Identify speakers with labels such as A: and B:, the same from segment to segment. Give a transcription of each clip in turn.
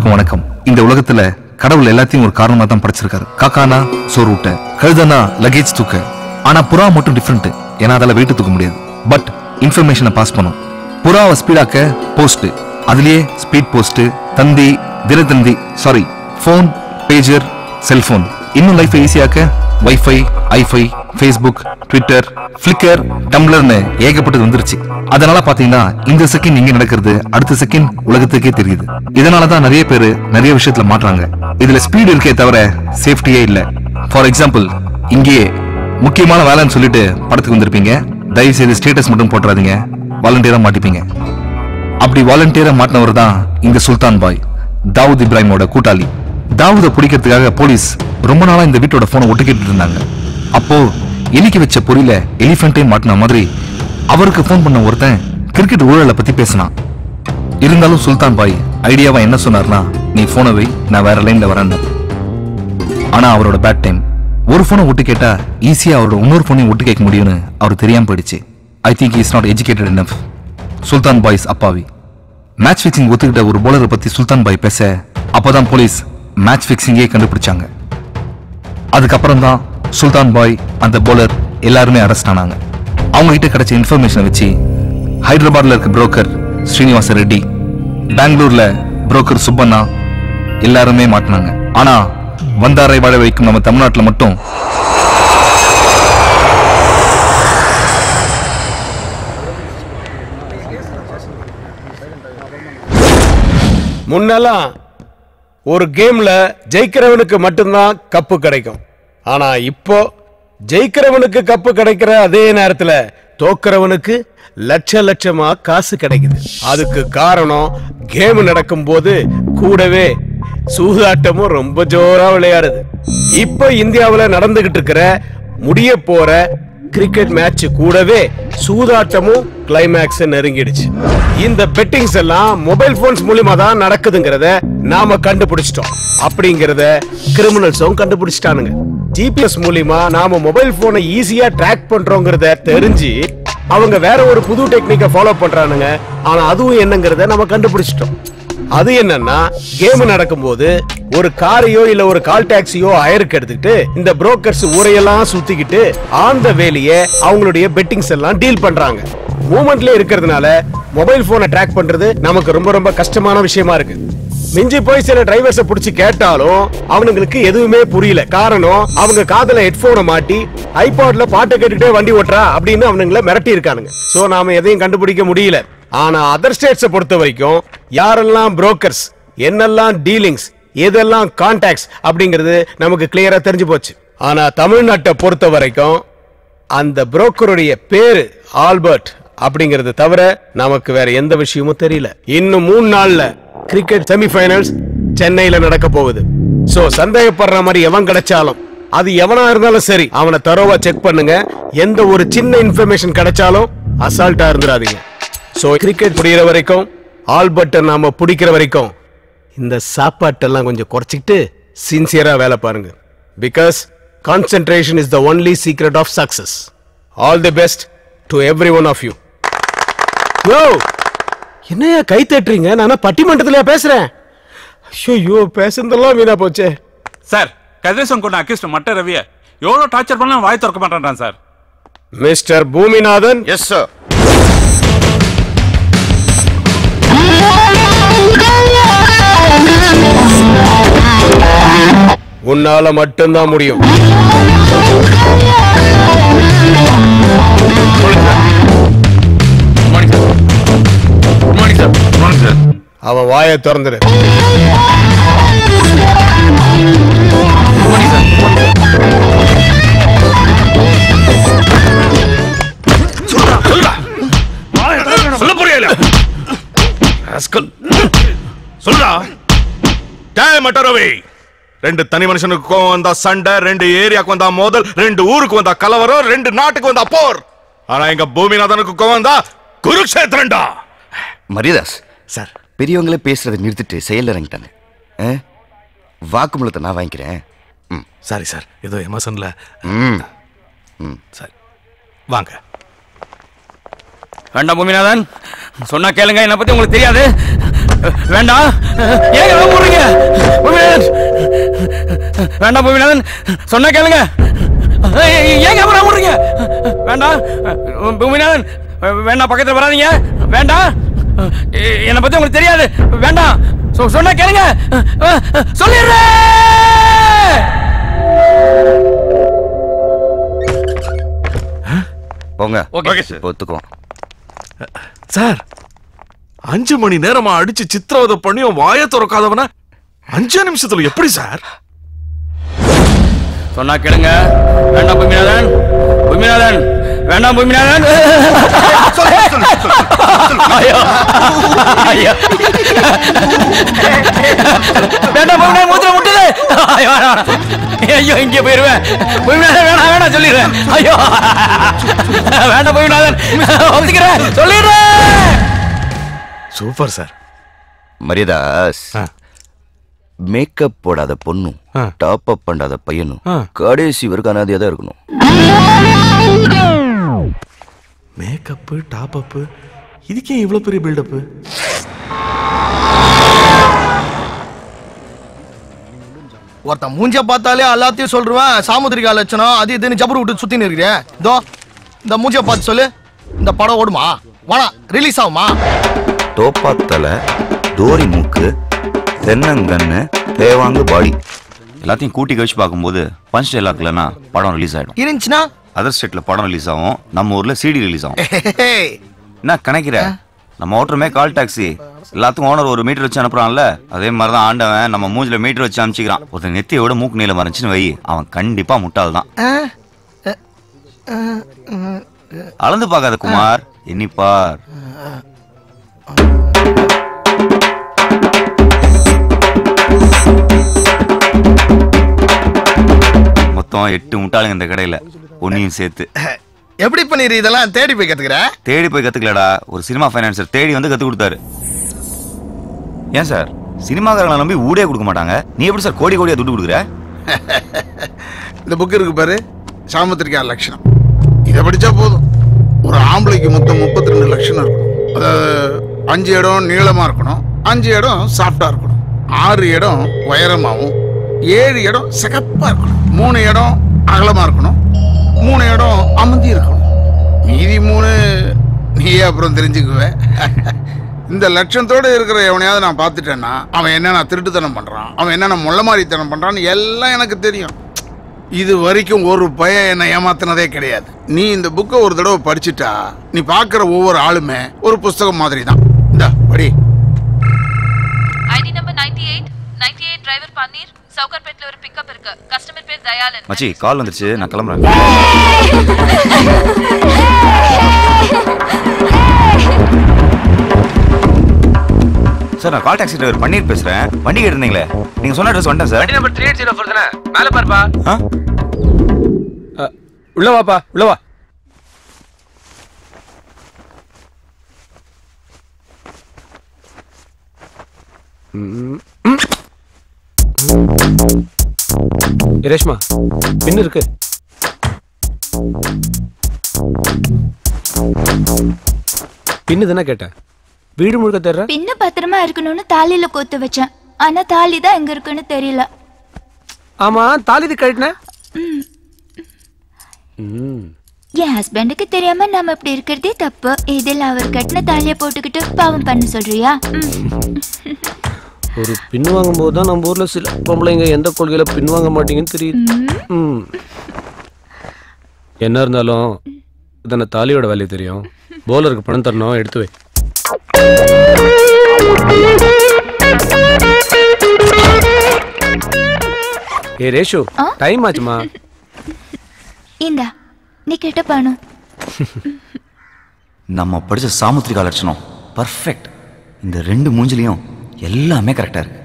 A: எல்லாருக்கும் வணக்கம் இந்த உலகத்துல கடவுள் எல்லாத்தையும் ஒரு காரணமா தான் படைச்சிருக்காரு காக்கானா சோறு ஊட்ட கழுதனா லக்கேஜ் தூக்க ஆனா புறா மட்டும் டிஃப்ரெண்ட் ஏன்னா அதால வெயிட் தூக்க முடியாது பட் இன்ஃபர்மேஷனை பாஸ் பண்ணும் புறாவை ஸ்பீடாக்க போஸ்ட் அதுலயே ஸ்பீட் போஸ்ட் தந்தி Dinathanthi sorry phone pager cellphone இன்னும் லைஃப் ஈஸியாக்க வைஃபை ஐஃபை ஃபேஸ்புக் ட்விட்டர் ஃபிளிக்கர் டம்ளர்னு ஏகப்பட்டது வந்துருச்சு அதனால பாத்தீங்கன்னா இந்த செகண்ட் இங்க நடக்கிறது அடுத்த செகண்ட் உலகத்துக்கே தெரியுது இதனால தான் நிறைய பேர் நிறைய விஷயத்துல மாட்றாங்க இதுல ஸ்பீடு இருக்கே தவிர சேஃப்டியே இல்ல ஃபார் எக்ஸாம்பிள் இங்கேயே முக்கியமான வேலைன்னு சொல்லிட்டு படத்துக்கு வந்திருப்பீங்க தயவு செய்து ஸ்டேட்டஸ் மட்டும் போட்டுறாதீங்க வாலண்டியரா மாட்டிப்பீங்க அப்படி வாலண்டியரா மாட்டினவர் தான் இந்த சுல்தான் பாய் தாவூத் இப்ராஹிமோட கூட்டாளி தாவூதை பிடிக்கிறதுக்காக போலீஸ் ரொம்ப நாளா இந்த வீட்டோட போனை ஒட்டுக்கிட்டு இருந்தாங்க அப்போ எலிக்கு வச்ச பொறியில எலிஃபென்ட்டே மாட்டின மாதிரி அவருக்கு ஃபோன் பண்ண ஒருத்தன் கிரிக்கெட் ஊழலை பத்தி பேசினான் இருந்தாலும் சுல்தான் பாய் ஐடியாவா என்ன சொன்னார்னா நீ போனை வை நான் வேற லைன்ல வரேன்னு ஆனா அவரோட பேட் டைம் ஒரு போனை ஒட்டு கேட்டா ஈஸியா அவரோட இன்னொரு போனையும் ஒட்டு கேட்க முடியும்னு அவர் தெரியாம போயிடுச்சு I think is not educated enough சுல்தான் பாய்ஸ் அப்பாவி மேட்ச் ஃபிக்சிங் ஒத்துக்கிட்ட ஒரு bowler பத்தி சுல்தான் பாய் பேச அப்பதான் போலீஸ் மேட்ச் ஃபிக்சிங்கே கண்டுபிடிச்சாங்க அதுக்கப்புறம் தான் சுல்தான் பாய் அந்த bowler எல்லாருமே அரெஸ்ட் ஆனாங்க அவங்க கிட்ட கிடைச்ச இன்ஃபர்மேஷனை வச்சு ஹைதராபாத்ல இருக்க புரோக்கர் ஸ்ரீனிவாச ரெட்டி பெங்களூர்ல புரோக்கர் சுப்பண்ணா எல்லாருமே மாட்டினாங்க ஆனா வந்தாரை வாழ வைக்கும் நம்ம தமிழ்நாட்டுல மட்டும்
B: முன்னெல்லாம் ஒரு கேம்ல ஜெயிக்கிறவனுக்கு மட்டும்தான் கப்பு கிடைக்கும் ஆனா இப்போ ஜெயிக்கிறவனுக்கு கப்பு கிடைக்கிற அதே நேரத்துல தோக்கிறவனுக்கு லட்ச லட்சமா காசு கிடைக்குது அதுக்கு காரணம் கேம் நடக்கும்போது கூடவே சூதாட்டமும் ரொம்ப ஜோரா விளையாடுது இப்போ இந்தியாவுல நடந்துகிட்டு இருக்கிற முடிய போற கிரிக்கெட் மேட்ச் கூடவே சூதாட்டமும் கிளைமேக்ஸ் நெருங்கிடுச்சு இந்த பெட்டிங்ஸ் எல்லாம் மொபைல் போன்ஸ் மூலியமா தான் நடக்குதுங்கிறத நாம கண்டுபிடிச்சிட்டோம் அப்படிங்கறத கிரிமினல்ஸும் கண்டுபிடிச்சிட்டானுங்க ஜிபிஎஸ் மூலியமா நாம மொபைல் போனை ஈஸியா ட்ராக் பண்றோங்கிறத தெரிஞ்சு அவங்க வேற ஒரு புது டெக்னிக்கை ஃபாலோ பண்றானுங்க ஆனா அதுவும் என்னங்கிறத நம்ம கண்டுபிடிச்சிட்டோம் அது என்னன்னா கேம் நடக்கும்போது ஒரு காரையோ இல்ல ஒரு கால் டாக்ஸியோ அயருக்கு எடுத்துக்கிட்டு இந்த புரோக்கர்ஸ் ஊரையெல்லாம் சுத்திக்கிட்டு ஆந்த வேலையே அவங்களுடைய பெட்டிங்ஸ் எல்லாம் டீல் பண்றாங்க மூமெண்ட்ல இருக்கிறதுனால மொபைல் போனை ட்ராக் பண்றது நமக்கு ரொம்ப ரொம்ப கஷ்டமான விஷயமா இருக்கு மிஞ்சி போய் சில டிரைவர்ஸ புடிச்சு கேட்டாலும் அவனுங்களுக்கு எதுவுமே புரியல காரணம் அவங்க காதுல ஹெட்போனை மாட்டி ஐபாட்ல பாட்டு கேட்டுக்கிட்டே வண்டி ஓட்டுறா அப்படின்னு அவனுங்களை மிரட்டி இருக்கானுங்க சோ நாம எதையும் கண்டுபிடிக்க முடியல ஆனா அதர் ஸ்டேட்ஸை பொறுத்த வரைக்கும் யாரெல்லாம் புரோக்கர்ஸ் என்னெல்லாம் டீலிங்ஸ் எதெல்லாம் கான்டாக்ட்ஸ் அப்படிங்கிறது நமக்கு கிளியரா தெரிஞ்சு போச்சு ஆனா தமிழ்நாட்டை பொறுத்த வரைக்கும் அந்த புரோக்கருடைய பேரு ஆல்பர்ட் அப்படிங்கறது தவிர நமக்கு வேற எந்த விஷயமும் தெரியல இன்னும் மூணு நாள்ல கிரிக்கெட் செமிஃபைனல்ஸ் சென்னையில நடக்க போகுது சோ சந்தேகப்படுற மாதிரி எவன் கிடைச்சாலும் அது எவனா இருந்தாலும் சரி அவனை தரோவா செக் பண்ணுங்க எந்த ஒரு சின்ன இன்ஃபர்மேஷன் கிடைச்சாலும் அசால்ட்டா இருந்துடாதீங்க சோ கிரிக்கெட் முடியிற வரைக்கும் ஆல்பர்ட்டை நாம பிடிக்கிற வரைக்கும் இந்த சாப்பாட்டெல்லாம் கொஞ்சம் குறைச்சிக்கிட்டு சின்சியரா வேலை பாருங்க because concentration is the only secret of success all the best to everyone of you யோ என்னையா கை தட்டுறீங்க நான் பட்டிமன்றத்திலயா பேசுறேன் ஐயோ பேசுனதெல்லாம் வீணா போச்சே
C: சார் கதிரேசன் கொண்ட அக்யூஸ்ட் மட்ட ரவிய எவ்வளவு டார்ச்சர் பண்ணாலும் வாய் திறக்க மாட்டேன்றான் sir
B: mister Bhuminathan
D: yes sir
B: உன்னால மட்டும்தான் முடியும் அவன் வாயை திறந்துரு
D: சொல்ல புரியல ராஸ்கல் சொல்லுடா டேய் மட்டரவி ரெண்டு தனி மனுஷனுக்கு கோவம் வந்தா சண்டை ரெண்டு ஏரியாக்கு வந்தா மோதல் ரெண்டு ஊருக்கு வந்தா கலவரம் ரெண்டு நாட்டுக்கு வந்தா போர் ஆனா எங்க பூமிநாதனுக்கு கோவம் வந்தா குருக்ஷேத்திரண்டா
E: மரியதாஸ் சார் பெரியவங்களே பேசுறதை நிறுத்திட்டு செயல்ல இறங்கிட்டாங்க ஆ? வாக்குமூலத்தை நான் வாங்கிக்கிறேன் ம்
F: சாரி சார் ஏதோ எமர்சன்ல
E: ம்
F: சாரி வாங்க
G: வேண்டாம் பூமிநாதன் சொன்னா கேளுங்க என்னை பத்தி உங்களுக்கு தெரியாது வேண்டாம் ஏங்க லவ் பண்றீங்க பூமிநாதன் வேண்டாம் பூமிநாதன் சொன்னா கேளுங்க ஏங்க அப்புறம் பண்றீங்க வேண்டாம் பூமிநாதன் வேண்டாம் பக்கத்துல வராதீங்க வேண்டாம் என்னை பத்தி உங்களுக்கு தெரியாது வேண்டாம் சொ- சொன்னா கேளுங்க சொல்லிடுறேன்
E: போங்க
G: ஓகே
E: ஒத்துக்குவோம்
D: சார் அஞ்சு மணி நேரமா அடிச்சு சித்திரவதை பண்ணியும் வாய திறக்காதவன அஞ்சு நிமிஷத்துல எப்படி சார்
G: சொன்னா கேளுங்க வேண்டாம் பூமிநாதன் பூமிநாதன் வேண்டாம் பூமிநாதன் ஐயோ ஐயோ வேண்டாம் பூமிநாதன் மூத்திரம் முட்டுது ஐயோ வேணாம், வேணாம். ஐயோ இங்கே போயிருவேன் பூமிநாதன் வேணாம் வேணாம் சொல்லிடுறேன் ஐயோ வேண்டாம் பூமிநாதன் ஒத்துக்கிறேன் சொல்லிடுறேன்
D: சூப்பர் சார்
E: மரியாதாஸ்
D: ஆ.
E: மேக்கப் போடாத பொண்ணும்
D: ஆ.
E: டாப் அப் பண்ணாத பையனும்
D: ஆ.
E: கடைசி வரைக்கும் அனாதையா தான் இருக்கணும்
D: மேக்கப்பு டாப் அப்பு இதுக்கே இவ்வளவு பெரிய பில்டப்பு
H: ஒருத்தன் மூஞ்ச பார்த்தாலே எல்லாத்தையும் சொல்றேன் சாமுத்திரிகா லட்சணம் அது இதுன்னு ஜபர் விட்டு சுத்தின்னு இருக்கிறேன் இதோ இந்த மூஞ்ச பார்த்து சொல்லு இந்த படம் ஓடுமா வாடா ரிலீஸ் ஆகுமா
E: தோப்பா தலை தோரி மூக்கு தென்னங்கண்ணு தேவாங்கு பாடி
I: எல்லாத்தையும் கூட்டி கழிச்சு பார்க்கும்போது பஞ்ச் டைலாக் இல்லைன்னா படம் ரிலீஸ் ஆயிடும்
H: இருந்துச்சுன்னா
I: அதர் ஸ்டேட்ல படம் ரிலீஸ் ஆகும் நம்ம ஊர்ல சிடி ரிலீஸ் ஆகும்
H: ஹேய்,
I: என்ன கணக்கிற நம்ம ஓட்டுறமே கால் டாக்ஸி எல்லாத்துக்கும் ஓனர் ஒரு மீட்டர் வச்சு அனுப்புறான்ல அதே மாதிரி தான் ஆண்டவன் நம்ம மூஞ்சில மீட்டர் வச்சு அனுப்பிச்சிக்கிறான் ஒருத்தன் நெத்தியோட மூக்கு நீளம் இருந்துச்சுன்னு வை அவன் கண்டிப்பா முட்டாள் தான்
H: ஆ,
I: அளந்து பார்க்காத குமார் எண்ணிப்பார் மொத்தம் எட்டு முட்டாளுங்க இந்த கடையில ஒன்னையும் சேர்த்து
H: எப்படி பண்ணிரு இதெல்லாம் தேடி போய் கத்துக்கிற
I: தேடி போய் கத்துக்கலடா ஒரு சினிமா ஃபைனான்சர் தேடி வந்து கத்து கொடுத்தாரு ஏன் சார் சினிமாக்காரங்களை நம்பி ஊடே கொடுக்க மாட்டாங்க நீ எப்படி சார் கோடி கோடியா துட்டு கொடுக்குற
J: இந்த புக் இருக்கு பாரு சாமுத்திரிகா லட்சணம் இதை படிச்சா போதும் ஒரு ஆம்பளைக்கு மொத்தம் முப்பத்தி ரெண்டு லட்சணம் இருக்கணும் அதாவது அஞ்சு இடம் நீளமா இருக்கணும் அஞ்சு இடம் சாஃப்டா இருக்கணும் ஆறு இடம் உயரமாவும் ஏழு இடம் சிகப்பா இருக்கணும் மூணு இடம் அகலமா இருக்கணும் மூணு இடம் அமர்ந்தி இருக்கணும் மீதி மூணு நீயே அப்புறம் தெரிஞ்சுக்குவ இந்த லட்சத்தோட இருக்கிற எவனையாவது நான் பார்த்துட்டேன்னா அவன் என்னென்ன திருட்டுத்தனம் பண்றான் அவன் என்னென்ன முள்ள மாதிரித்தனம் பண்றான்னு எல்லாம் எனக்கு தெரியும் இது வரைக்கும் ஒரு பையன் என்னை ஏமாத்தினதே கிடையாது நீ இந்த புக்கை ஒரு தடவை படிச்சுட்டா நீ பார்க்குற ஒவ்வொரு ஆளுமே ஒரு புஸ்தகம் மாதிரி தான் இந்த படி
K: ID number ninety eight ninety eight driver Panneer சவுகர்பேட்ல ஒரு பிக்கப் இருக்கு கஸ்டமர் பேர் தயாளன்
I: மச்சி கால் வந்துருச்சு நான் கிளம்புறேன் சார் நான் கால் டாக்ஸி டிரைவர் பன்னீர் பேசுறேன் வண்டி கேட்டிருந்தீங்களே நீங்க சொன்ன அட்ரஸ் வந்துட்டேன் sir
G: number three eight zero four தானே மேலே பாருப்பா
I: ஆ?
G: உள்ள வாப்பா உள்ள வா ஏ, ரேஷ்மா பின்னு இருக்கு பின்னு தானே கேட்டேன் வீடு முழுக்க தேடுற
L: பின்ன பத்திரமா இருக்கணும்னு தாலியில கோத்து வச்சேன் ஆனா தாலி தான் எங்க இருக்குன்னு தெரியல
G: ஆமா தாலிது கழட்டின
L: என் ஹஸ்பண்டுக்கு தெரியாம நாம இப்படி இருக்கிறதே தப்பு இதில் அவர் கட்டின தாலிய போட்டுக்கிட்டு பாவம் பண்ண சொல்றியா ம்.
G: ஒரு பின் வாங்கும்போது தான் நம்ம ஊர்ல சில பொம்பளைங்க எந்த கொள்கையில பின் வாங்க மாட்டீங்கன்னு தெரியுது ம். என்ன இருந்தாலும் இதான தாலியோட வேலையை தெரியும் போலருக்கு பணம் தரணும் எடுத்து வை ஏ ரேஷு டைம் ஆச்சுமா
L: இந்தா நீ கேட்ட பணம்
I: நம்ம படிச்ச சாமுத்திரிகா லட்சணம் பர்ஃபெக்ட் இந்த ரெண்டு மூஞ்சிலையும் எல்லாமே கரெக்டா இருக்கு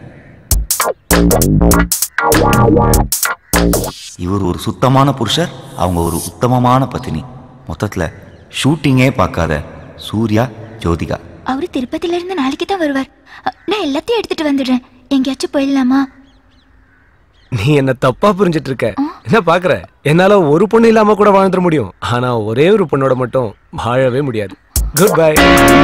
I: இவர் ஒரு சுத்தமான புருஷர் அவங்க ஒரு உத்தமமான பத்தினி மொத்தத்துல ஷூட்டிங்கே பார்க்காத சூர்யா ஜோதிகா
L: அவரு திருப்பதில இருந்து நாளைக்கு தான் வருவார் அ, நான் எல்லாத்தையும் எடுத்துட்டு வந்துடுறேன் எங்கேயாச்சும் போயிடலாமா
G: நீ என்ன தப்பா புரிஞ்சிட்டு இருக்க என்ன பாக்குற என்னால ஒரு பொண்ணு இல்லாம கூட வாழ்ந்துட முடியும் ஆனா ஒரே ஒரு பொண்ணோட மட்டும் வாழவே முடியாது
M: குட் பை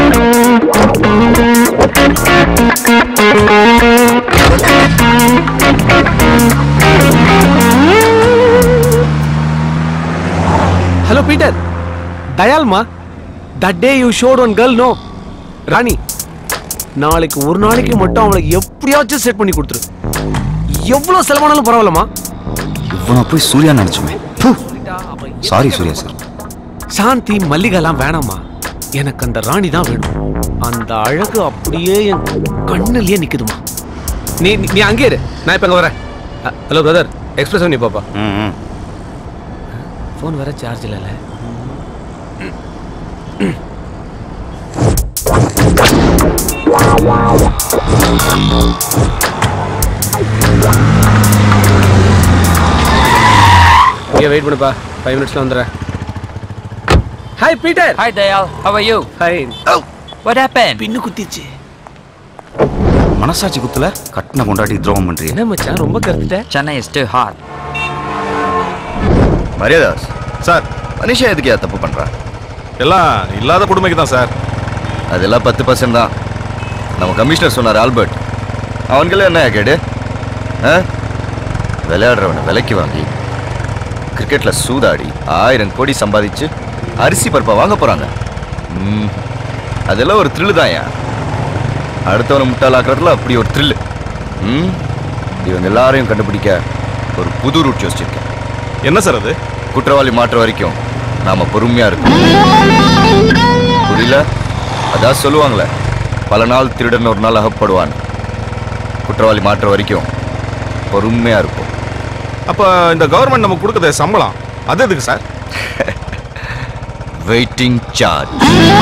M: ஹலோ பீட்டர் தயால்மா that day you shot one girl no Rani நாளைக்கு ஒரு நாளைக்கு மட்டும் அவளுக்கு எப்படியாச்சும் செட் பண்ணி கொடுத்துரு எவ்வளவு செலவானாலும் பரவாயில்லம்மா
I: இவனை போய் சூர்யா நினைச்சோமே சாரி சூர்யா சார்
M: சாந்தி மல்லிகைலாம் வேணாம்மா எனக்கு அந்த ராணி தான் வேணும் அந்த அழகு அப்படியே என் கண்ணுலயே நிக்குதுமா நீ நீ- நீ அங்கே இரு நான் இப்ப அங்க வரேன் ஹலோ பிரதர் எக்ஸ்பிரஸ் நீ பாப்பா ஃபோன் வேற சார்ஜ் இல்லைல்ல இங்கே வெயிட் பண்ணுப்பா ஃபைவ் மினிட்ஸ்ல வந்துடுறேன் hi Peter
G: hi Dayal how are you
M: hi
G: what happened
M: பின்னு குத்திச்சு
I: மனசாட்சி குத்துல கட்டின கொண்டாடி துரோகம் பண்றீங்க
M: என்ன மச்சான் ரொம்ப கருத்துட்ட
G: Chennai is too hot
E: Mariyadas sir மனுஷன் எதுக்கு ஏன் தப்பு பண்றான்
D: எல்லாம் இல்லாத கொடுமைக்கு தான் சார்
E: அதெல்லாம் பத்து பர்சன்ட் தான் நம்ம கமிஷனர் சொன்னார் ஆல்பர்ட் அவனுக்கெல்லாம் என்ன கேடு ஆ? விளையாடுறவனை விலைக்கு வாங்கி கிரிக்கெட்ல சூதாடி ஆயிரம் கோடி சம்பாதிச்சு அரிசி பருப்பை வாங்க போறாங்க ம், அதெல்லாம் ஒரு த்ரில்லு தான் ஏன் அடுத்தவனை முட்டாளாக்குறதுல அப்படி ஒரு த்ரில்லு ம் இவங்க எல்லாரையும் கண்டுபிடிக்க ஒரு புது ரூட் யோசிச்சிருக்கேன்
D: என்ன சார் அது
E: குற்றவாளி மாற்ற வரைக்கும் நாம பொறுமையா இருக்கோம் புரியல அதான் சொல்லுவாங்களே பல நாள் திருடன் ஒரு நாள் அகப்படுவான் குற்றவாளி மாற்ற வரைக்கும் பொறுமையா இருப்போம்
D: அப்ப இந்த கவர்மெண்ட் நமக்கு கொடுக்குற சம்பளம் அது எதுக்கு sir
E: waiting charge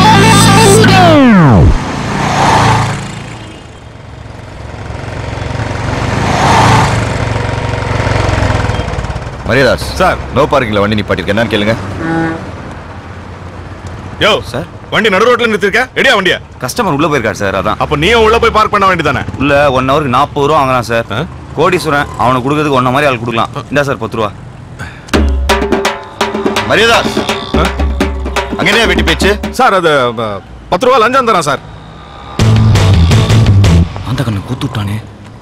E: Mariyadas
D: sir
E: no பார்க்கிங்ல வண்டி நிப்பாட்டிருக்கேன் என்னன்னு கேளுங்க
D: யோ சார் வண்டி நடு ரோட்ல நிறுத்திருக்க ரெடியா வண்டியா
I: கஸ்டமர் உள்ள போயிருக்காரு சார் அதான்
D: அப்ப நீயும் உள்ள போய் பார்க் பண்ண வேண்டியதானே
I: உள்ள ஒன் ஹவருக்கு நாற்பது ரூபா வாங்குறான் சார் கோடீஸ்வரன் அவனுக்கு கொடுக்கறதுக்கு ஒன்ன மாதிரி ஆள் கொடுக்கலாம் இந்தா சார் பத்து ரூபா
E: மரியாதாஸ் அங்க என்ன வெட்டி பேச்சு
D: சார் அது ப- பத்து ரூபா லஞ்சம் தரேன் சார்
I: அந்த கண்ணு கூத்து விட்டானே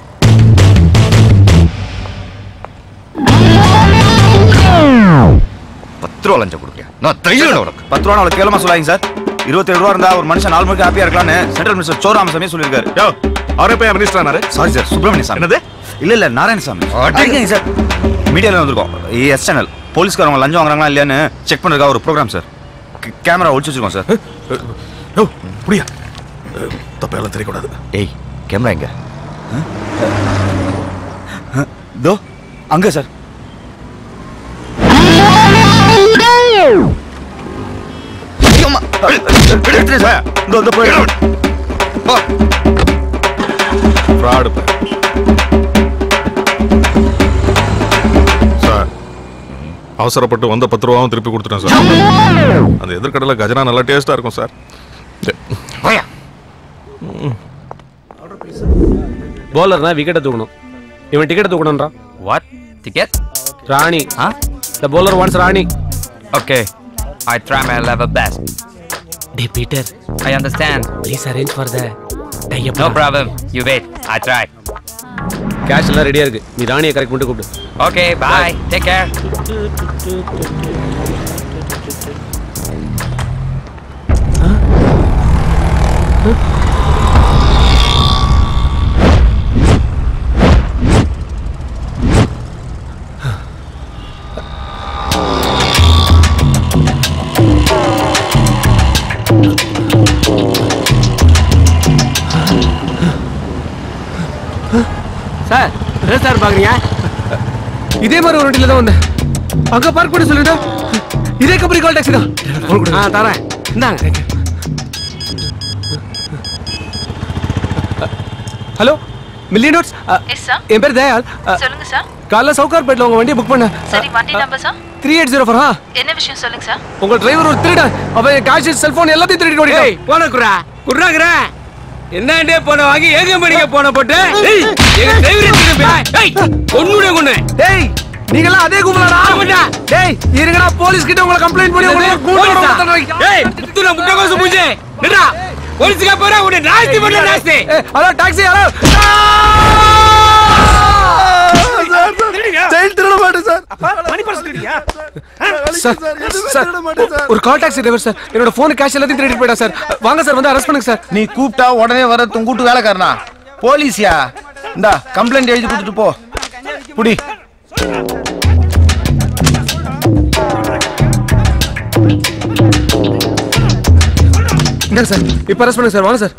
E: பத்து ரூபா லஞ்சம் கொடுக்க நான் தைரியம் உனக்கு
I: பத்து ரூபா அவ்வளவு கேளமா சொல்லாங்க சார் இருபத்தேழு ரூபா இருந்தா ஒரு மனுஷன் நாலு மணிக்கு ஹாப்பியா இருக்கலாம்னு சென்ட்ரல் மினிஸ்டர் சோராமசாமி சொல்லியிருக்காரு
D: யோ அவரே போய் மினிஸ்டர் ஆனாரு
I: சாரி சார் சுப்பிரமணிய சாமி
D: என்னது
I: இல்ல இல்ல நாராயணசாமி அடிக்கங்க சார் மீடியால வந்திருக்கோம் எஸ் சேனல் போலீஸ்காரங்க லஞ்சம் வாங்குறாங்களா இல்லையான்னு செக் பண்றதுக்காக ஒரு ப்ரோக்ராம் சார் கேமரா ஒழிச்சு வச்சிருக்கோம் சார்
D: யோ புரியா தப்பெல்லாம் தெரியக்கூடாது
E: டேய் கேமரா எங்க
I: தோ அங்க சார்
D: ஃப்ராடு சார் அவசரப்பட்டு வந்த பத்து ரூபாவும் திருப்பி கொடுத்துட்டேன் சார் அந்த எதிர்கடல கஜனா நல்லா டேஸ்டா இருக்கும் சார்
M: போலர்னா விக்கெட்டை தூக்கணும் இவன் டிக்கெட்டை தூக்கணும்ன்றா
G: what ticket
M: Rani the bowler wants Rani
G: okay i try my level best
M: டே Peter
G: i understand
M: please arrange for the tie up
G: no problem you wait i try
M: cash எல்லாம் ரெடியா இருக்கு நீ ராணியை கரெக்ட் பண்ணிட்டு கூப்பிடு
G: okay bye take care
M: sir என்ன sir பாக்குறீங்க இதே மாதிரி ஒரு வண்டியில தான் வந்தேன் அங்க பார்க் பண்ணி சொல்லிட்டு இதே கம்பெனி கால் டாக்ஸி தான் ஆ தரேன் இந்தாங்க hello million notes
K: yes sir
M: என் பேர் தயால்
K: சொல்லுங்க சார்
M: காலைல சவுகார்பேட்டில் உங்க வண்டியை புக் பண்ண
K: சரி வண்டி number sir
M: three eight zero four ஆ
K: என்ன விஷயம் சொல்லுங்க சார்
M: உங்க டிரைவர் ஒரு திருடன் அவன் என் கேஷ் செல்போன் எல்லாத்தையும் திருடி ஓடிட்டான்
N: போன குரா குர்ராக்குற என்னண்டே போன வாங்கி ஏக மணிக்க போன போட்டு ஏய், எங்க டிரைவர் திரும்பியா ஏய் கொன்னுடைய கொன்னு
M: டேய் நீங்க எல்லாம் அதே கும்பலடா டேய் இருங்கடா போலீஸ் கிட்ட உங்களை கம்ப்ளைண்ட் பண்ணி உங்களை கூண்டு வர மாட்டேன்
N: ஏய் முத்துன முட்டகோசு மூஞ்சி நிடா போலீஸ்க்கு போறா உன்னை நாஸ்தி பண்ண நாஸ்தி
M: ஹலோ டாக்ஸி ஹலோ
H: செயல் திருட மாட்டேன் சார்
N: மணி பர்ஸ் திருடியா
M: சார் சார் ஒரு கால் டாக்ஸி டிரைவர் சார் என்னோட போன் கேஷ் எல்லாத்தையும் திருடிட்டு போயிட்டா சார் வாங்க சார் வந்து அரெஸ்ட் பண்ணுங்க சார்
H: நீ கூப்பிட்டா உடனே வர துங்கூட்டு வேலைக்காரனா போலீஸ்யா இந்தா கம்ப்ளைண்ட் எழுதி கொடுத்துட்டு போ புடி
M: இந்தாங்க சார் இப்போ அரெஸ்ட் பண்ணுங்க சார் வாங்க சார்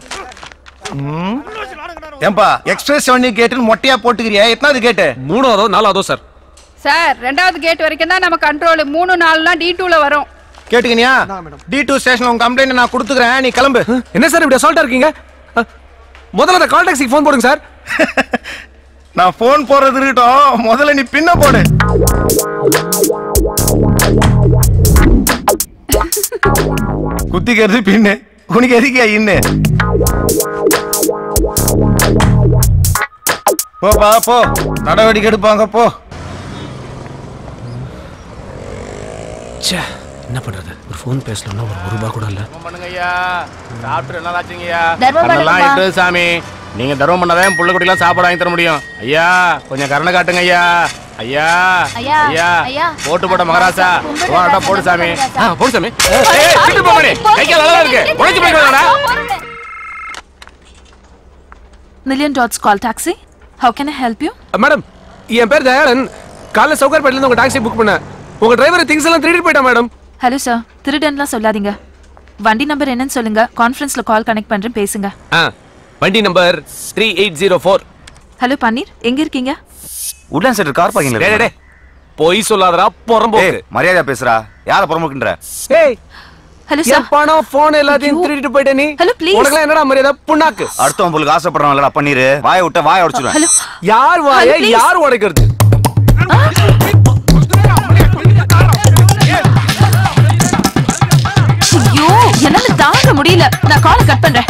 H: ஏன்பா எக்ஸ்பிரஸ் செவனி கேட்டுன்னு மொட்டையா போட்டுக்கிறியா எத்தனாவது கேட்டு
M: மூணாவதோ நாலாவதோ சார்
O: சார் ரெண்டாவது கேட் வரைக்கும் தான் நம்ம கண்ட்ரோல் மூணு நாலுலாம் டி டூல வரும்
H: கேட்டுக்கினியா டி டூ ஸ்டேஷன் உங்க கம்ப்ளைண்ட் நான் கொடுத்துக்கிறேன் நீ கிளம்பு
M: என்ன சார் இப்படி அசால்ட்டா இருக்கீங்க அஹ், முதல்ல அந்த கால் டாக்ஸிக்கு ஃபோன் போடுங்க சார்
H: நான் போன் போறது இருக்கட்டும் முதல்ல நீ பின்ன போடு குத்திக்கிறது பின்னு உனக்கு எதுக்கியா இன்னு போப்பா போ நடவடிக்கை எடுப்பாங்க போ
M: ச்சே என்ன பண்றது ஒரு ஃபோன் பேசலன்னா ஒரு ஒரு ரூபா கூட இல்ல
P: பண்ணுங்கய்யா சாப்பிட்டு நல்லா ஆச்சுங்கய்யா
L: தர்மம்
P: அதெல்லாம்
L: பண்ணுங்கப்பா.
P: இட்டு சாமி நீங்க தர்மம் பண்ணாதான் புள்ள குட்டிலாம் சாப்பாடு வாங்கி தர முடியும் ஐயா கொஞ்சம் கருணை காட்டுங்க ஐயா ஐயா
L: ஐயா,
P: ஐயா
L: ஐயா.
P: போட்டு போட்ட மகராசா
L: கும்பிடு
P: போடா
L: ராசா,
P: போடு சாமி
L: ராசா.
P: ஆ, போடு சாமி ஏய், திருட்டு போமாடி கை கால் நல்லா இருக்கு உழைச்சு போய்க்கலாம்டா
K: Million dots call taxi. How can I help you?
M: Madam என் பேர் தயாளன் காலைல சவுகார்பேட்ல இருந்து உங்க டாக்ஸி புக் பண்ணேன் உங்க டிரைவர் திங்ஸ் எல்லாம் திருடிட்டு போயிட்டான் மேடம்
K: ஹலோ சார் திருடன்லாம் சொல்லாதீங்க வண்டி நம்பர் என்னன்னு சொல்லுங்க கான்ஃபரன்ஸ்ல கால் கனெக்ட் பண்றேன் பேசுங்க
M: ஆ வண்டி number three eight zero four
K: hello Panneer எங்க இருக்கீங்க
I: உட்லான் சென்டர் கார் பார்க்கிங்ல
M: டேய், டேய், பொய் சொல்லாதடா புறம்போக்கு
I: மரியாதையா பேசுறா யார புறம்போக்குன்ற
M: ஏய்
K: ஹலோ
M: என் பணம் போன் எல்லாத்தையும் திருடிட்டு போயிட்ட நீ
K: ஹலோ ப்ளீஸ்
M: உனக்குலாம் என்னடா மரியாதை புண்ணாக்கு
I: அடுத்தவன் பொருளுக்கு ஆசைப்படுறவன்லடா பண்ணிரு வாயை விட்ட வாயை உடைச்சிடுவேன்
M: யார் வாய
K: Hello, please.
M: யார் உடைக்கிறது
K: ஐயோ என்னால தாங்க முடியல நான் காலை கட் பண்றேன்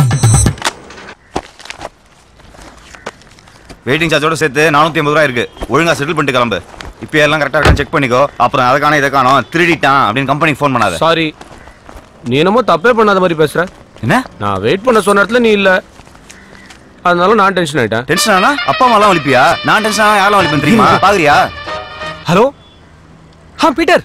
I: வெயிட்டிங் சார்ஜோட சேர்த்து நானூத்தி ஐம்பது ரூபா இருக்கு ஒழுங்கா செட்டில் பண்ணிட்டு கிளம்பு இப்போ எல்லாம் கரெக்டா இருக்கான்னு செக் பண்ணிக்கோ அப்புறம் அதை காணோம் இதை காணோம் திருடிட்டான் அப்படின்னு கம்பெனிக்கு ஃபோன் பண்ணாத
M: சாரி நீ என்னமோ தப்பே பண்ணாத மாதிரி பேசுற
I: என்ன
M: நான் வெயிட் பண்ண சொன்ன இடத்துல நீ இல்ல அதனால நான் டென்ஷன் ஆயிட்டேன்
I: டென்ஷன் ஆனா அப்பா அம்மாலாம் வலிப்பியா நான் டென்ஷன் ஆனா யாரெல்லாம் வலிப்பேன் தெரியுமா பாக்குறியா
M: ஹலோ ஆ பீட்டர்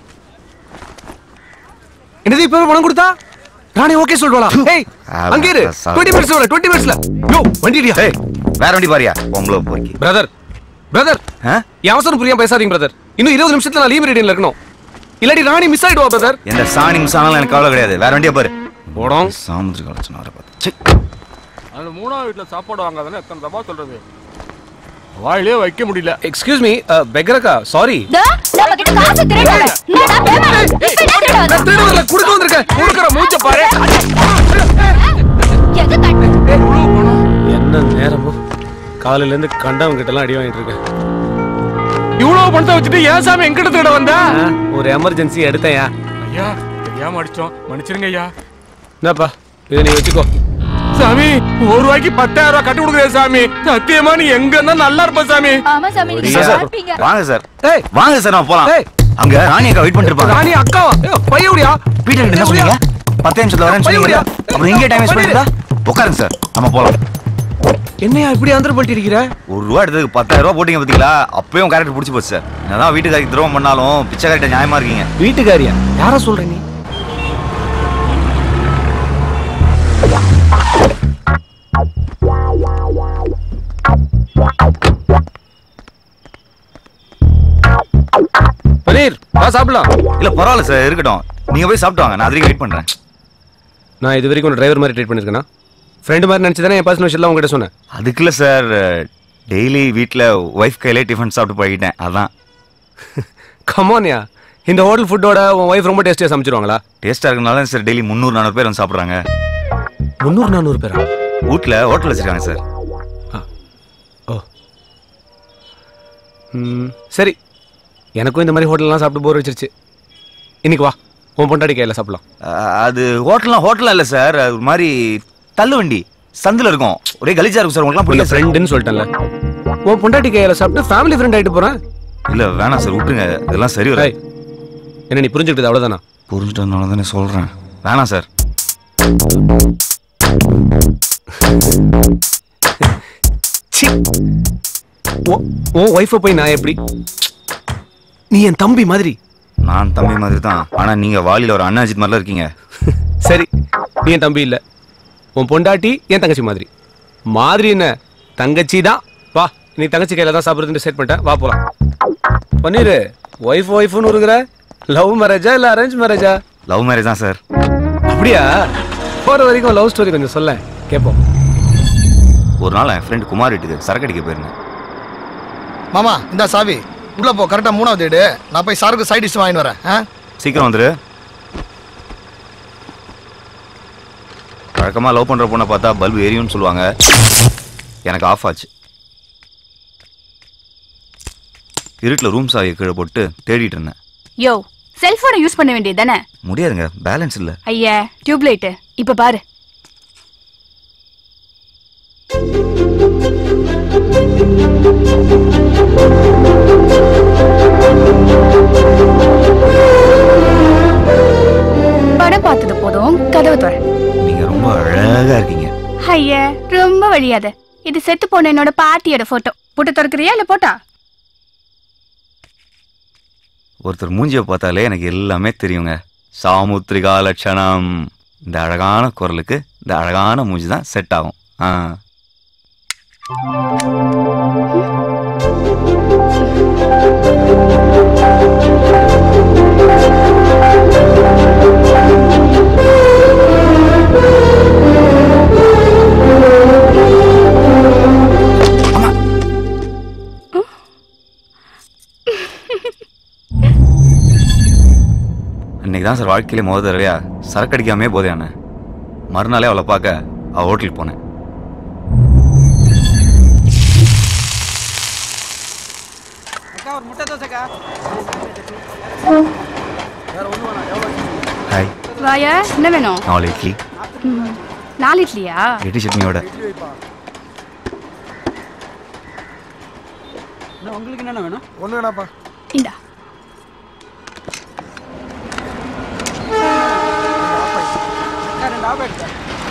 M: என்னது இப்போ பணம் கொடுத்தா நானே ஓகே சொல்றா ஏய் அங்க இரு 20 மினிட்ஸ் வர 20 மினிட்ஸ்ல யோ வண்டிடியா
I: ஏய் வேற வண்டி பாரியா பொம்பளை போய்க்கு
M: பிரதர் பிரதர் என் அவசரம் புரியாம பேசாதீங்க பிரதர் இன்னும் இருபது நிமிஷத்துல நான் லீவ் ரீடிங்ல இருக்கணும் இல்லாட்டி ராணி மிஸ் ஆயிடுவா பிரதர்
I: எந்த சாணி மிஸ் ஆனாலும் எனக்கு கவலை கிடையாது வேற வண்டியை பாரு
M: போடும்
I: சாமுதிரி கலச்சன வர பார்த்து
P: அந்த மூணாவது வீட்டுல சாப்பாடு வாங்காதானே எத்தனை தப்பா சொல்றது வாயிலே வைக்க முடியல
M: எக்ஸ்கியூஸ் மீ பெக்ரக்கா சாரி
L: நம்ம கிட்ட காசு திருடாத என்னடா பேமெண்ட் இப்ப என்ன திருடாத
M: திருடுவதில்ல குடுக்க வந்திருக்கேன்
P: கொடுக்குற மூச்ச பாரு
L: எது கட்டு
M: என்ன நேரமோ காலையில இருந்து கண்டவங்க கிட்ட எல்லாம் அடி வாங்கிட்டு இருக்கேன்
P: இவ்வளவு பணத்தை வச்சுட்டு ஏன் சாமி எங்கிட்ட திருட வந்தா
M: ஆ, ஒரு எமர்ஜென்சி எடுத்தேயா
P: ஐயா தெரியாம அடிச்சோம் மன்னிச்சிருங்க ஐயா
M: என்னப்பா இதை நீ வச்சுக்கோ
P: சாமி ஒரு ரூபாய்க்கு பத்தாயிரம் ரூபாய் கட்டி கொடுக்குறேன் சாமி சத்தியமா நீ எங்க இருந்தா நல்லா இருப்ப சாமி
L: ஆமா சாமி நீங்க
I: சார், சார்,
L: பார்ப்பீங்க
I: வாங்க சார்
M: ஏய்
I: வாங்க சார் நம்ம போலாம் அங்க ராணி அக்கா வெயிட் பண்ணிட்டு இருப்பாங்க
M: ராணி அக்காவா பையவுடியா
I: பீட்டர் கிட்ட என்ன சொன்னீங்க பத்து நிமிஷத்துல வரேன்னு சொன்னீங்க
M: பையன்
I: அப்புறம் இங்கே டைம் வேஸ்ட் பண்ணிருந்தா உட்காருங்க சார் நம்ம போலாம்
M: என்னையா இப்படி ஆந்திர பண்ணிட்டு இருக்கிற
I: ஒரு ரூபா எடுத்ததுக்கு பத்தாயிரம் ரூபா போட்டீங்க பாத்தீங்களா அப்பயும் கேரக்டர் பிடிச்சி போச்சு சார் என்னதான் வீட்டுக்காரிக்கு துரோகம் பண்ணாலும் பிச்சைக்காரிட்ட நியாயமா இருக்கீங்க
M: வீட்டுக்காரியா யார சொல்ற நீ பனீர் வா சாப்பிடலாம்
I: இல்ல பரவாயில்ல சார் இருக்கட்டும் நீங்க போய் சாப்பிட்டு வாங்க நான் அதுக்கு வெயிட் பண்றேன்
M: நான் இது வரைக்கும் டிரைவர் மாதிரி ட்ரீட் பண்ணிருக்கேனா ஃப்ரெண்டு மாதிரி நினைச்சு தானே என் பர்சனல் விஷயம் உங்ககிட்ட சொன்னேன்
I: அதுக்குள்ள சார் டெய்லி வீட்டில் ஒய்ஃப் கையிலே டிஃபன் சாப்பிட்டு பழகிட்டேன் அதான்
M: கமான்யா இந்த ஹோட்டல் ஃபுட்டோட உன் ஒய்ஃப் ரொம்ப டேஸ்டியா சமைச்சிருவாங்களா
I: டேஸ்டா இருக்கனால சார் டெய்லி முந்நூறு நானூறு பேர் வந்து சாப்பிட்றாங்க
M: முந்நூறு நானூறு பேரா
I: வீட்டில் ஹோட்டல் வச்சிருக்காங்க சார்
M: ம், சரி எனக்கும் இந்த மாதிரி ஹோட்டல்லாம் சாப்பிட்டு போர் வச்சிருச்சு இன்னைக்கு வா உன் பொண்டாடி கையில் சாப்பிடலாம்
I: அஹ், அது ஹோட்டல்லாம் ஹோட்டலாம் இல்லை சார் அது ஒரு மாதிரி தள்ளு வண்டி சந்தில் இருக்கும் ஒரே கலிஜா இருக்கும் சார் உங்களுக்குலாம்
M: உங்க
I: பிடிக்கும்
M: ஃப்ரெண்டுன்னு சொல்லிட்டேன்ல உன் பொண்டாட்டி கையில் சாப்பிட்டு ஃபேமிலி ஃப்ரெண்ட் ஆயிட்டு போறேன்
I: இல்ல வேணாம் சார் விட்டுருங்க இதெல்லாம் சரி வர
M: என்ன நீ புரிஞ்சுக்கிட்டது அவ்வளவுதானா
I: புரிஞ்சுட்டதுனால தானே சொல்றேன் வேணாம் சார்
M: சி உன் ஒய்ஃபை போய் நான் எப்படி நீ என் தம்பி மாதிரி
I: நான் தம்பி மாதிரி தான் ஆனா நீங்க வாலியில ஒரு அண்ணாஜித் மாதிரிலாம் இருக்கீங்க
M: சரி நீ என் தம்பி இல்ல உன் பொண்டாட்டி என் தங்கச்சி மாதிரி மாதிரி என்ன தங்கச்சி தான் வா நீ தங்கச்சி கையில தான் சாப்பிடுறதுன்னு செட் பண்ணிட்டேன் வா போலாம் பன்னீர் ஒய்ஃப் ஒய்ஃப்னு இருக்கிற லவ் மேரேஜா இல்ல அரேஞ்ச் மேரேஜா
I: லவ் மேரேஜ் தான் சார்
M: அப்படியா போற வரைக்கும் லவ் ஸ்டோரி கொஞ்சம் சொல்ல கேட்போம்
I: ஒரு நாள் என் ஃப்ரெண்ட் குமார் வீட்டுக்கு சரக்கு அடிக்க போயிருந்தேன்
H: மாமா இந்த சாவி உள்ள போ கரெக்டா மூணாவது வீடு நான் போய் சாருக்கு சைட் டிஷ் வாங்கிட்டு வரேன் ஆ?
I: சீக்கிரம் வந்துரு வழக்கமா லவ் பண்ற பொண்ணை பார்த்தா பல்பு எரியும்னு சொல்லுவாங்க எனக்கு ஆஃப் ஆச்சு இருட்டில் ரூம் சாவியை கீழே போட்டு தேடிட்டு இருந்தேன்
Q: யோ செல்போனை யூஸ் பண்ண வேண்டியது தானே
I: முடியாதுங்க பேலன்ஸ் இல்லை
Q: ஐயா டியூப் லைட்டு இப்ப பாரு படம் பார்த்தது போதும் கதவு தர
I: நீங்க ரொம்ப அழகா இருக்கீங்க
Q: ஐயா ரொம்ப வழியாத இது செத்து போன என்னோட பாட்டியோட போட்டோ போட்டு திறக்கிறியா இல்ல போட்டா
I: ஒருத்தர் மூஞ்சியை பார்த்தாலே எனக்கு எல்லாமே தெரியுங்க சாமுத்திரிகா லட்சணம் இந்த அழகான குரலுக்கு இந்த அழகான மூஞ்சி தான் செட் ஆகும் ஆ இன்னைக்கு தான் சார் வாழ்க்கையிலே முத தடவையா சரக்கு அடிக்காமே போதையான மறுநாளே அவளை பார்க்க அவள் ஹோட்டலுக்கு போனேன்
N: ஒரு முட்டை தோசைக்கா
I: ஹாய்
Q: வாயா என்ன வேணும்
I: நாலு இட்லி
Q: ம், நாலு இட்லியா
I: இட்லி சட்னியோட
N: உங்களுக்கு என்னென்ன வேணும்
H: ஒண்ணு வேணாப்பா
Q: இந்தா
N: ரெண்டு ஆஃப் எடுத்தேன்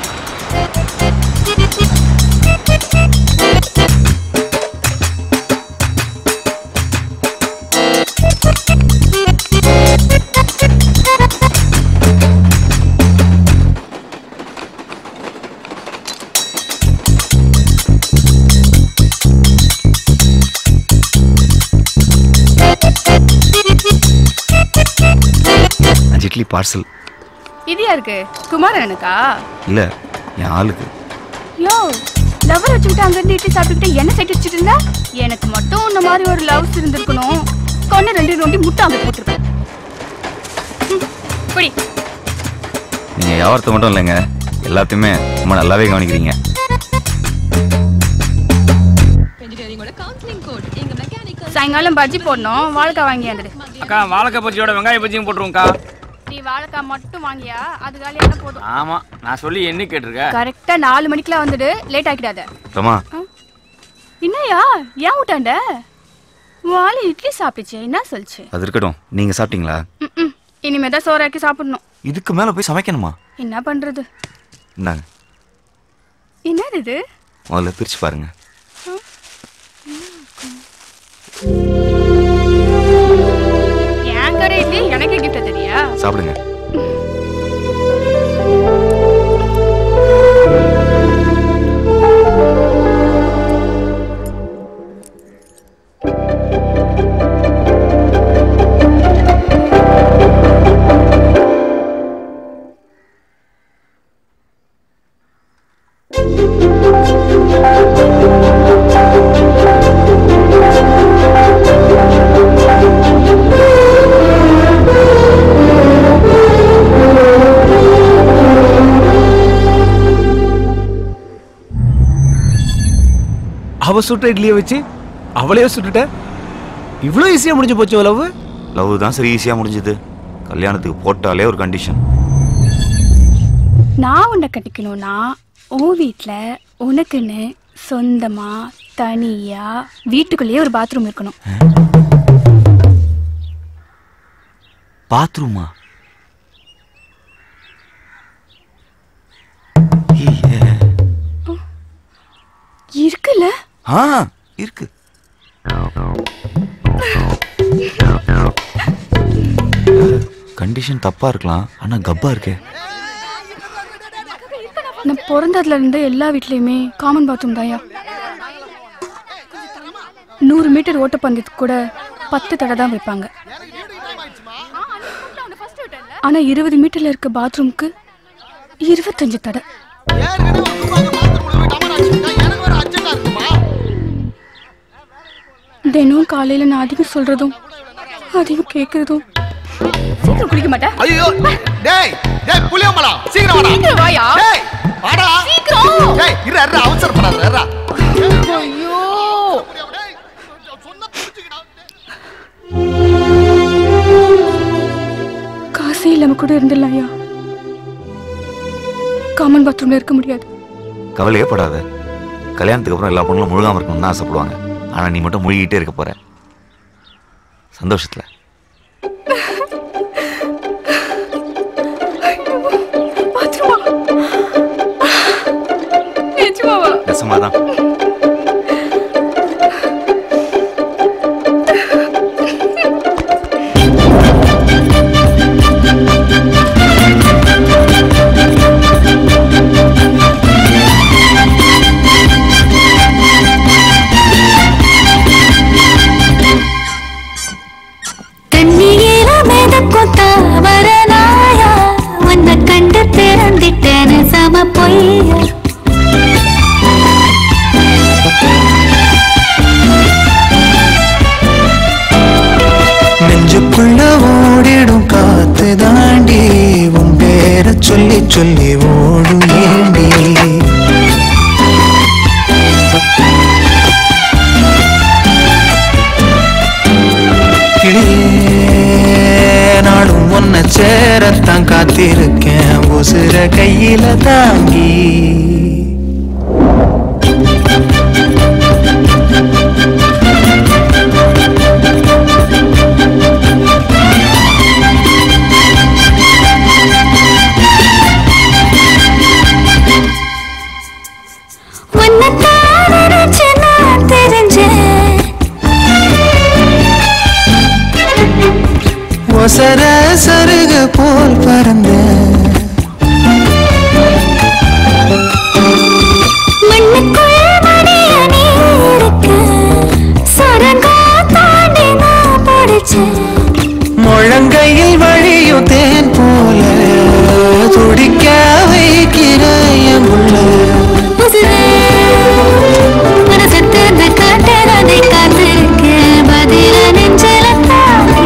I: அஞ்சு இட்லி பார்சல்
Q: இது யாருக்கு குமாரனுக்கா
I: இல்லை என் ஆளுக்கு
Q: யோ லவர் வச்சுக்கிட்டு அங்கிருந்து இட்லி சாப்பிட்டுக்கிட்டு என்ன செட் வச்சுட்டு இருந்தா எனக்கு மட்டும் இந்த மாதிரி ஒரு லவ்ஸ் இருந்திருக்கணும் கொண்டு ரெண்டு நோண்டி முட்டை அங்க போட்டிருப்பேன் ம், புடி
I: நீங்கள் வியாபாரத்தை மட்டும் இல்லைங்க எல்லாத்தையுமே ரொம்ப நல்லாவே கவனிக்கிறீங்க
Q: சாயங்காலம் பஜ்ஜி போடணும் வாழைக்காய் வாங்கியாந்துடு
G: அக்கா வாழைக்காய் பஜ்ஜியோட வெங்காய பஜ்ஜியும் போட்டுருவோம்க்கா
Q: நீ வாழைக்காய் மட்டும் வாங்கியா அது காலியான போதும்
G: ஆமா நான் சொல்லி என்ன கேட்டிருக்க
Q: கரெக்டா நாலு மணிக்கெல்லாம் வந்துடு லேட் ஆக்கிடாத
I: ரமா
Q: என்னையா ஏன் விட்டாண்ட வாழை இட்லி சாப்பிடுச்சு என்ன சொல்லுச்சு
I: அது இருக்கட்டும் நீங்கள் சாப்பிட்டீங்களா
Q: ம்ம். இனிமே தான் சோறாக்கி சாப்பிடணும்
I: இதுக்கு மேலே போய் சமைக்கணுமா
Q: என்ன பண்றது
I: இந்தாங்க
Q: என்னது இது
I: முதல்ல பிரித்து பாருங்க
Q: என் கடை இட்லி எனக்கு கிஃப்ட் தெரியா
I: சாப்பிடுங்க
M: அவ சுட்ட இட்லியை வச்சு அவளையே சுட்டுட்ட இவ்வளோ ஈஸியா முடிஞ்சு போச்சு லவ்
I: லவ் தான் சரி ஈஸியாக முடிஞ்சது கல்யாணத்துக்கு போட்டாலே ஒரு கண்டிஷன்
Q: நான் உன்னை கட்டிக்கணும்னா உன் வீட்டில் உனக்குன்னு சொந்தமா தனியா வீட்டுக்குள்ளேயே ஒரு பாத்ரூம் இருக்கணும்
I: பாத்ரூமா
Q: இருக்குல்ல
I: ஆ இருக்கு கண்டிஷன் தப்பா இருக்கலாம் ஆனா கப்பா இருக்கே
Q: நான் பிறந்ததுல இருந்து எல்லா வீட்லயுமே காமன் பாத்ரூம் தாயா நூறு மீட்டர் ஓட்டப்பந்தயத்துக்கு கூட பத்து தடை தான் வைப்பாங்க ஆனா இருபது மீட்டர்ல இருக்க பாத்ரூம்க்கு இருபத்தஞ்சு தடை தினம் காலையில நான் அதிகம் சொல்றதும் அதிகம் கேக்குறதும் சீக்கிரம் குளிக்க மாட்டேன்
H: ஐயோ டேய் டேய் புளியம்பலம் சீக்கிரம் வாடா
Q: சீக்கிரம் வாயா.
H: டேய் வாடா
Q: சீக்கிரம்.
H: டேய் இரு இரு அவசரப்படாத இரு
Q: ஐயோ காசே இல்லாம கூட இருந்துடலாம்யா காமன் பாத்ரூம்ல இருக்க முடியாது
I: கவலையே படாத கல்யாணத்துக்கு அப்புறம் எல்லா பொண்ணுங்களும் முழுகாம இருக்கணும்னு தான் ஆசைப்படுவாங்க ஆனா நீ மட்டும் முழுகிட்டே இருக்க போற சந்தோஷத்துல
Q: பாத்ரூமா நிஜமாவா
I: நெசமாதான்
R: தண்ணியில மிதக்கும் தாவரனாயா உன்னை கண்டு பிறந்திட்டேன்னு சம பொய்யா
S: நெஞ்சுக்குள்ள ஓடிடும் காத்து தாண்டி உன் பேரை சொல்லி சொல்லி ஓடும் ஏண்டி கிளியே நாடும் உன்னை சேரத்தான் காத்திருக்கேன் உசுர கையில தாங்கி
R: உன்னை தான் நினைச்சு நான் தெரிஞ்சேன்
S: ஒசர சருக போல் பறந்தேன்
R: மண்ணுக்குள் மடிய நீ இருக்க சரங்கா தாண்டி நான் படிச்சேன்
S: முழங்கையில் வழியும் தேன் போல துடிக்க வைக்கிற என் உள்ள
R: உசுரே, மனசத்து அந்த காட்டலானை காத்திருக்கேன் பதில நெஞ்சில தாங்கி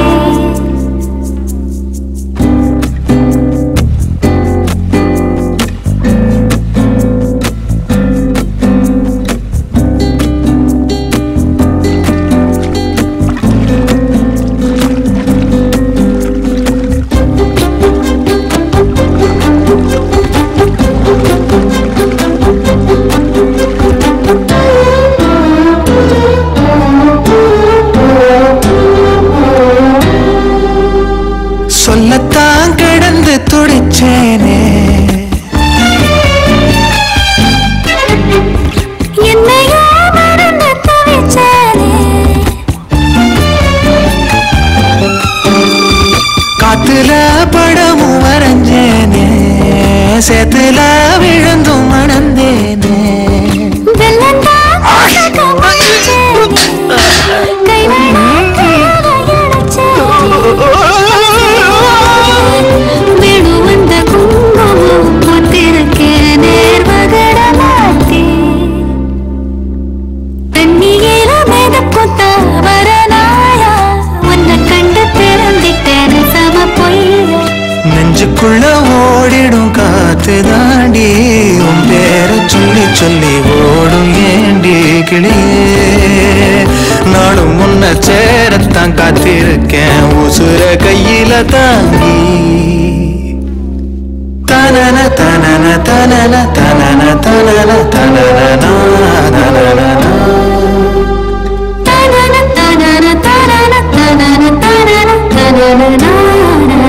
S: சொல்லத்தான் கிடந்து துடிச்சேனே
R: என்னையோ மறந்து தவிச்சானே
S: காத்துல படமும் வரைஞ்சேனே சேத்துல விழுந்தும் மணந்தேனே
R: வெள்ளந்தான் காக்க முடிஞ்சேனே வேணு வந்த குங்குமம் போட்டிருக்கேன் நேர்வகட மாத்தி தண்ணியில மிதக்கும் தாவரனாயா உன்னை கண்டு பிறந்திட்டேன் சம பொய்யா
S: நெஞ்சுக்குள்ள ஓடிடும் காத்து தாண்டி உன் பேரை சொல்லி சொல்லி ஓடும் ஏண்டி கிளியே நானும் முன்ன சேரத்தான் காத்திருக்கேன் உசுர கையில தாங்கி தனன தனன தனன தனன தனன தனன தனன
R: தனன தனன தனன தனன தனன தனன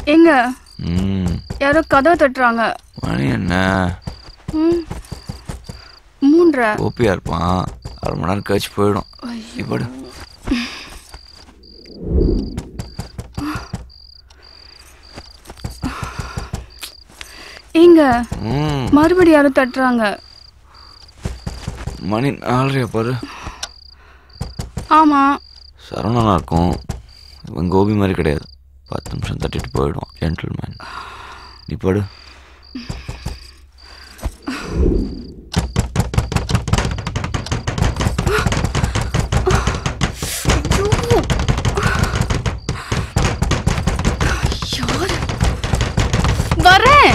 O: எங்க
G: ம்
O: யாரோ கதவை தட்டுறாங்க
G: மணி என்ன
O: ம். மூன்றரை
G: ஓபியா இருப்பான் அரை மணி நேரம் கழிச்சு போயிடும் இப்படி
O: எங்க
G: ம்
O: மறுபடியும் யாரோ தட்டுறாங்க
G: மணி நாலரையா பாரு
O: ஆமா
G: சரவணனா இருக்கும் இவன் கோபி மாதிரி கிடையாது பத்து நிமிஷம் தட்டிட்டு போயிடும் ஜென்டில்மேன் நீ படு
O: வரேன்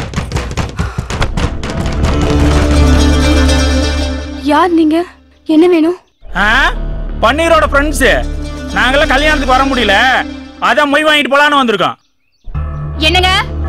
O: யார் நீங்க என்ன வேணும்
N: ஆ பன்னீரோட ஃப்ரெண்ட்ஸ் நாங்கெல்லாம் கல்யாணத்துக்கு வர முடியல அதான் மொய் வாங்கிட்டு போலான்னு வந்திருக்கோம்
O: என்னங்க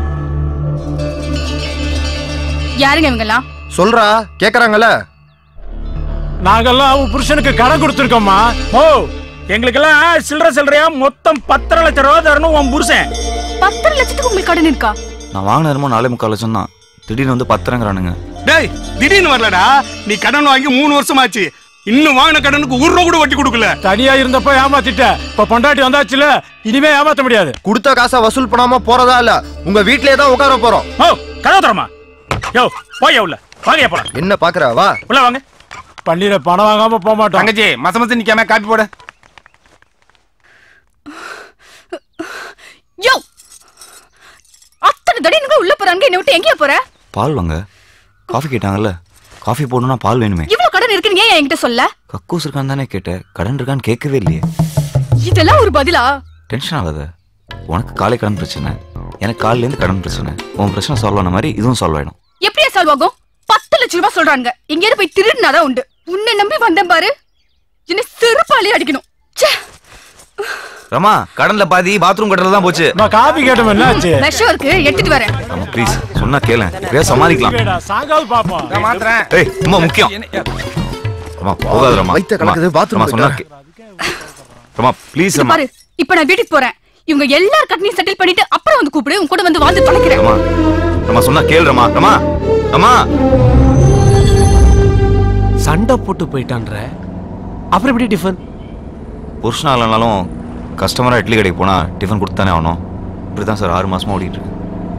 O: யாருங்க இவங்கெல்லாம்
H: சொல்றா கேக்குறாங்கல்ல
N: நாங்கெல்லாம் அவன் புருஷனுக்கு கடன் கொடுத்துருக்கோம்மா ஓ எங்களுக்கெல்லாம் சில்லற சில்லறையா மொத்தம் பத்தரை லட்சம் ரூபா தரணும் உன் புருஷன்
O: பத்தரை லட்சத்துக்கு உங்களுக்கு கடன் இருக்கா
G: நான் வாங்கின நேரமோ நாலே முக்கால் லட்சம் தான் திடீர்னு வந்து பத்திரங்கிறானுங்க
T: டேய் திடீர்னு வரலடா நீ கடன் வாங்கி மூணு வருஷம் ஆச்சு இன்னும் வாங்கின கடனுக்கு ஒரு ரூபா கூட வட்டி கொடுக்கல
N: தனியா இருந்தப்ப ஏமாத்திட்ட இப்ப பொண்டாட்டி வந்தாச்சுல இனிமே ஏமாத்த முடியாது
H: கொடுத்த காசை வசூல் பண்ணாம போறதா இல்ல உங்க வீட்லயே தான் உட்கார போறோம்
N: ஓ கதவு தரமா யோ போய் உள்ள வாங்க போலாம்
H: என்ன பாக்குற வா
N: உள்ள வாங்க பன்னீரை பணம் வாங்காம போக மாட்டோம்
P: தங்கச்சி மச மசம் நிக்காம காப்பி போட
O: யோ அத்தனை தடினுங்க உள்ள போறாங்க என்ன விட்டு எங்கேயா போற
G: பால் வாங்க காஃபி கேட்டாங்கல்ல காஃபி போடணும்னா பால் வேணுமே
O: இவ்வளவு கடன் இருக்குன்னு ஏன் என்கிட்ட சொல்ல
G: கக்கூஸ் இருக்கான்னு தானே கேட்டேன் கடன் இருக்கான்னு கேட்கவே இல்லையே
O: இதெல்லாம் ஒரு பதிலா
G: டென்ஷன் ஆகாத உனக்கு காலை கடன் பிரச்சனை எனக்கு காலையிலேருந்து கடன் பிரச்சனை உன் பிரச்சனை சால்வ் ஆன மாதிரி இதுவும் சால்வ் ஆயிடும்
O: எப்படியா சால்வ் ஆகும் பத்து லட்சம் ரூபாய் சொல்றாங்க எங்கேயாவது போய் திருடினாதான் உண்டு உன்னை நம்பி வந்தேன் பாரு என்ன செருப்பாலே அடிக்கணும் ச்சே.
G: ரமா கடன்ல பாதி பாத்ரூம் கடன்ல தான் போச்சு
N: நான் காபி கேட்டோம் என்னாச்சு
O: விஷம் இருக்கு எடுத்துட்டு வரேன்
G: ரமா ப்ளீஸ் சொன்னா கேள இப்படியே சமாளிக்கலாம்
N: சாயங்காலம் பாப்போம்
P: மாத்திரேன்
G: ஏய் ரொம்ப முக்கியம் ரமா போகாத ரமா
H: வயித்த கலக்குது, bathroom
G: ரமா சொன்னா
H: போயிட்டு
G: கே- ரமா ப்ளீஸ்
O: இங்க
G: ரமா
O: பாரு இப்ப நான் வீட்டுக்கு போறேன் இவங்க எல்லார் கட்டணையும் செட்டில் பண்ணிட்டு அப்புறம் வந்து கூப்பிடு உன் கூட வந்து வாழ்ந்து தொலைக்கிறேன்
G: ரமா ரமா சொன்னா கேளு ரமா ரமா ரமா
M: சண்டை போட்டு போயிட்டான்ற அப்புறம் எப்படி டிஃபன்
G: புருஷனா இல்லைனாலும் கஸ்டமரா இட்லி கடைக்கு போனா டிஃபன் கொடுத்தானே ஆகணும் இப்படி தான் சார் ஆறு மாசமா ஓடிட்டு இருக்கு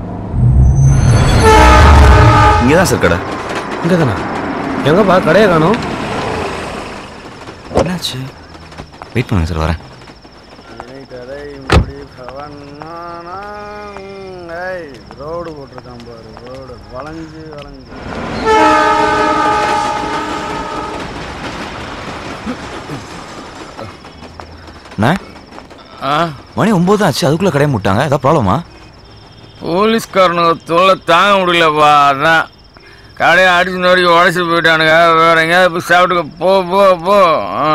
G: இங்கே தான் சார் கடை
M: இங்கே தானே எங்கப்பா கடையை காணும்
G: என்னாச்சு வெயிட் பண்ணுங்க சார் வரேன்
B: ரோடு போட்டிருக்கான் பாரு ரோடு வளைஞ்சு வளைஞ்சு
G: அண்ணா மணி ஒன்பது தான் ஆச்சு அதுக்குள்ள கடையை முட்டாங்க ஏதாவது ப்ராப்ளமா
U: போலீஸ்காரனுங்க தொல்லை தாங்க முடியலப்பா அதான் கடையை அடிச்சு நோடி உடச்சிட்டு போயிட்டானுங்க வேற எங்கேயாவது போய் சாப்பிட்டுக்க போ போ போ ஆ.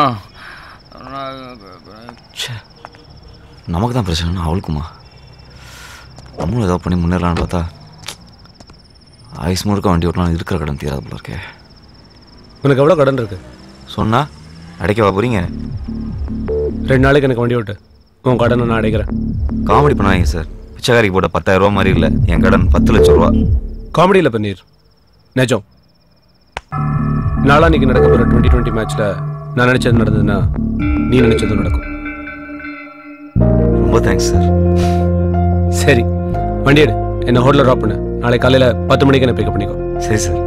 G: நமக்கு தான் பிரச்சனை அவளுக்குமா நம்மளும் ஏதாவது பண்ணி முன்னேறலாம்னு பார்த்தா ஆயுஸ் முழுக்க வண்டி ஓட்டலாம் இருக்கிற கடன் தீராது போல இருக்கே
M: உனக்கு எவ்வளோ கடன் இருக்கு
G: சொன்னா அடைக்கவா போறீங்க
M: ரெண்டு நாளைக்கு எனக்கு வண்டி ஓட்டு உன் கடனை நான் அடைக்கிறேன்
G: காமெடி பண்ணாதீங்க சார் பிச்சைக்காரிக்கு போட்ட பத்தாயிரம் ரூபா மாதிரி இல்லை என் கடன் பத்து லட்சம் ரூபா
M: காமெடியில் பன்னீர் நிஜம் நாளான்னைக்கு நடக்க போகிற டுவெண்ட்டி டுவெண்ட்டி மேட்ச்சில் நான் நினச்சது நடந்ததுன்னா நீ நினச்சதும் நடக்கும்
G: ரொம்ப தேங்க்ஸ் சார்
M: சரி வண்டி எடு என்ன ஹோட்டலில் ட்ராப் பண்ணு நாளை காலையில் பத்து மணிக்கு என்ன பிக்கப் பண்ணிக்கோ
G: சரி சார்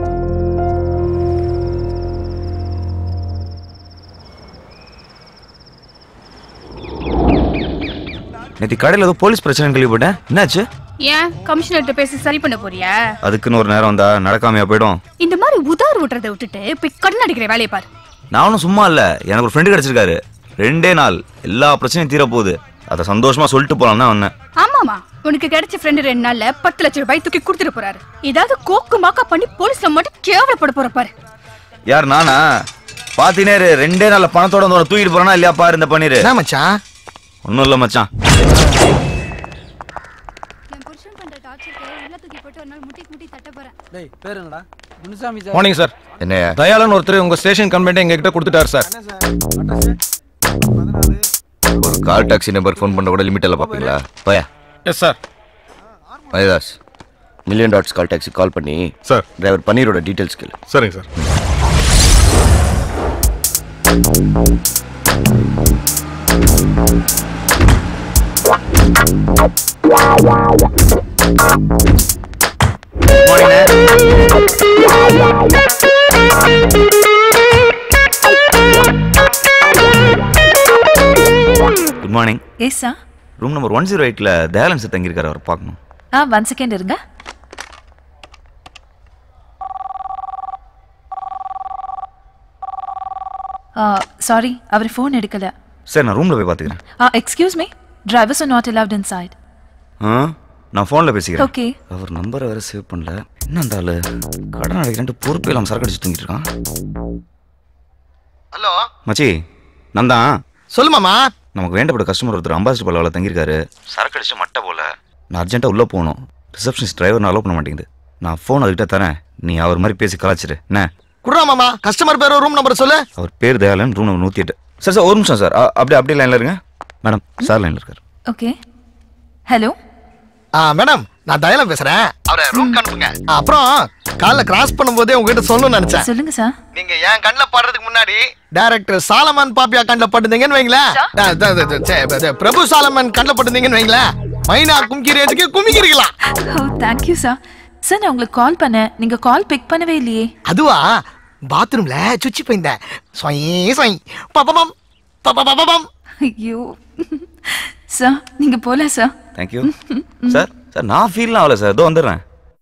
G: நேற்று கடையில் ஏதோ போலீஸ் பிரச்சனை கேள்விப்பட்டேன் என்னாச்சு
O: ஏன் கமிஷனர்கிட்ட பேசி சரி பண்ண போறியா
G: அதுக்குன்னு ஒரு நேரம் வந்தா நடக்காமையா போயிடும்
O: இந்த மாதிரி உதார் விட்டுறதை விட்டுட்டு போய் கடன் அடிக்கிற வேலையை பாரு
G: நான் ஒன்றும் சும்மா இல்லை எனக்கு ஒரு ஃப்ரெண்டு கிடைச்சிருக்காரு ரெண்டே நாள் எல்லா பிரச்சனையும் தீர போகுது அதை சந்தோஷமா சொல்லிட்டு போலாம் தான் வந்தேன்
O: ஆமாமா உனக்கு கிடைச்ச ஃப்ரெண்டு ரெண்டு நாள்ல பத்து லட்சம் ரூபாய் தூக்கி கொடுத்துட்டு போறாரு ஏதாவது கோக்கு மாக்கா பண்ணி போலீஸ்ல மட்டும் கேவலப்பட போற பாரு
G: யார் நானா பாத்தீனே இரு, ரெண்டே நாள்ல பணத்தோட வந்து உன்னை தூக்கிட்டு போறானா இல்லையா பாரு இந்த பண்ணிரு
H: என்ன மச்சான்
G: ஒன்றும் இல்லை மச்சான்
V: டேய் பேர் என்னடா முனுசாமி
H: மார்னிங் சார்
G: என்னையா
H: தயாளன் ஒருத்தர் உங்க ஸ்டேஷன் கம்ப்ளைண்ட் எங்ககிட்ட கொடுத்துட்டார் சார்
E: ஒரு கால் டாக்ஸி நம்பர் ஃபோன் பண்ண கூட லிமிட் எல்லாம் பார்ப்பீங்களா போயா
P: எஸ் சார்
E: மயதாஸ் million dots call taxi call பண்ணி
D: சார்
E: டிரைவர் பன்னீரோட டீட்டெயில்ஸ் கேளு
D: சரிங்க sir
I: good morning
K: yes sir
I: room number one zero எயிட்டில் தயாளன் சார் தங்கியிருக்காரு அவர் பார்க்கணும்
K: ஆ ஒன் செகண்ட் இருங்க சாரி அவர் ஃபோன் எடுக்கல
I: சார் நான் ரூமில் போய் பார்த்துக்கிறேன்
K: ஆ excuse me drivers are not allowed inside
I: ஆ நான் ஃபோனில் பேசிக்கிறேன்
K: Okay.
I: அவர் நம்பரை வேற சேவ் பண்ணல என்ன அந்த ஆளு கடன் அடைக்கிறேன்ட்டு பொறுப்பே இல்லாமல் சரக்கு அடிச்சு தூங்கிட்டு இருக்கான்
H: ஹலோ
I: மச்சி நான் தான்
H: சொல்லு மாமா
I: நமக்கு வேண்டப்பட்ட கஸ்டமர் ஒருத்தர் அம்பாசிடர் பல்லாவில் தங்கியிருக்காரு சரக்கு அடிச்சு மட்டை போல நான் அர்ஜென்ட்டாக உள்ளே போகணும் ரிசப்ஷனிஸ்ட் டிரைவர் அலோவ் பண்ண மாட்டேங்குது நான் ஃபோன் அதுக்கிட்ட தரேன் நீ அவர் மாதிரி பேசி கலாச்சிரு என்ன
H: குடுறா மாமா கஸ்டமர் பேர் ரூம் நம்பர் சொல்லு
I: அவர் பேர் தயாளன் ரூம் நம்பர் நூற்றி எட்டு சார் சார் ஒரு நிமிஷம் சார் அ- அப்படியே அப்படியே லைனில் இருங்க மேடம் சார் லைனில் இருக்கார்
K: ஓகே ஹலோ
H: ஆ மேடம் நான் தயலம் பேசுறேன் அவரை ரூம் அனுப்புங்க அப்புறம் காலைல கிராஸ் பண்ணும்போதே உங்ககிட்ட சொல்லணும்னு நினைச்சேன்
K: சொல்லுங்க சார்
H: நீங்க என் கண்ணில் படுறதுக்கு முன்னாடி டைரக்டர் சாலமன் பாப்பியா கண்ணில் பட்டுந்தீங்கன்னு வைங்களேன் த- த- த- த- ச்சே, த- பிரபு சாலமன் கண்ணில் பட்டுந்தீங்கன்னு வைங்களேன் மைனா கும்கி ரேட்டுக்கு குமிக்கிருக்கலாம்
K: ஓ தேங்க்யூ சார் சார் நான் உங்களுக்கு கால் பண்ணேன் நீங்க கால் பிக் பண்ணவே இல்லையே
H: அதுவா பாத்ரூம்ல சுச்சி போயிருந்தேன் சொயி சொய் பப்பம் பப்பம்
K: ஐயோ சார் நீங்க போல சார்
I: தேங்க்யூ சார் சார் நான் ஃபீல்லாம் ஆகல சார் இதோ வந்துடுறேன்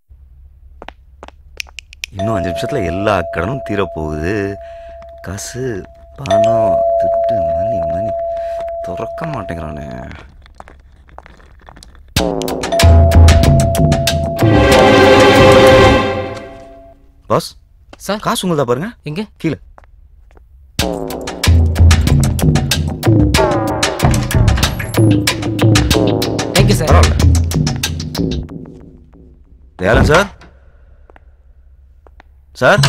I: இன்னும் அஞ்சு நிமிஷத்தில் எல்லா கடனும் தீரப்போகுது காசு பணம் திட்டு மணி மணி திறக்க மாட்டேங்கிறானே பாஸ்
G: சார்
I: காசு உங்களுதா பாருங்க
G: எங்க
I: கீழே
G: தேங்க்யூ சார்
I: பரவாயில்ல தயாளன் சார் சார்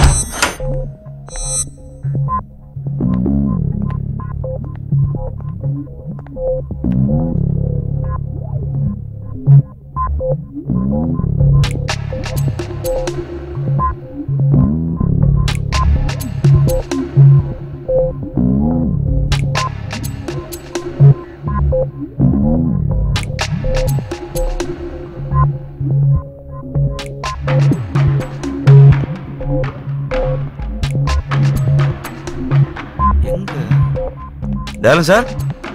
I: எங்க Dayalan sir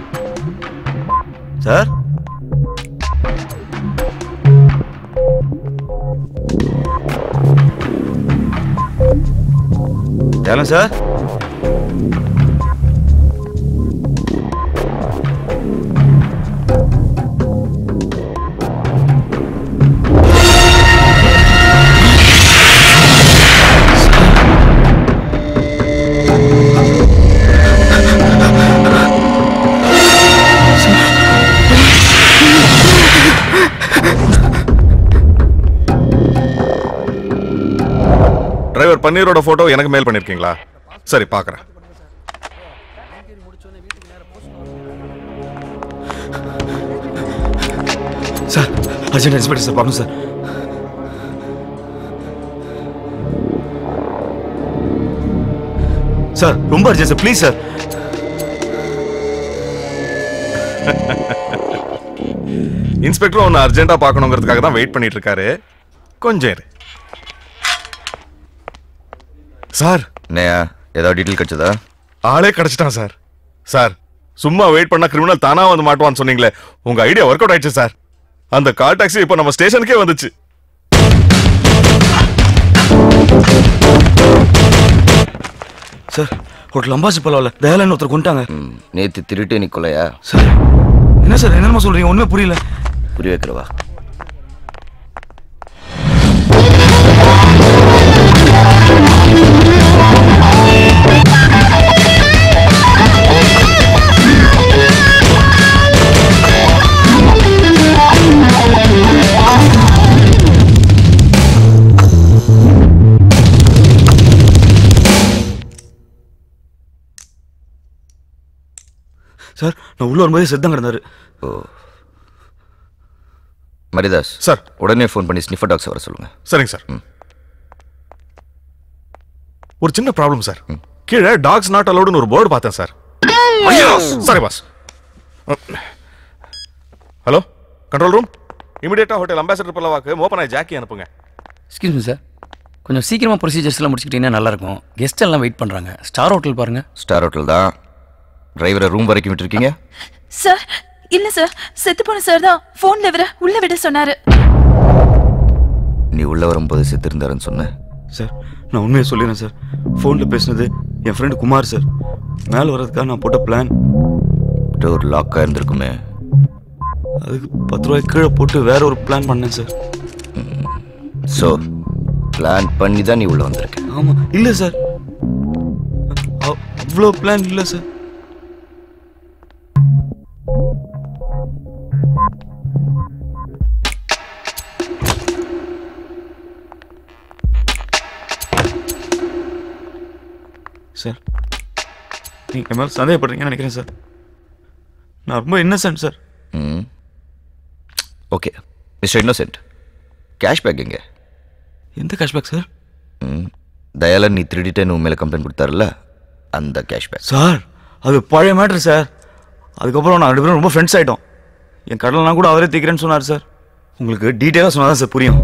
I: sir Dayalan sir
D: driver பன்னீரோட போட்டோ எனக்கு மெயில் பண்ணிருக்கீங்களா சரி பார்க்கறேன்
I: சார் அர்ஜென்ட் இன்ஸ்பெக்டர் சார் பார்க்கணும் சார் சார் ரொம்ப urgent sir please sir
D: inspector ஒன்று அர்ஜென்ட்டா பார்க்கணுங்கிறதுக்காக தான் வெயிட் பண்ணிட்டு இருக்காரு கொஞ்சம் இரு சார்
E: என்னையா ஏதாவது டீட்டெயில் கிடைச்சதா
D: ஆளே கிடைச்சிட்டான் சார் சார் சும்மா வெயிட் பண்ணா கிரிமினல் தானா வந்து மாட்டுவான்னு சொன்னீங்களே உங்க ஐடியா ஒர்க் அவுட் ஆயிடுச்சு சார் அந்த கார் டாக்ஸி இப்போ நம்ம ஸ்டேஷனுக்கே வந்துச்சு
I: சார் ஹோட்டல் அம்பாசி பரவாயில்ல தயாலன் ஒருத்தர் கொண்டாங்க
E: நேத்து திருட்டு நீ கொலையா
I: சார் என்ன சார் என்னமா சொல்றீங்க ஒண்ணுமே புரியல
E: புரிய வைக்கிறவா
I: சார் நான் உள்ள வரும்போதே செத்தம் கிடந்தாரு
E: ஓ மரிதாஸ்
D: சார்
E: உடனே ஃபோன் பண்ணி ஸ்னிஃபர் டாக்ஸ் வர சொல்லுங்க
D: சரிங்க சார் ஒரு சின்ன ப்ராப்ளம் சார் கீழே டாக்ஸ் நாட் அலோடுன்னு ஒரு போர்டு பார்த்தேன் சார் ஐயோ sorry boss hello control room இமிடியேட்டா ஹோட்டல் அம்பாசிடர் பல்லவாக்கு ஓப்பன் ஆகி ஜாக்கி அனுப்புங்க
G: எக்ஸ்கியூஸ் மீ சார் கொஞ்சம் சீக்கிரமாக ப்ரொசீஜர்ஸ் எல்லாம் முடிச்சுக்கிட்டீங்கன்னா நல்லா இருக்கும் கெஸ்ட் எல்லாம் வெயிட் பண்ணுறாங்க ஸ்டார் ஹோட்டல் பாருங்க
E: ஸ்டார் ஹோட்டல் தான் டிரைவரை ரூம் வரைக்கும் விட்டுருக்கீங்க
K: சார் இல்ல சார் செத்து போன சார் தான் போன்ல இவர உள்ள விட சொன்னாரு
E: நீ உள்ள வரும்போது செத்துருந்தாருன்னு சொன்னேன்
I: சார் நான் உண்மையை சொல்லிடுறேன் சார் ஃபோனில் பேசினது என் ஃப்ரெண்டு குமார் சார் மேலே வர்றதுக்காக நான் போட்ட பிளான்
E: டோர் லாக்காக இருந்திருக்குமே
I: அதுக்கு பத்து ரூபாய் கீழே போட்டு வேற ஒரு பிளான் பண்ணேன் சார்
E: ஸோ பிளான் பண்ணி தான் நீ உள்ள வந்திருக்க
I: ஆமாம் இல்லை சார் அவ்- அவ்வளோ பிளான் இல்லை சார் சார் நீங்கள் என் மேலே சந்தேகப்படுறீங்கன்னு நினைக்கிறேன் சார் நான் ரொம்ப இன்னசென்ட் சார்
E: ம் ஓகே மிஸ்டர் இன்னோசென்ட் கேஷ்பேக் எங்க
I: எந்த கேஷ்பேக் சார்
E: ம் தயாலன் நீ திருடிட்டேன்னு உன் மேலே கம்ப்ளைண்ட் கொடுத்தாருல்ல அந்த கேஷ்பேக்
I: சார் அது பழைய மேட்ரு சார் அதுக்கப்புறம் நான் ரெண்டு பேரும் ரொம்ப ஃப்ரெண்ட்ஸ் ஆகிட்டோம் என் கடலாம் கூட அவரே தீக்கிறேன்னு சொன்னார் சார் உங்களுக்கு டீட்டெயிலாக சொன்னால் தான் சார் புரியும்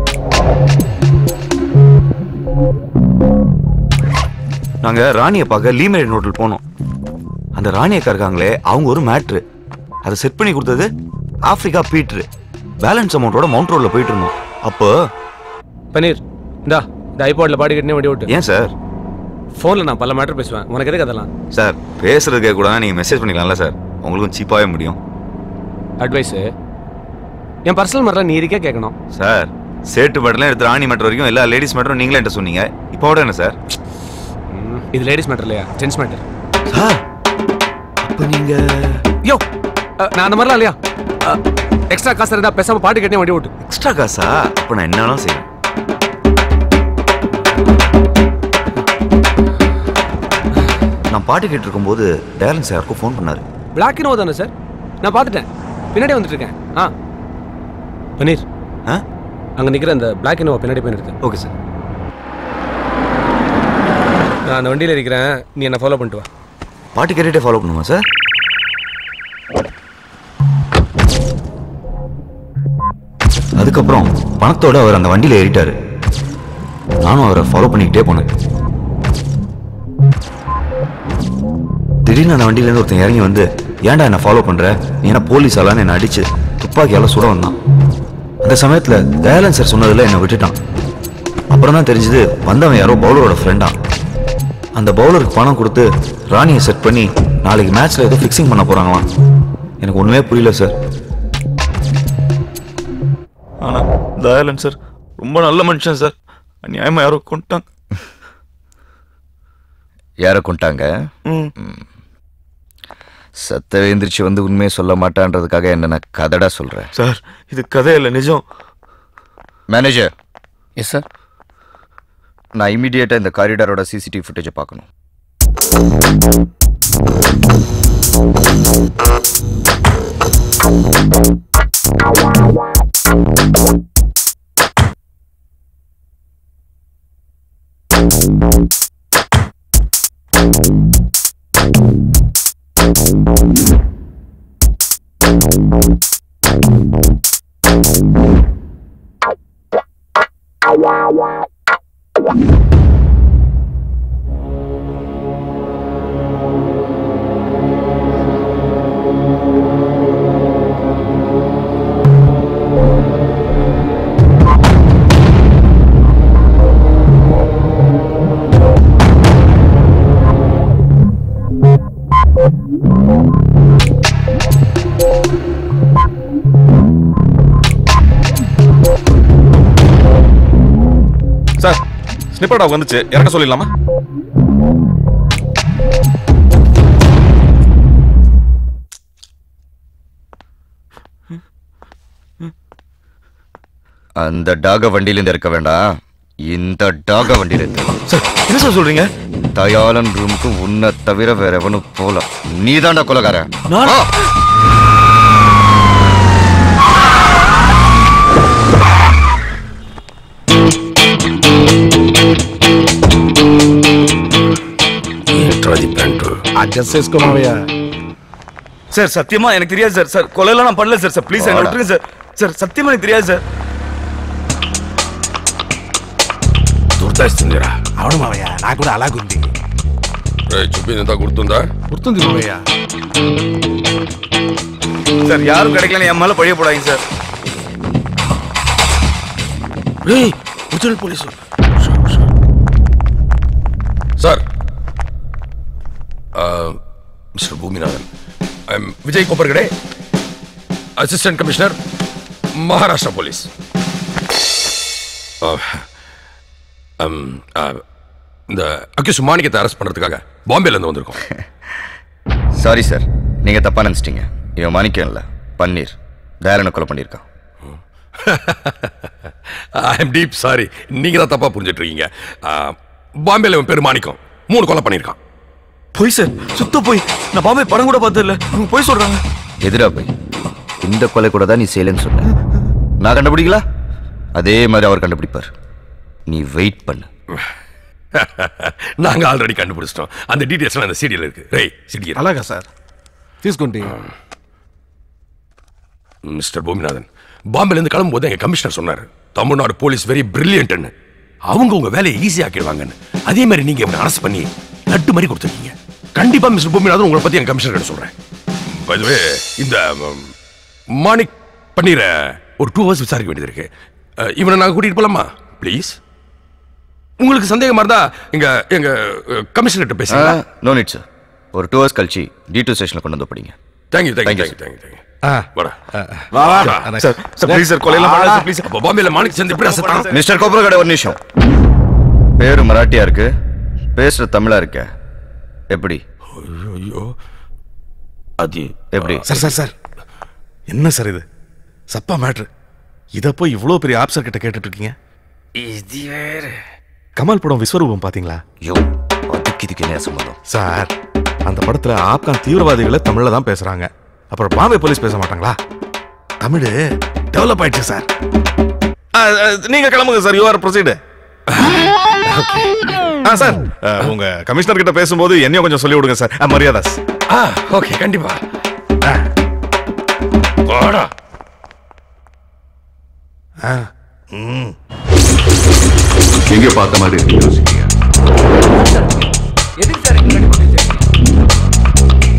I: நாங்கள் ராணியை பார்க்க லீமேட் ஹோட்டல் போனோம் அந்த ராணி அக்கா இருக்காங்களே அவங்க ஒரு மேட்ரு அதை செட் பண்ணி கொடுத்தது ஆப்பிரிக்கா பீட்ரு பேலன்ஸ் அமௌண்ட்டோட மவுண்ட் ரோடில் போயிட்டு இருந்தோம் அப்போ
M: பன்னீர் இந்தா இந்த ஐபாட்ல பாடி கட்டினே வண்டி ஓட்டு
I: ஏன் சார்
M: ஃபோனில் நான் பல மேட்டர் பேசுவேன் உனக்கு எதுக்கு அதெல்லாம்
I: சார் பேசுறதுக்கே கூட நீங்கள் மெசேஜ் பண்ணிக்கலாம்ல சார் உங்களுக்கும் சீப்பாகவே முடியும்
M: அட்வைஸு என் பர்சனல் மாதிரிலாம் நீ இருக்கே கேட்கணும்
I: சார் சேட்டு மேட்டர்லாம் எடுத்து ராணி மேட்டர் வரைக்கும் எல்லா லேடிஸ் மேட்டரும் நீங்களே என்கிட்ட சொன்னீங்க இப்போ விட என்ன சார்
M: இது லேடிஸ் மேட்டர் இல்லையா ஜென்ஸ் மேட்டர்
I: சார் அப்போ நீங்கள்
M: யோ அஹ், நான் அந்த மாதிரிலாம் இல்லையா எக்ஸ்ட்ரா காசு இருந்தால் பேசாம பாட்டு கட்டினே வண்டி ஓட்டு
I: எக்ஸ்ட்ரா காசா அப்போ நான் என்னன்னாலும் செய்வேன் நான் பாட்டு கேட்டு இருக்கும்போது டேலன்ஸ் யாருக்கும் ஃபோன் பண்ணாரு
M: பிளாக் இனோவா தானே சார் நான் பார்த்துட்டேன் பின்னாடி வந்துட்டு இருக்கேன் ஆ பன்னீர்
I: ஆ
M: அங்கே நிற்கிற அந்த பிளாக் இனோவா பின்னாடி போய் நிறுத்து
I: ஓகே சார்
M: நான் அந்த வண்டியில் இருக்கிறேன் நீ என்னை ஃபாலோ பண்ணிட்டு வா
I: பாட்டு கேட்டுட்டே ஃபாலோ பண்ணுமா சார் அதுக்கப்புறம் பணத்தோட அவர் அந்த வண்டியில் ஏறிட்டாரு நானும் அவரை ஃபாலோ பண்ணிக்கிட்டே போனேன் திடீர்னு அந்த வண்டியிலேருந்து ஒருத்தன் இறங்கி வந்து ஏன்டா என்ன ஃபாலோ பண்ற நீ என்ன போலீஸ் ஆளான்னு என்னை அடிச்சு துப்பாக்கியால சுட வந்தான் அந்த சமயத்துல தயாலன் சார் சொன்னதுல என்னை விட்டுட்டான் அப்புறம் தான் தெரிஞ்சது வந்தவன் யாரோ பவுலரோட ஃப்ரெண்டா அந்த பவுலருக்கு பணம் கொடுத்து ராணியை செட் பண்ணி நாளைக்கு மேட்ச்ல ஏதோ ஃபிக்ஸிங் பண்ண போறாங்களாம் எனக்கு ஒண்ணுமே புரியல சார் ஆனா தயாலன் சார் ரொம்ப நல்ல மனுஷன் சார் நியாயமா யாரோ கொண்டாங்க
E: யாரை கொண்டாங்க
I: ம்.
E: சத்த எந்திரிச்சு வந்து உண்மையை சொல்ல மாட்டான்றதுக்காக என்ன நான் கதடா சொல்றேன்
I: சார் இது கதை இல்லை நிஜம்
E: மேனேஜர்
G: எஸ் சார்
E: நான் இமீடியட்டா இந்த காரிடாரோட சிசிடிவி ஃபுட்டேஜை பார்க்கணும்
D: சார் ஸ்னிப்பர் டாக் வந்துச்சு இறக்க சொல்லிடலாமா
E: அந்த டாக வண்டியிலேருந்து இருக்க வேண்டாம் இந்த டாக வண்டியில இருந்து
I: என்ன சார் சொல்றீங்க
E: தயாளன் ரூமுக்கு உன்னை தவிர வேற எவனும் போல நீதான்டா கொலகாரன்
I: நான்-
E: வா.
D: అడ్జస్ట్ చేసుకో మావయ్య
I: சார் சத்தியமா எனக்கு தெரியாது சார் சார் கொலையெல்லாம் நான் பண்ணல சார் சார் ப்ளீஸ் என்ன விட்டுருங்க சார் சார் சத்தியமா எனக்கு தெரியாது சார்
D: గుర్తొస్తుందిరా
F: అవును మావయ్య నాకు కూడా అలాగుంది
D: చూపిందంతా గుర్తుందా
F: గుర్తుంది మావయ్య
I: சார் யாரும் கிடைக்கலன்னு என் மேல பழிய போடாதீங்க சார்
D: ఉజ్జల్ police sir mister Bhoominathan I'm Vijay Kopargade assistant commissioner Maharashtra police இந்த அக்யூஸ் மாணிக்கத்தை அரெஸ்ட் பண்றதுக்காக பாம்பேல இருந்து வந்திருக்கோம்
E: சாரி சார் நீங்க தப்பா நினைச்சிட்டீங்க இவன் மாணிக்கம் இல்ல பன்னீர் தயாளனை கொலை பண்ணியிருக்கான்
D: ஐ எம் டீப் சாரி நீங்க தான் தப்பா புரிஞ்சிட்டு இருக்கீங்க பாம்பேல இவன் பேர் மாணிக்கம் மூணு கொலை பண்ணியிருக்கான்
I: போய் சார் சுத்த போய் நான் பாம்பே படம் கூட பார்த்தது இல்ல அவங்க போய் சொல்றாங்க
E: எதிரா போய் இந்த கொலை கூட தான் நீ செய்யலன்னு சொன்ன நான் கண்டுபிடிக்கல அதே மாதிரி அவர் கண்டுபிடிப்பார் நீ வெயிட் பண்ணு
D: நாங்க ஆல்ரெடி கண்டுபிடிச்சிட்டோம் அந்த டீடைல்ஸ் அந்த சீடியில் இருக்கு ரை சிடி
F: అలాగా సార్ తీసుకోండి
D: மிஸ்டர் பூமிநாதன் பாம்பேல இருந்து கிளம்பும்போது எங்க கமிஷனர் சொன்னாரு தமிழ்நாடு போலீஸ் வெரி பிரில்லியன்ட்னு அவங்க உங்க வேலையை ஈஸி ஆக்கிடுவாங்கன்னு அதே மாதிரி நீங்க இவனை அரெஸ்ட் பண்ணி லட்டு மாதிரி கொடுத்துருக்கீங்க கண்டிப்பா மிஸ்டர் பூமிநாதன் உங்களை பத்தி எங்க கமிஷனர் கிட்ட சொல்றேன் By the way, இந்த ம், மாணிக் பன்னீர ஒரு டூ ஹவர்ஸ் விசாரிக்க வேண்டியது இருக்கு அஹ், இவனை நாங்க கூட்டிட்டு போலாமா ப்ளீஸ் உங்களுக்கு சந்தேகமா இருந்தா எங்க எங்க கமிஷனர் கிட்ட பேசுங்க
E: நோ நீட் சார் ஒரு டூ ஹவர்ஸ் கழிச்சு டி டூ ஸ்டேஷனில் கொண்டு வந்து படிங்க
D: thank you thank you
E: Thank you,
D: thank you thank you
F: ஆ.
D: வாடா
F: வா, வா.
D: சார் சார் ப்ளீஸ் சார் கொலையெல்லாம் பண்ணாத ப்ளீஸ் பாம்பேல மாணிக் சந்தி எப்படி அசத்தான்
E: மிஸ்டர் கோபுரகடை ஒரு நிமிஷம் பேரு மராட்டியா இருக்கு பேசுற தமிழா இருக்க எப்படி
D: ஐயோ அது
E: எப்படி
F: சார் சார் சார் என்ன சார் இது சப்பா மேட்ரு இதை போய் இவ்வளோ பெரிய ஆப்சர் கிட்ட கேட்டுட்டு இருக்கீங்க
U: இது வேற
F: கமல் படம் விஸ்வரூபம் பாத்தீங்களா
E: யோ அதுக்கு இதுக்கு என்ன சம்பந்தம்
F: சார் அந்த படத்துல ஆப்கான் தீவிரவாதிகளை தமிழ்ல தான் பேசுறாங்க அப்புறம் பாம்பே போலீஸ் பேச மாட்டாங்களா தமிழ் டெவலப் ஆயிடுச்சு சார் நீங்க கிளம்புங்க சார் யூ ஆர் ப்ரொசீடு ஆ சார் அஹ், உங்க கமிஷனர் கிட்ட பேசும்போது என்னையும் கொஞ்சம் சொல்லி விடுங்க சார் அஹ், மரியாதாஸ்
D: ஆ ஓகே கண்டிப்பா வாடா
A: எங்க பார்த்த மாதிரி இருக்கு யோசிக்கீங்க
U: எதுக்கு சார் இங்க கட்டி போட்டு வச்சிருக்கீங்க?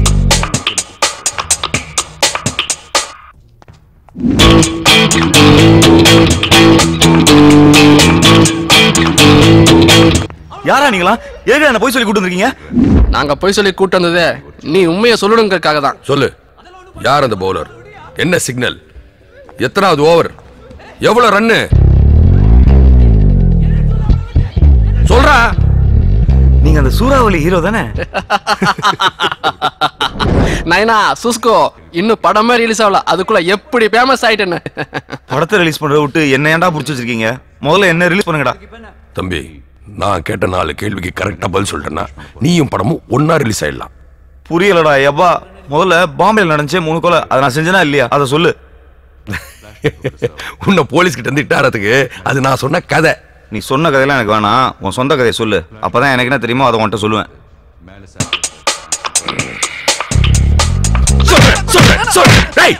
I: யாரா நீங்களா ஏங்க என்ன போய் சொல்லி கூட்டு வந்திருக்கீங்க
P: நாங்க போய் சொல்லி கூட்டு வந்ததே நீ உண்மையை சொல்லணுங்கிறதுக்காக தான்
D: சொல்லு யார் அந்த பவுலர் என்ன சிக்னல் எத்தனாவது ஓவர் எவ்வளவு ரன்னு சொல்றா
I: நீங்க அந்த சூறாவளி ஹீரோ தானே
P: நைனா சுஸ்கோ இன்னும் படமே ரிலீஸ் ஆகல அதுக்குள்ள எப்படி ஃபேமஸ் ஆயிட்டேன்னு
I: படத்தை ரிலீஸ் பண்றத விட்டு என்ன ஏன்டா புடிச்சு வச்சிருக்கீங்க முதல்ல என்ன ரிலீஸ் பண்ணுங்கடா
D: தம்பி நான் கேட்ட நாலு கேள்விக்கு கரெக்டா பதில் சொல்லிட்டேன்னா நீயும் படமும் ஒன்னா ரிலீஸ் ஆயிடலாம்
I: புரியலடா எவ்வா முதல்ல பாம்பேல நடந்துச்சே மூணு கொலை அதை நான் செஞ்சேனா இல்லையா அதை சொல்லு
D: உன்னை போலீஸ் கிட்ட இருந்து இட்டாரத்துக்கு அது நான் சொன்ன கதை
I: நீ சொன்ன கதையெல்லாம் எனக்கு வேணாம் உன் சொந்த கதையை சொல்லு அப்பதான் எனக்கு என்ன தெரியுமோ அதை உன்கிட்ட சொல்லுவேன்
D: சொல்றேன் சொல்றேன் டேய்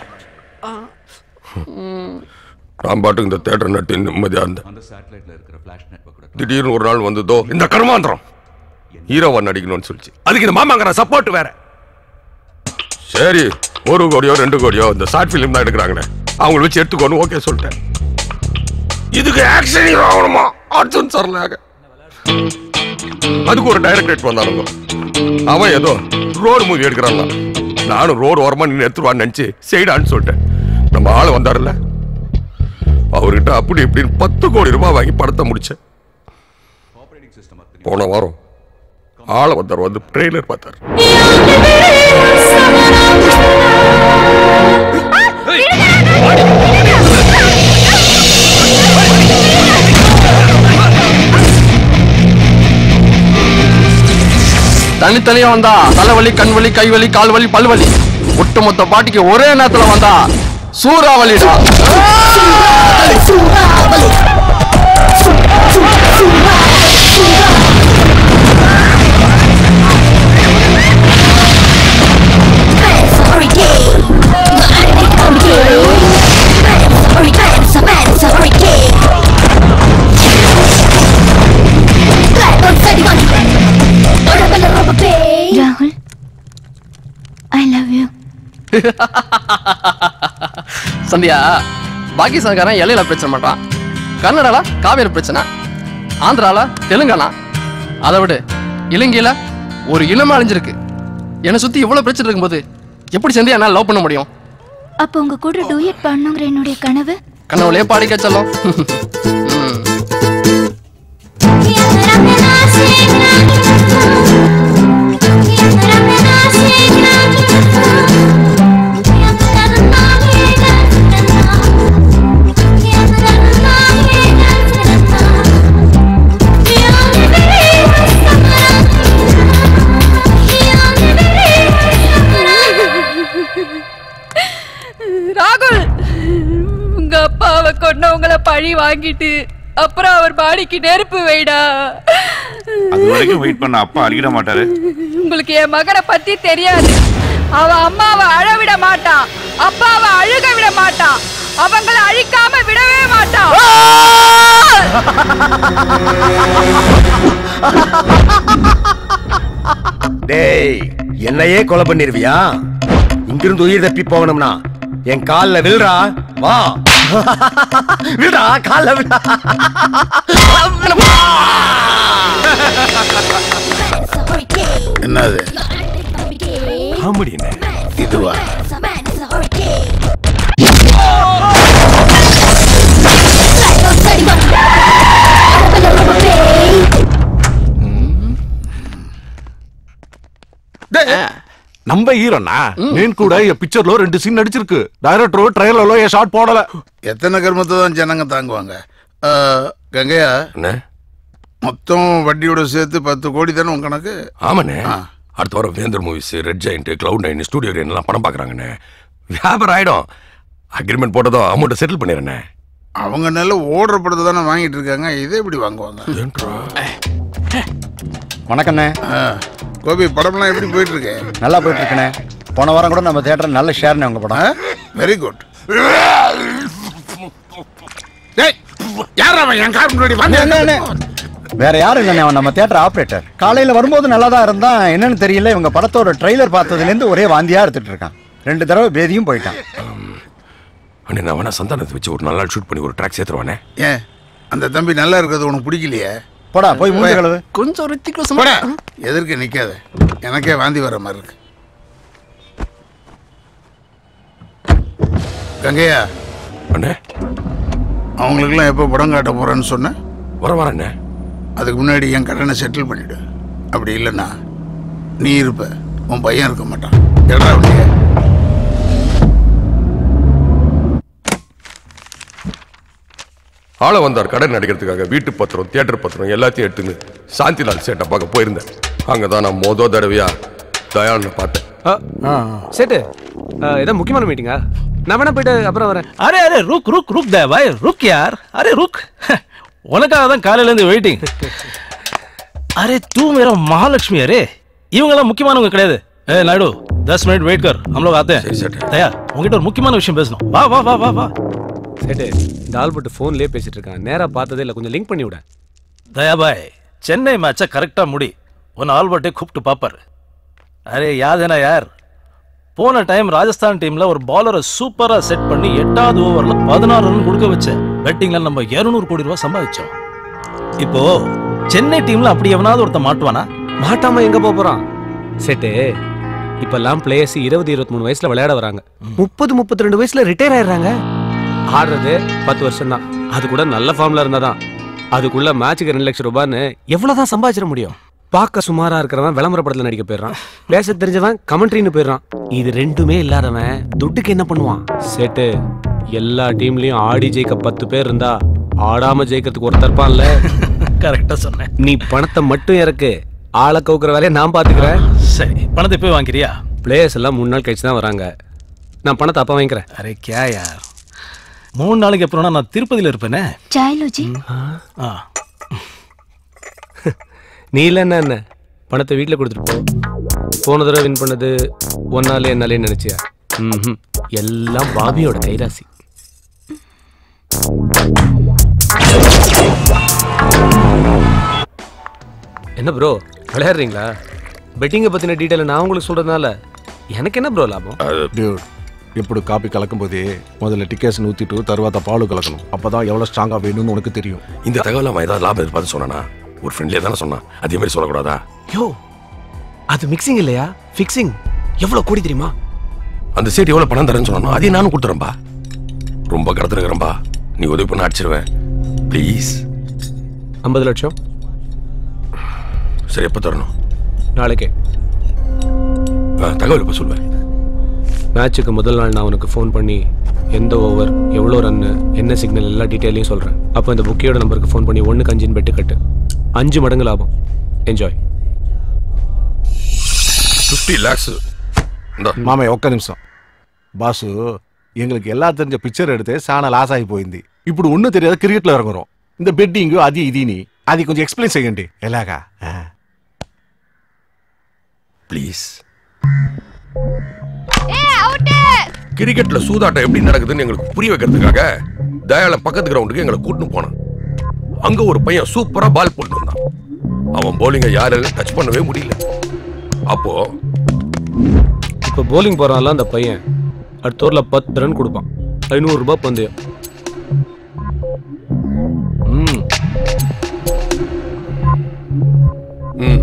D: நான் பாட்டுக்கு இந்த தேட்டர் நட்டு நிம்மதியா இருந்தேன் திடீர்னு ஒரு நாள் வந்ததோ இந்த கர்மாந்திரம் ஹீரோவா நடிக்கணும்னு சொல்லிச்சு அதுக்கு இந்த மாமாங்கிற சப்போர்ட் வேற சரி ஒரு கோடியோ ரெண்டு கோடியோ இந்த ஷார்ட் ஃபிலிம் தான் எடுக்கிறாங்கண்ணே அவங்கள வச்சு எடுத்துக்கோன்னு ஓகே சொல்லிட்டேன் இதுக்கு ஆக்ஷன் ஹீரோ ஆகணுமா அர்ஜுன் சரலாக அதுக்கு ஒரு டைரக்டரேட் வந்தானுங்க அவன் ஏதோ ரோடு மூவி எடுக்கிறாங்க நானும் ரோடு ஓரமா நின்று எடுத்துருவான்னு நினைச்சு செய்டான்னு சொல்லிட்டேன் நம்ம ஆளை வந்தாருல்ல அவர்கிட்ட அப்படி இப்படின்னு பத்து கோடி ரூபாய் வாங்கி படத்தை முடிச்சேன் போன வாரம் ஆளை வந்தார் வந்து ட்ரெய்லர் பார்த்தார்
P: தனித்தனியா வந்தா தலைவலி கண்வலி கைவலி கால்வலி பல்வலி ஒட்டுமொத்த பாட்டிக்கு ஒரே நேரத்துல வந்தா சூறாவளிடா சந்தியா பாகிஸ்தான்காரன் எல்லையில பிரச்சனை பண்றான் கன்னடால காவேரி பிரச்சனை ஆந்திரால தெலுங்கானா அதை விடு இலங்கையில ஒரு இளம அழிஞ்சிருக்கு என்னை சுத்தி இவ்வளவு பிரச்சனை இருக்கும்போது எப்படி சந்தியா என்னால் லவ் பண்ண முடியும்
L: அப்போ உங்க கூட டூயட் பண்ணுங்கிற என்னுடைய கனவு
P: கனவுலயே பாடிக்க சொல்லும்
O: ராகுல் உங்க அப்பாவை கொன்னவங்கள பழி வாங்கிட்டு அப்புறம் அவர் பாடிக்கு நெருப்பு வைடா
D: அது வரைக்கும் வெயிட் பண்ண அப்பா அடிக்கிட மாட்டாரு
O: உங்களுக்கு என் மகனை பத்தி தெரியாது அவ அம்மாவை அழ விட மாட்டான் அப்பாவை அழுக விட மாட்டான் அவங்கள அழிக்காம விடவே மாட்டான்
C: டேய் என்னையே கொலை பண்ணிருவியா இங்கிருந்து உயிர் தப்பி போகணும்னா என் கால்ல விழுறா வா விடா கால்ல விடா
J: என்னது காமெடினே இதுவா
F: நம்ம హీరోనా నేను కూడా ఈ పిక్చర్ లో రెండు సీన్ నడిచిருக்கு డైరెక్టర్ ట్రైలర్ లో ఏ షాట్ పోడல
J: எத்தனை கர்மத்தை தான் ஜனங்க தாங்குவாங்க ஆ, கங்கையா மொத்தம் வட்டியோட சேர்த்து பத்து கோடி தானே உன் கணக்கு
W: ஆமாண்ணே அடுத்த வாரம் Vendhar movies red giant cloud nine studio எல்லாம் படம் பார்க்குறாங்கண்ணே வியாபாரம் ஆயிடும் அக்ரிமெண்ட் போட்டதும் அமௌண்ட்டை செட்டில் பண்ணிடுறேண்ணே
J: அவங்க நல்ல ஓடுற படத்தை தானே வாங்கிட்டு இருக்காங்க இதே எப்படி வாங்குவாங்க
X: வணக்கண்ணே
J: கோபி படம்லாம் எப்படி போயிட்டு இருக்கு
X: நல்லா போயிட்டு இருக்கண்ணே போன வாரம் கூட நம்ம தேட்டர் நல்ல ஷேர்னே உங்க படம்
J: வெரி குட் டேய் யார் அவன் என் கார் முன்னாடி
X: அண்ணே, அண்ணே, அண்ணே.
J: வந்து
X: வேற யாரும் இல்லைண்ணே அவன் நம்ம தேட்டர் ஆப்ரேட்டர் காலையில வரும்போது நல்லா தான் இருந்தான் என்னன்னு தெரியல இவங்க படத்தோட ட்ரைலர் பார்த்ததுலேருந்து ஒரே வாந்தியா எடுத்துட்டு இருக்கான் ரெண்டு தடவை பேதியும் போயிட்டான்
W: அண்ணே நான் வேணா சந்தானத்தை வச்சு ஒரு நல்ல நாள் ஷூட் பண்ணி ஒரு ட்ராக் சேர்த்துருவானே
J: ஏன் அந்த தம்பி நல்லா இருக்கிறது உனக்கு பிடிக்கலையே
X: போடா போய் மூஞ்சி கழுவு
P: கொஞ்சம் ரித்திக்
J: போடா எதிர்க்க நிக்காத எனக்கே வாந்தி வர மாதிரி இருக்கு கங்கையா
W: அண்ணே
J: அவங்களுக்கெல்லாம் எப்போ படம் காட்ட போறேன்னு சொன்னேன்
W: வர வரண்ணே
J: அதுக்கு முன்னாடி என் கடனை செட்டில் பண்ணிடு அப்படி இல்லைன்னா நீ இருப்ப உன் பையன் இருக்க மாட்டான் எடா அப்படியே
W: ஆள வந்தார் கடன் நடிக்கிறதுக்காக வீட்டு பத்திரம் தியேட்டர் பத்திரம் எல்லாத்தையும் எடுத்துன்னு சாந்திலால் சேட்டை பார்க்க போயிருந்தேன் அங்கே தான் நான் மொத தடவையா தயாளனை பார்த்தேன்
M: சேட்டு அஹ், ஏதோ முக்கியமான மீட்டிங்கா நான் வேணா போயிட்டு அப்புறம் வரேன்
G: अरे अरे रुक रुक रुक दे भाई रुक यार अरे रुक உனக்காக தான் காலையில இருந்து வெயிட்டிங் அரே தூ மேரா மகாலட்சுமி அரே இவங்கெல்லாம் முக்கியமானவங்க கிடையாது ஏ நாயுடு தஸ் மினிட் வெயிட் கர் हम लोग आते हैं தயா உங்ககிட்ட ஒரு முக்கியமான விஷயம் பேசணும் வா வா வா வா வா
M: சேட்டு இந்த ஆல்பர்ட் ஃபோன்லயே பேசிட்டு இருக்கான் நேரா பார்த்ததே இல்லை கொஞ்சம் லிங்க் பண்ணி விட
G: தயா பாய் சென்னை மேட்சை கரெக்டாக முடி உன் ஆல்பர்ட்டே கூப்பிட்டு பார்ப்பாரு அரே யாதேனா யார் போன டைம் ராஜஸ்தான் டீம்ல ஒரு பாலரை சூப்பரா செட் பண்ணி எட்டாவது ஓவர்ல பதினாறு ரன் கொடுக்க வச்சேன் பெட்டிங்ல நம்ம 200 கோடி ரூபாய் சம்பாதிச்சோம் இப்போ சென்னை டீம்ல அப்படி எவனாவது ஒருத்தன் மாட்டுவானா
M: மாட்டாம எங்க போக போறான் சேட்டு இப்பெல்லாம் பிளேயர்ஸ் இருபது இருபத்தி மூணு வயசுல விளையாட வராங்க முப்பது முப்பத்தி ரெண்டு வயசுல ரிட்டையர் ஆயிடுறாங்க ஆடுறது பத்து வருஷம் தான் அது கூட நல்ல ஃபார்ம்ல இருந்தாதான் அதுக்குள்ள மேட்சுக்கு ரெண்டு லட்சம் ரூபான்னு எவ்வளவுதான் சம்பாதிச்சிட முடியும் பார்க்க சுமாரா இருக்கிறவன் விளம்பர படத்துல நடிக்க போயிடுறான் பேச தெரிஞ்சவன் கமெண்ட்ரின்னு போயிடுறான் இது ரெண்டுமே இல்லாதவன் துட்டுக்கு என்ன பண்ணுவான் சேட்டு எல்லா டீம்லயும் ஆடி ஜெயிக்க பத்து பேர் இருந்தா ஆடாம ஜெயிக்கிறதுக்கு ஒருத்தர் இருப்பான்ல
G: கரெக்டா சொன்னேன்
M: நீ பணத்தை மட்டும் இறக்கு ஆளை கவுக்குற வேலையை நான் பாத்துக்கிறேன்
G: சரி பணத்தை போய் வாங்கிக்கிறியா
M: பிளேயர்ஸ் எல்லாம் மூணு நாள் கழிச்சு தான் வராங்க நான் பணத்தை அப்ப வாங்கிக்கிறேன்
G: அரே கே யார் மூணு நாளைக்கு அப்புறம்னா நான் திருப்பதியில இருப்பேனே
L: சாயலோஜி
G: ஆ
M: நீ இல்ல என்ன என்ன பணத்தை வீட்டில் கொடுத்துட்டு போ போன தடவை வின் பண்ணது ஒன்னாலே என்னாலே நினைச்சியா ம்ஹும். எல்லாம் பாபியோட கைராசி என்ன ப்ரோ விளையாடுறீங்களா பெட்டிங்கை பற்றின டீட்டெயில் நான் உங்களுக்கு சொல்கிறதுனால எனக்கு என்ன ப்ரோ லாபம்
F: டியூட் ఇప్పుడు కాపీ కలకపోతే మొదలు టికెట్స్ ஊத்திட்டு తర్వాత పాలు కలకணும் அப்பதான் எவ்வளவு ஸ்ட்ராங்கா வேணும்னு உனக்கு தெரியும்
W: இந்த தகவல் அவன் ஏதாவது லாபம் எதிர்பார்த்து சொன்னானா ஒரு ஃப்ரெண்ட்லியே தானே சொன்னான் அதே மாதிரி சொல்லக்கூடாதா
M: யோ அது மிக்சிங் இல்லையா ஃபிக்ஸிங் எவ்வளவு கோடி தெரியுமா
W: அந்த சீட் எவ்வளவு பணம் தரேன்னு சொன்னானோ அதையும் நானும் கொடுத்துறேன்பா ரொம்ப கடத்துருக்கிறேன்பா நீ உதவி பண்ண அடிச்சிருவேன் ப்ளீஸ்
M: ஐம்பது லட்சம்
W: சரி எப்போ தரணும்
M: நாளைக்கே
W: ஆ, தகவல் எப்போ சொல்வேன்
M: மேட்சுக்கு முதல் நாள் நான் உனக்கு ஃபோன் பண்ணி எந்த ஓவர் எவ்வளோ ரன்னு என்ன சிக்னல் எல்லா டீட்டெயிலையும் சொல்கிறேன் அப்போ இந்த புக்கியோட நம்பருக்கு ஃபோன் பண்ணி ஒன்றுக்கு அஞ்சுன்னு பெட்டு கட்டு அஞ்சு மடங்கு லாபம் என்ஜாய்
W: ஃபிஃப்டி லேக்ஸ்
F: మామయ్య ఒక్క నిమిషం బాసు எங்களுக்கு எல்லா தெரிஞ்ச பிக்சர் எடுத்து சாண లాస్ అయిపోయింది ఇప్పుడు ఉన్న తెలియదు క్రికెట్లో ఇறங்குறோம் இந்த பெட்டிங்கு అది ఇదిని అది కొంచెం ఎక్స్ప్లెయిన్ చేయండి ఎలాగా
W: ப்ளீஸ் கிரிக்கெட்ல சூதாட்டம் எப்படி நடக்குதுன்னு எங்களுக்கு புரிய வைக்கிறதுக்காக தயாளன் பக்கத்து கிரவுண்டுக்கு எங்களை கூட்டின்னு போனான் அங்க ஒரு பையன் சூப்பரா பால் போட்டு வந்தான் அவன் போலிங்க யாராலும் டச் பண்ணவே முடியல அப்போ
M: இப்போ போலிங் போகிறான்ல அந்த பையன் அடுத்த ஓவரில் பத்து ரன் கொடுப்பான் ஐநூறுரூபா பந்தயம் ம்
W: ம்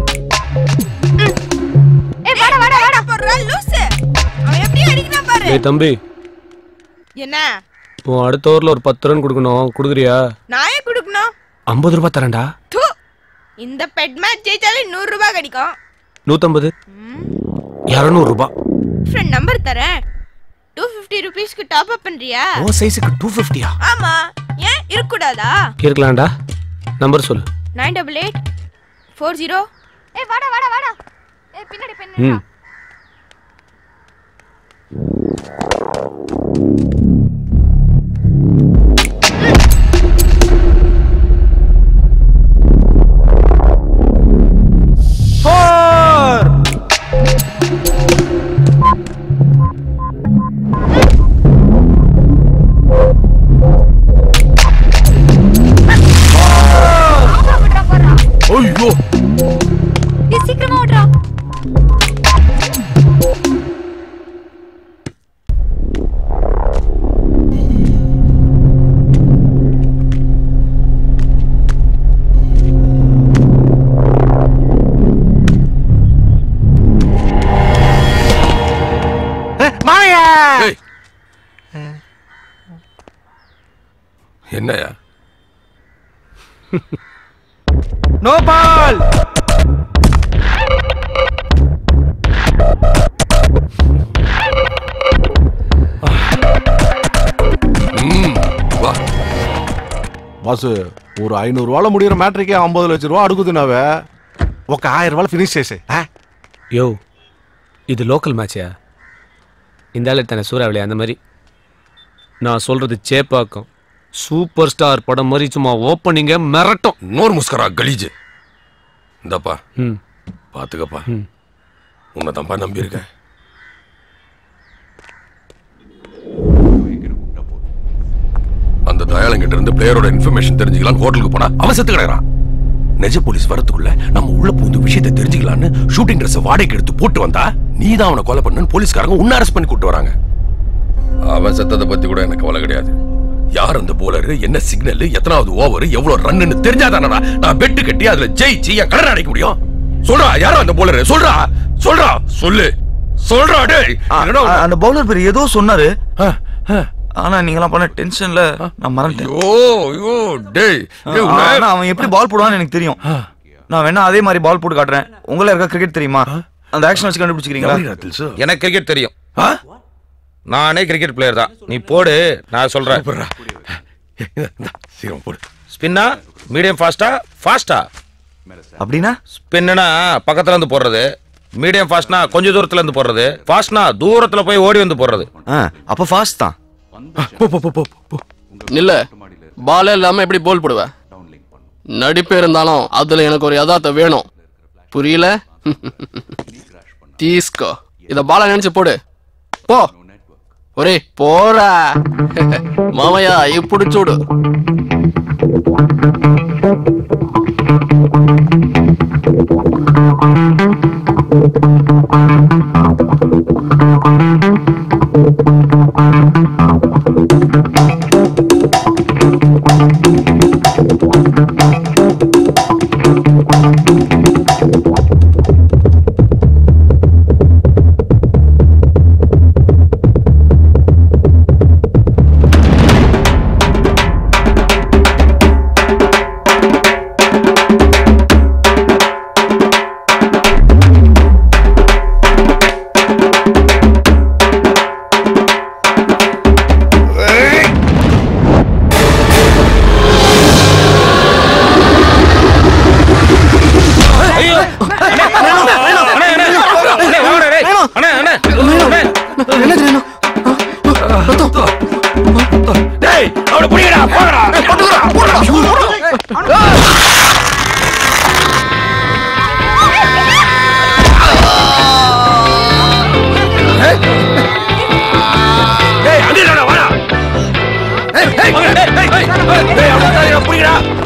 Q: ஏய் வாடா வாடா வாடா போடுறா லூசு அவன் எப்படி அடிக்கிறான் பாரு
M: ஏய் தம்பி
Q: என்ன
M: உன் அடுத்த ஓவரில் ஒரு பத்து ரன் கொடுக்கணும் கொடுக்குறியா
Q: நான் ஏன் கொடுக்கணும்
M: ஐம்பது ரூபாய் தரேன்டா
Q: தூ இந்த பெட் மேட்ச் ஜெயிச்சாலே நூறு ரூபாய் கிடைக்கும்
M: நூற்றம்பது இரநூறுபா
Q: ஃப்ரெண்ட் நம்பர் தரேன் டூ ஃபிஃப்டி ருபீஸ்க்கு டாப் அப் பண்றியா
M: ஓ சைஸுக்கு டூ ஃபிஃப்டியா
Q: ஆமா ஏன் இருக்கக்கூடாதா
M: இருக்கலாம்டா நம்பர் சொல்லு
Q: nine double eight four zero ஏ வாடா வாடா வாடா ஏ பின்னாடி பெண்
M: ம்
W: ஐயோ
L: ஏய், சீக்கிரமா ஓடுறா
F: மாயா
W: ஏய். என்னயா
G: நோ பால்
W: ம் வா
F: బాసు ஒரு ఐనూరు రూపాయలు ముడిగిన మ్యాట్రికే ఐంబది లక్ష రూపా అడుగుతున్నావే ఒక ఆయిరం రూపాయలు ఫినిష్ చేసే
M: யோ இது லோக்கல் மேட்சா இந்த ஆள் தானே சூறாவளி அந்த மாதிரி நான் சொல்றது சேப்பாக்கம் சூப்பர் ஸ்டார் படம் மாதிரி சும்மா ஓப்பனிங்க மிரட்டும்
W: நோர் முஸ்கரா கலீஜ் இந்தப்பா
M: ம்
W: பாத்துக்கப்பா
M: ம்.
W: உன்னை தான்ப்பா நம்பியிருக்கேன் அந்த தயாளங்கிட்ட இருந்து பிளேயரோட இன்ஃபர்மேஷன் தெரிஞ்சுக்கலாம் ஹோட்டலுக்கு போனா அவன் செத்து கிடக்குறான் நிஜ போலீஸ் வரதுக்குள்ள நம்ம உள்ள பூந்து விஷயத்தை தெரிஞ்சுக்கலான்னு ஷூட்டிங் ட்ரெஸ் வாடகைக்கு எடுத்து போட்டு வந்தா நீ தான் அவனை கொலை பண்ணுன்னு போலீஸ்காரங்க உன்ன அரெஸ்ட் பண்ணி கூட்டு வராங்க அவன் செத்ததை பத்தி கூட எனக்கு கவலை கிடையாது யார் அந்த போலர் என்ன சிக்னல் எத்தனாவது ஓவர் எவ்வளவு ரன்னு தெரிஞ்சாதானடா நான் பெட்டு கட்டி அதுல ஜெயிச்சு என் கடனை அடைக்க முடியும் சொல்றா யாரோ அந்த போலர் சொல்றா சொல்றா சொல்லு சொல்றா டேய் என்னடா உன்னை-
I: அந்த பவுலர் பேர் ஏதோ சொன்னாரு ஆனா நீங்களாம் பண்ண டென்ஷன்ல நான் மறந்துட்டேன்
W: ஐயோ ஐயோ டேய் டேய், உன்னை-
I: ஆனா அவன் எப்படி பால் போடுவான்னு எனக்கு தெரியும் நான் வேணா அதே மாதிரி பால் போட்டு காட்டுறேன் உங்கள இருக்க கிரிக்கெட் தெரியுமா அந்த ஆக்ஷன் வச்சு கண்டுபிடிச்சிக்கிறீங்களா
R: எனக்கு கிரிக்கெட் தெரியும் நானே கிரிக்கெட் பிளேயர் தான் நீ போடு நான் சொல்றேன்
W: சீக்கிரம் போடு
R: ஸ்பின்னா மீடியம் ஃபாஸ்டா ஃபாஸ்டா
I: அப்படின்னா
R: ஸ்பின்னா பக்கத்துல இருந்து போடுறது மீடியம் ஃபாஸ்ட்னா கொஞ்ச தூரத்துல இருந்து போடுறது ஃபாஸ்ட்னா தூரத்துல போய் ஓடி வந்து போடுறது
I: அப்ப ஃபாஸ்ட் தான்
P: நில்ல பாலே இல்லாம எப்படி போல் போடுவ நடிப்பு இருந்தாலும் அதுல எனக்கு ஒரு யதார்த்தம் வேணும் புரியல தீஸ்கோ இத பாலா நினைச்சு போடு போ ஒரே போடா மாமையா இப்படி சூடு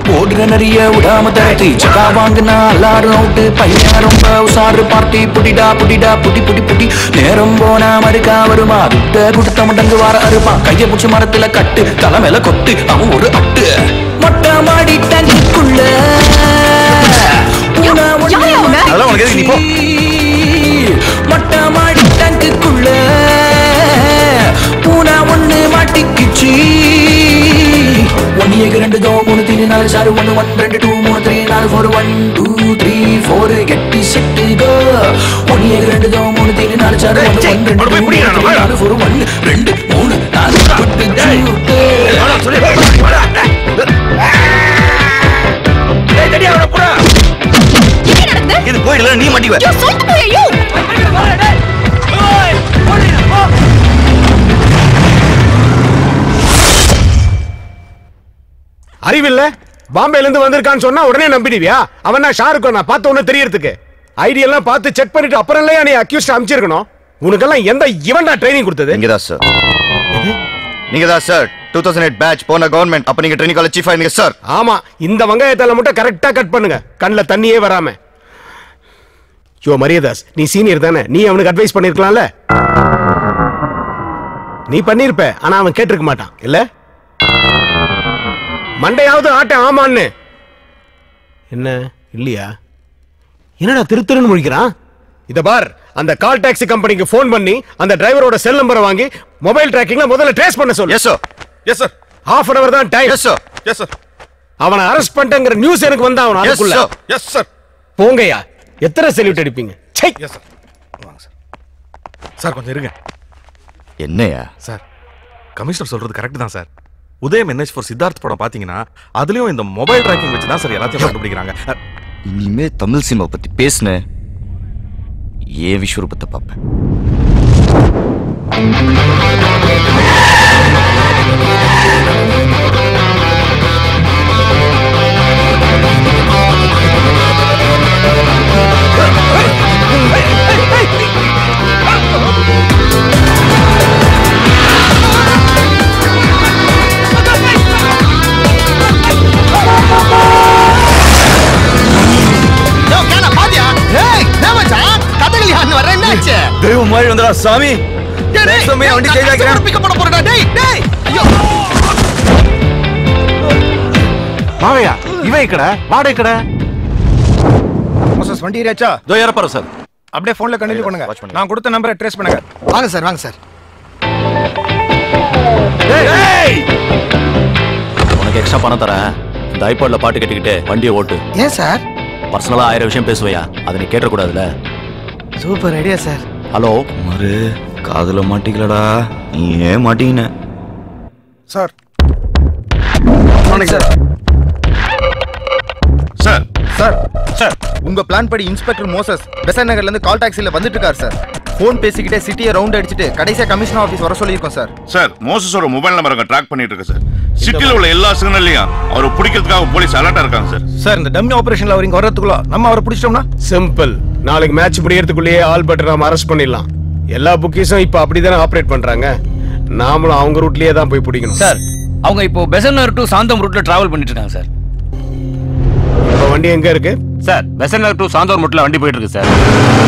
B: ஓடுற நிறைய விடாம தரட்டி சக்கா வாங்கினா எல்லாரும் அவுட்டு பையன் ரொம்ப உசாரு பார்ட்டி புடிடா புடிடா புடி புடி புடி நேரம் போனா மறுக்கா வருமா விட்ட கொடுத்த மடங்கு வார அருமா கைய பிடிச்சி மரத்துல கட்டு தலை மேல கொட்டு அவன் ஒரு அட்டு மொட்டை மாடி டங்குக்குள்ள
E: அதெல்லாம் உனக்கு எதுக்கு நீ போ
B: மொட்டை மாடி டங்குக்குள்ள பூனா ஒண்ணு மாட்டிக்கிச்சு ஒன்னு ஏக ரெண்டு தோ மூணு தீனு நாலு சாறு ஒன்னு ஒன் ரெண்டு டூ மூணு த்ரீ நாலு four one two three four எட்டு செட்டு கோ ஒன்னு ஏக ரெண்டு தோ மூணு தீனு நாலு சாறு ஒன்னு ஒன் ரெண்டு டூ மூணு த்ரீ நாலு ஃபோர் ஒன் ரெண்டு மூணு நாலு எட்டு ஜூட்டு
E: இது போயிடல நீ மாட்டிக்குவ
F: அறிவில்ல பாம்பேல இருந்து வந்திருக்கான்னு சொன்னா உடனே நம்பிடுவியா அவன் நான் ஷாருக் நான் பார்த்த உடனே தெரியறதுக்கு ஐடியெல்லாம் பார்த்து செக் பண்ணிட்டு அப்புறம் இல்லையா நீ அக்யூஸ்ட் அமிச்சிருக்கணும் உனக்கெல்லாம் எந்த இவன்டா ட்ரைனிங் கொடுத்தது
E: நீங்க தான் சார் நீங்க தான் sir two thousand eight batch போன கவர்மெண்ட் அப்ப நீங்க ட்ரைனிங் காலேஜ் சீஃபா இருந்தீங்க சார்
F: ஆமா இந்த வெங்காயத்தால மட்டும் கரெக்டா கட் பண்ணுங்க கண்ணுல தண்ணியே வராம யோ மரியதாஸ் நீ சீனியர் தானே நீ அவனுக்கு அட்வைஸ் பண்ணிருக்கலாம்ல நீ பண்ணிருப்ப ஆனா அவன் கேட்டிருக்க மாட்டான் இல்ல மண்டையாவது ஆட்ட ஆமான்னு என்ன இல்லையா என்னடா திருத்தருன்னு முழிக்கிறான் இத பார் அந்த கால் டாக்ஸி கம்பெனிக்கு ஃபோன் பண்ணி அந்த டிரைவரோட செல் நம்பரை வாங்கி மொபைல் டிராக்கிங்ல முதல்ல ட்ரேஸ் பண்ண சொல்லு
E: yes sir
D: yes sir
F: half an hour தான் time
E: yes sir
D: yes sir
F: அவனை அரெஸ்ட் பண்ணிட்டேங்கிற நியூஸ் எனக்கு வந்தா அவன் அதுக்குள்ள
D: எஸ் சார்
F: போங்கய்யா எத்தனை செல்யூட் அடிப்பீங்க சை
D: எஸ் சார் வாங்க சார் சார் கொஞ்சம் இருங்க
E: என்னையா
D: சார் கமிஷனர் சொல்றது கரெக்ட் தான் sir Udhayam NH four Siddharth படம் பாத்தீங்கன்னா அதுலயும் இந்த மொபைல் ட்ராக்கிங் வச்சு தான் சார் எல்லாத்தையும் கண்டுபிடிக்கிறாங்க அஹ்,
E: இனிமே தமிழ் சினிமா பத்தி பேசுன ஏன் விஸ்வரூபத்தை பார்ப்பேன்
H: யோ கேன பாத்தியா ஏய் என்ன மச்சான் கதகளி ஆன்னு வர என்னாச்சு
E: தெய்வம் மாதிரி வந்தடா சாமி
H: டேய் டேய்
E: சும்மா வண்டி change ஆக்கிறேன்.
H: பிக்க போட போறடா டேய் டேய் ஐயோ
F: மாவையா இவன் இக்கட வாடகை கடை
N: மோசஸ் வண்டி ஏறியாச்சா
W: இதோ ஏறப்பாரு சார்
N: அப்படியே ஃபோன்ல கண்டினியூ பண்ணுங்க நான் கொடுத்த நம்பரை ட்ரேஸ் பண்ணுங்க
H: வாங்க சார் வாங்க சார்
I: உனக்கு எக்ஸ்ட்ரா பணம் தரேன் இந்த ஐபாட்ல பாட்டு கேட்டுக்கிட்டு வண்டியை ஓட்டு
H: ஏன் சார்
I: பர்சனலா ஆயிரம் விஷயம் பேசுவையா அதை நீ கேட்டக்கூடாதுல
H: சூப்பர் ஐடியா சார்
I: ஹலோ
E: மறு காதுல மாட்டிக்கலடா நீ ஏன் மாட்டீங்கன்னு
N: sir
H: sir
S: sir
N: sir sir உங்க பிளான் படி இன்ஸ்பெக்டர் மோசஸ் பெசன் நகர்ல இருந்து கால் டாக்ஸில வந்துட்டு இருக்காரு சார் ஃபோன் பேசிக்கிட்டே சிட்டியை ரவுண்ட் அடிச்சிட்டு கடைசியா கமிஷனர் ஆபீஸ் வர சொல்லியிருக்கோம் சார்
S: சார் மோசஸோட மொபைல் நம்பர் அங்க ட்ராக் பண்ணிட்டு இருக்கு சார் சிட்டில உள்ள எல்லா சிக்னல்லையும் அவரை பிடிக்கிறதுக்காக போலீஸ் அலர்ட்டா இருக்காங்க சார்
N: சார் இந்த டம்மி ஆபரேஷன்ல அவர் இங்க வர்றதுக்குள்ள நம்ம அவரை பிடிச்சிட்டோம்னா
F: சிம்பிள் நாளைக்கு மேட்ச் முடியறதுக்குள்ளேயே ஆல்பர்ட் நாம அரெஸ்ட் பண்ணிடலாம் எல்லா புக்கீஸும் இப்ப அப்படிதானே ஆபரேட் பண்றாங்க நாமளும் அவங்க ரூட்லயே தான் போய் பிடிக்கணும்
G: சார் அவங்க இப்போ பெசன்னர் டு சாந்தம் ரூட்ல டிராவல் பண்ணிட்டு இருக்காங்க சார்
F: இப்ப வண்டி எங்க இருக்கு
R: சார் பெசன்னர் டு சாந்தோர் முட்ல வண்டி போயிட்டு இருக்கு சார்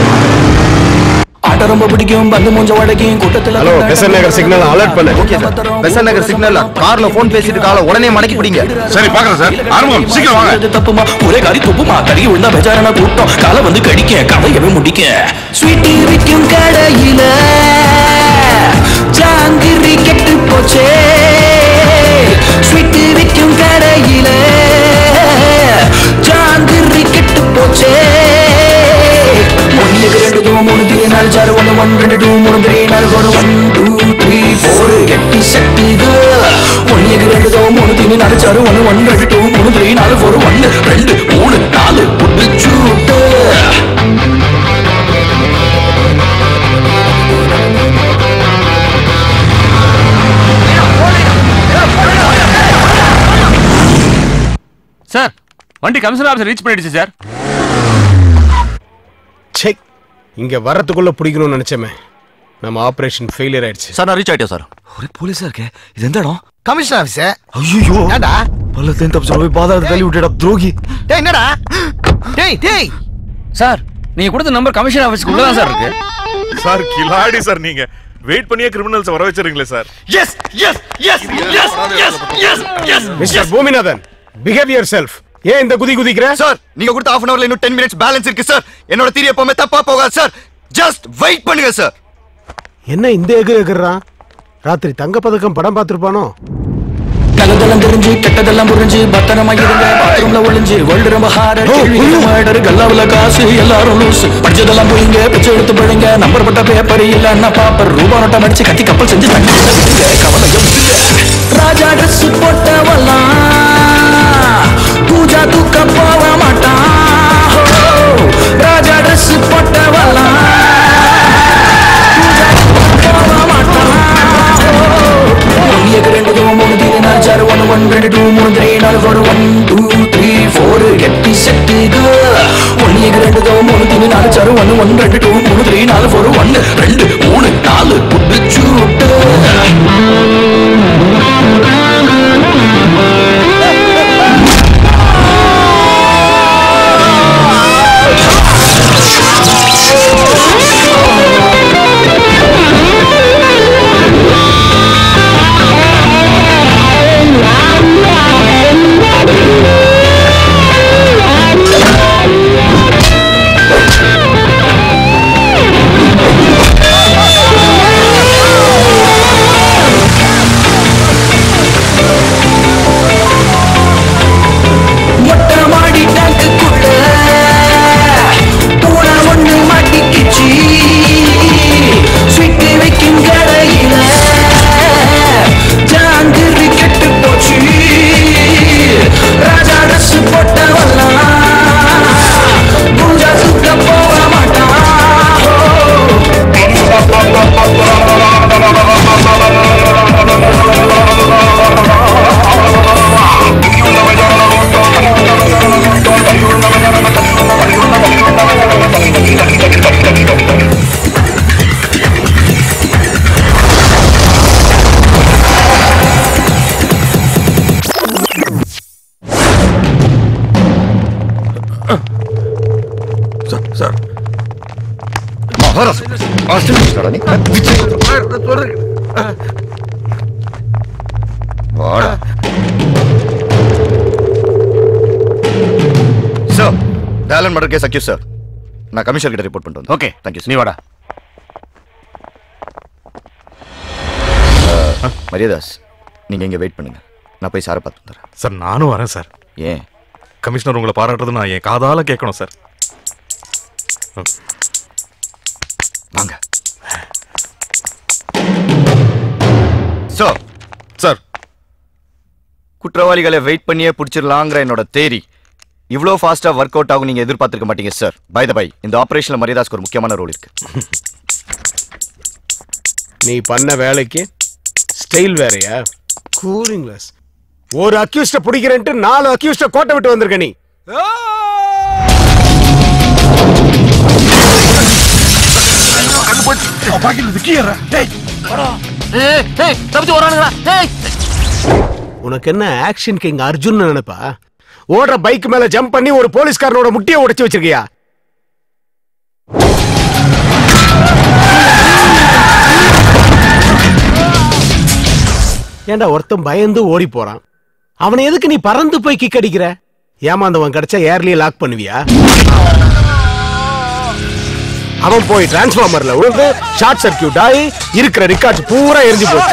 B: ஆட்ட ரொம்ப பிடிக்கும் பந்து மூஞ்ச வடக்கையும் கூட்டத்துல
F: hello Besant Nagar signal alert பண்ணு
H: ஓகே சார் பெசன் நகர் சிக்னல்ல கார்ல ஃபோன் பேசிட்டு காலை உடனே மடக்கி பிடிங்க
S: சரி பாக்குறேன் சார் ஆரம்பம் சீக்கிரம் வாங்க
B: இது தப்புமா ஒரே காரி துப்புமா கறி விழுந்தா பெஜாரான கூட்டம் காலை வந்து கடிக்க கதையவே முடிக்க ஸ்வீட்டி விற்கும் கடையில ஜாங்கிரி கெட்டு போச்சே ஸ்வீட்டி விற்கும் கடையில ஜாங்கிரி கெட்டு போச்சே ஒன்னு ரெண்டு டூ மூணு த்ரீ நாலு சாறு ஒன்று ஒன் ரெண்டு டூ மூணு த்ரீ நாலு four one two three four எட்டு செட்டு ஒன்னு ரெண்டு டூ மூணு த்ரீ நாலு சாறு ஒன்று ஒன் ரெண்டு டூ மூணு த்ரீ நாலு ஃபோர் ஒன்று ரெண்டு மூணு நாலு புடிச்சூட்டு
R: சார் வண்டி கமிஷனர் ஆஃபீஸ் ரீச் பண்ணிடுச்சு சார்
F: சே இங்க வரதுக்குள்ள பிடிக்கணும்னு நினைச்சமே நம்ம ஆபரேஷன் ஃபெயிலியர் ஆயிடுச்சு
I: சார் நான் ரீச் ஆயிட்டேன் சார் ஒரே போலீஸா இருக்கே இது எந்த இடம்
H: கமிஷனர் ஆபீஸ்
I: ஐயோ
H: ஏண்டா
I: பள்ளத்தையும் தப்பிச்சு போய் பாதாளத்தை தள்ளி விட்டுடா துரோகி
H: டேய் என்னடா டேய் டேய்
G: சார் நீங்க கொடுத்த நம்பர் கமிஷன் ஆஃபீஸ்க்கு உள்ள தான் சார் இருக்கு
D: சார் கிலாடி சார் நீங்க வெயிட் பண்ணியே கிரிமினல்ஸ் வர வச்சிருங்களே sir
H: yes yes yes yes yes yes yes
M: mister Bhoominathan behave yourself ஏன் இந்த குதி குதிக்கிற
N: சார் நீங்க கொடுத்த half அன் அவர்ல இன்னும் 10 மினிட்ஸ் பேலன்ஸ் இருக்கு சார் என்னோட தீரி எப்பவுமே தப்பா போகாது சார் ஜஸ்ட் வெயிட் பண்ணுங்க சார்
M: என்ன இந்த எகு எகுறான் ராத்திரி தங்க பதக்கம் படம் பார்த்திருப்பானோ
B: நல்லதெல்லாம் தெரிஞ்சு கெட்டதெல்லாம் புரிஞ்சு பத்திரமா இருங்க பாத்ரூம்ல ஒளிஞ்சு வேர்ல்டு ரொம்ப ஹார மர்டர் கல்லாவுல காசு எல்லாரும் லூஸ் படிச்சதெல்லாம் போயிங்க பிச்சை எடுத்து போயிடுங்க நம்பர் பட்ட பேப்பர் இல்லன்னா பாப்பர் ரூபா நோட்டம் அடிச்சு கத்தி கப்பல் செஞ்சு தண்ணி விடுங்க கவலை ராஜா ட்ரெஸ் போட்டவெல்லாம் பூஜா தூக்க போக மாட்டான் ஹோ, ராஜா ட்ரெஸ் போட்டவெல்லாம் பூஜா தூக்க போக மாட்டான் ஒன்னியக்கு ரெண்டு தூ மூணு தீரு நாலு சாறு ஒன்று ஒன் ரெண்டு டூ மூணு த்ரீ நாலு four one two three four எட்டு செட்டுக்கு ஒன்னியக்கு ரெண்டு தூ மூணு தீரு நாலு சாறு ஒன்று ஒன் ரெண்டு டூ மூணு த்ரீ நாலு ஃபோர் ஒன்று ரெண்டு மூணு நாலு புட்டு சூட்டு மொட்டை மாடி டேங்குக்குள்ள பூனை ஒண்ணு மாட்டிக்கிச்சு ஸ்வீட்டு வைக்கும் கடையில ஜாங்கிரி கெட்டு போச்சு ராஜா ட்ரெஸ் போட்டவெல்லாம் பூஜா சுத்த போக
W: சார் சார்
N: மகாராஜ் ஆஸ்திரேலியா நீ வாடா சார் டேலன் மர்டர் கேஸ் அக்யூஸ் சார் நான் கமிஷனர் கிட்ட ரிப்போர்ட் பண்ணிட்டு வந்தேன் ஓகே தேங்க்யூ நீ வாடா மரியாதாஸ் நீங்க இங்க வெயிட் பண்ணுங்க நான் போய் சாரை பார்த்து வந்துடுறேன்
D: சார் நானும் வரேன் சார்
N: ஏன்
D: கமிஷனர் உங்களை பாராட்டுறது நான் என் காதால கேட்கணும் சார்
N: வாங்க சார்
D: சார்
N: குற்றவாளிகளை வெயிட் பண்ணியே பிடிச்சிடலாங்கிற என்னோட தேரி இவ்வளோ ஃபாஸ்டா ஒர்க் அவுட் ஆகும் நீங்க எதிர்பார்த்திருக்க மாட்டீங்க சார் பை த பை இந்த ஆபரேஷன்ல மரியாதாஸ்க்கு ஒரு முக்கியமான ரோல் இருக்கு
M: நீ பண்ண வேலைக்கு ஸ்டைல் வேறயா கூலிங் கிளாஸ் ஒரு அக்யூஸ்ட பிடிக்கிறேன்ட்டு நாலு அக்யூஸ்ட கோட்டை விட்டு வந்திருக்க நீ உனக்கு என்ன ஆக்ஷன் கிங் அர்ஜுன் நினைப்பா ஓடுற பைக் மேல ஜம்ப் பண்ணி ஒரு போலீஸ்காரனோட முட்டியை உடைச்சு வச்சிருக்கியா ஏன்டா ஒருத்தன் பயந்து ஓடி போறான் அவனை எதுக்கு நீ பறந்து போய் கிக் அடிக்கிற ஏமாந்தவன் கிடைச்சா ஏர்லயே லாக் பண்ணுவியா அவன் போய் டிரான்ஸ்ஃபார்மர்ல விழுந்து ஷார்ட் சர்க்கியூட் ஆகி இருக்கிற ரிக்கார்ட்ஸ் பூரா எரிஞ்சு போச்சு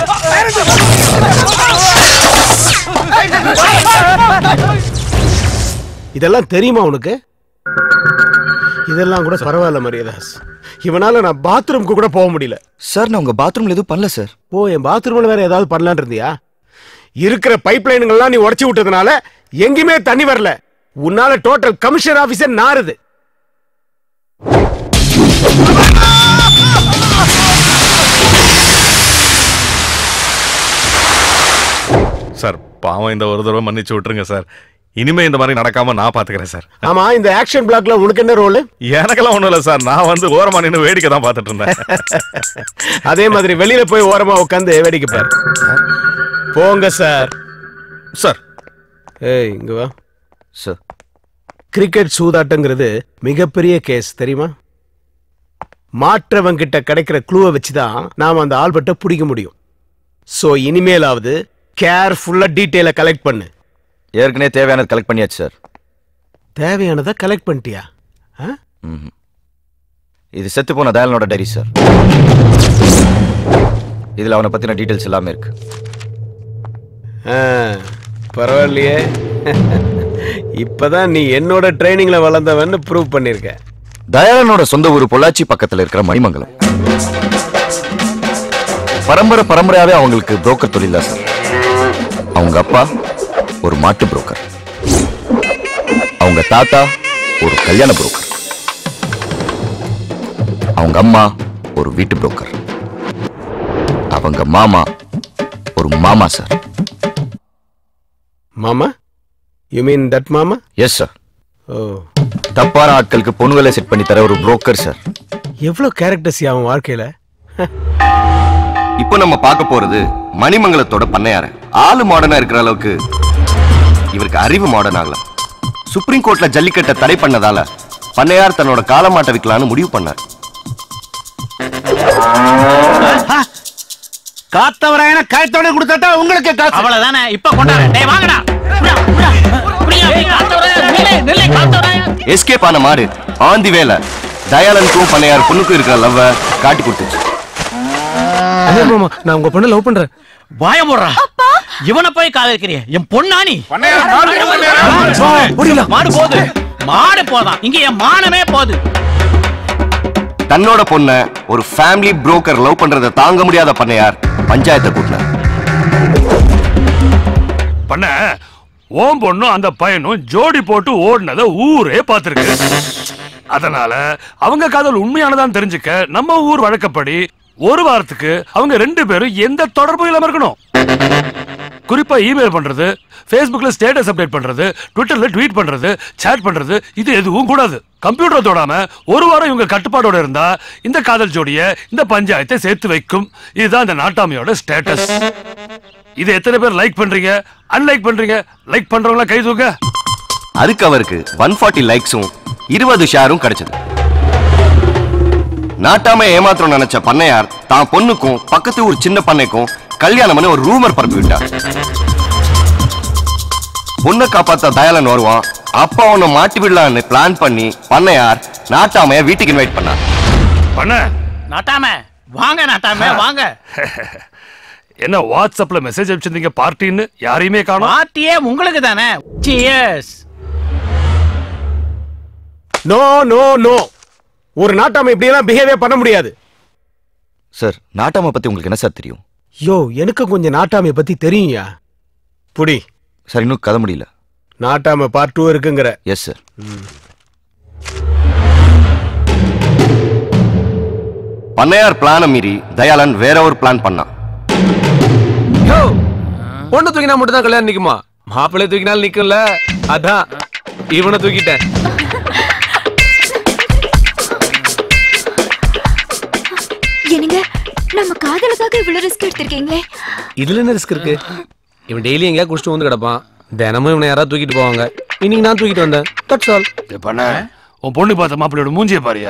M: இதெல்லாம் தெரியுமா உனக்கு இதெல்லாம் கூட பரவாயில்ல மரியாதாஸ் இவனால நான் பாத்ரூம்க்கு கூட போக முடியல
N: சார் நான் உங்க பாத்ரூம்ல எதுவும் பண்ணல சார்
M: ஓ என் பாத்ரூம்ல வேற ஏதாவது பண்ணலான் இருந்தியா இருக்கிற பைப் லைனுங்கள்லாம் நீ உடைச்சு விட்டதுனால எங்கேயுமே தண்ணி வரல உன்னால டோட்டல் கமிஷனர் ஆபீஸர் நாறுது
D: சார் பாவம் இந்த ஒரு தடவை மன்னிச்சு விட்டுருங்க சார் இனிமே இந்த மாதிரி நடக்காம நான் பாத்துக்கிறேன் சார்
M: ஆமா இந்த ஆக்ஷன் பிளாக்ல உனக்கு என்ன ரோல்
D: எனக்கெல்லாம் ஒண்ணும் இல்ல சார் நான் வந்து ஓரமா நின்று வேடிக்கை தான் பார்த்துட்டு இருந்தேன்
M: அதே மாதிரி வெளியில போய் ஓரமா உட்காந்து வேடிக்கை பாரு போங்க சார்
D: சார்
M: ஏய் இங்க வா
E: சார்
M: கிரிக்கெட் சூதாட்டங்கிறது மிகப்பெரிய கேஸ் தெரியுமா மாற்றவன் கிட்ட கிடைக்கிற க்ளூவை வச்சு தான் நாம அந்த ஆல்பர்ட்டை பிடிக்க முடியும் ஸோ இனிமேலாவது கேர்ஃபுல்லா டீட்டெயிலை கலெக்ட் பண்ணு
E: ஏற்கனவே தேவையானது கலெக்ட் பண்ணியாச்சு சார்
M: தேவையானதை கலெக்ட் பண்ணிட்டியா ஆ?
E: ம்ஹும். இது செத்து போன தயாலனோட டைரி சார் இதுல அவனை பத்தின டீடைல்ஸ் எல்லாமே இருக்கு
M: ஆ, பரவாயில்லையே இப்பதான் நீ என்னோட ட்ரைனிங்ல வளர்ந்தவன்னு ப்ரூவ் பண்ணிருக்க
E: தயாளனோட சொந்த ஊர் பொள்ளாச்சி பக்கத்துல இருக்கிற மணிமங்கலம் பரம்பரை பரம்பரையாவே அவங்களுக்கு புரோக்கர் தொழில் தான் சார் அவங்க அப்பா ஒரு மாட்டு புரோக்கர் அவங்க தாத்தா ஒரு கல்யாண புரோக்கர் அவங்க அம்மா ஒரு வீட்டு புரோக்கர் அவங்க மாமா ஒரு மாமா சார்
M: மாமா யூ மீன் தட் மாமா
E: எஸ் சார்
M: ஓ
E: தப்பான ஆட்களுக்கு பொண்ணுகளை செட் பண்ணி தர ஒரு புரோக்கர் சார்
M: எவ்வளவு கேரக்டர்ஸ் அவன் வாழ்க்கையில
E: இப்போ நம்ம பார்க்க போறது மணிமங்கலத்தோட பண்ணையார ஆளு மாடர்னா இருக்கிற அளவுக்கு இவருக்கு அறிவு மாடர்ன் ஆகல சுப்ரீம் கோர்ட்ல ஜல்லிக்கட்டை தடை பண்ணதால பண்ணையார் தன்னோட காலமாட்டை விற்கலான்னு முடிவு பண்ணார்
G: காத்தவராயன காயத்தோட கொடுத்தாட்டா உங்களுக்கு காசு அவ்வளவுதானே இப்ப கொண்டாரு டேய் வாங்கடா
E: எஸ்கேப் ஆன மாடு ஆந்தி வேலை தயாளனுக்கும் பண்ணையார் பொண்ணுக்கும் இருக்கிற லவ்வ காட்டி கொடுத்துச்சு
M: மாமா நான் உங்க பொண்ணை லவ் பண்றேன்
G: வாய போடுறா இவனை போய் காதலிக்கிறிய என் பொண்ணானி மாடு போகுது மாடு போதான் இங்க என் மானமே போகுது
E: தன்னோட பொண்ணை ஒரு ஃபேமிலி புரோக்கர் லவ் பண்றதை தாங்க முடியாத பண்ணையார் பஞ்சாயத்தை கூட்டினார்
W: பண்ண ஓம் பொண்ணும் அந்த பையனும் ஜோடி போட்டு ஓடினத ஊரே பார்த்திருக்கு அதனால அவங்க காதல் உண்மையானதான் தெரிஞ்சுக்க நம்ம ஊர் வழக்கப்படி ஒரு வாரத்துக்கு அவங்க ரெண்டு பேரும் எந்த தொடர்பும் இல்லாம இருக்கணும் குறிப்பா இமெயில் பண்றது Facebookல ஸ்டேட்டஸ் அப்டேட் பண்றது ட்விட்டர்ல ட்வீட் பண்றது சேட் பண்றது இது எதுவும் கூடாது கம்ப்யூட்டர் தொடாம ஒரு வாரம் இவங்க கட்டுப்பாடோட இருந்தா இந்த காதல் ஜோடிய இந்த பஞ்சாயத்தை சேர்த்து வைக்கும் இதுதான் இந்த நாட்டாமையோட ஸ்டேட்டஸ் இது எத்தனை பேர் லைக் பண்றீங்க அன்லைக் பண்றீங்க லைக் பண்றவங்களா கை தூக்க
E: அதுக்கு அவருக்கு ஒன் ஃபார்ட்டி லைக்ஸும் இருபது ஷேரும் கிடைச்சது நாட்டாம ஏமாத்திரம் நினைச்ச பண்ணையார் தான் பொண்ணுக்கும் பக்கத்து ஊர் சின்ன பண்ணைக்கும் கல்யாணம்னு ஒரு ரூமர் பரப்பி விட்டார் பொண்ணை காப்பாத்த தயாளன் வருவான் அப்பா அவனை மாட்டி விடலான்னு பிளான் பண்ணி பண்ணையார் நாட்டாமைய வீட்டுக்கு இன்வைட் பண்ணார்
W: பண்ண
G: நாட்டாம வாங்க நாட்டாம வாங்க
W: என்ன வாட்ஸ்அப்ல மெசேஜ் அனுப்பிச்சிருந்தீங்க பார்ட்டின்னு யாரையுமே காணோம்
G: பார்ட்டியே உங்களுக்கு தானே சியர்ஸ்
M: நோ நோ நோ ஒரு நாட்டாம இப்படி எல்லாம் பிஹேவியர் பண்ண முடியாது
E: சார் நாட்டாம பத்தி உங்களுக்கு என்ன சார் தெரியும்
M: யோ எனக்கு கொஞ்சம் நாட்டாமைய பத்தி தெரியும்யா புடி
E: சார் இன்னும் கதை முடியல
M: நாட்டாம பார்ட் டூ இருக்குங்கிற
E: எஸ் சார் பண்ணையார் பிளான மீறி தயாளன் வேற ஒரு பிளான் பண்ணான்
M: யோ பொண்ணு தூக்கினா மட்டும் தான் கல்யாணம் நிக்குமா மாப்பிள்ளை தூக்கினாலும் நிக்கும்ல அதான் இவனை தூக்கிட்டேன்
L: என்னங்க நம்ம காதலுக்காக இவ்வளவு ரிஸ்க் எடுத்திருக்கீங்களே
M: இதுல என்ன ரிஸ்க் இருக்கு இவன் டெய்லி எங்கேயா குடிச்சிட்டு வந்து கிடப்பான் தினமும் இவனை யாராவது தூக்கிட்டு போவாங்க இன்னைக்கு நான் தூக்கிட்டு வந்தேன் தட்ஸ் ஆல்
W: பண்ண உன் பொண்ணு பார்த்த மாப்பிள்ளையோட மூஞ்சிய பாரியா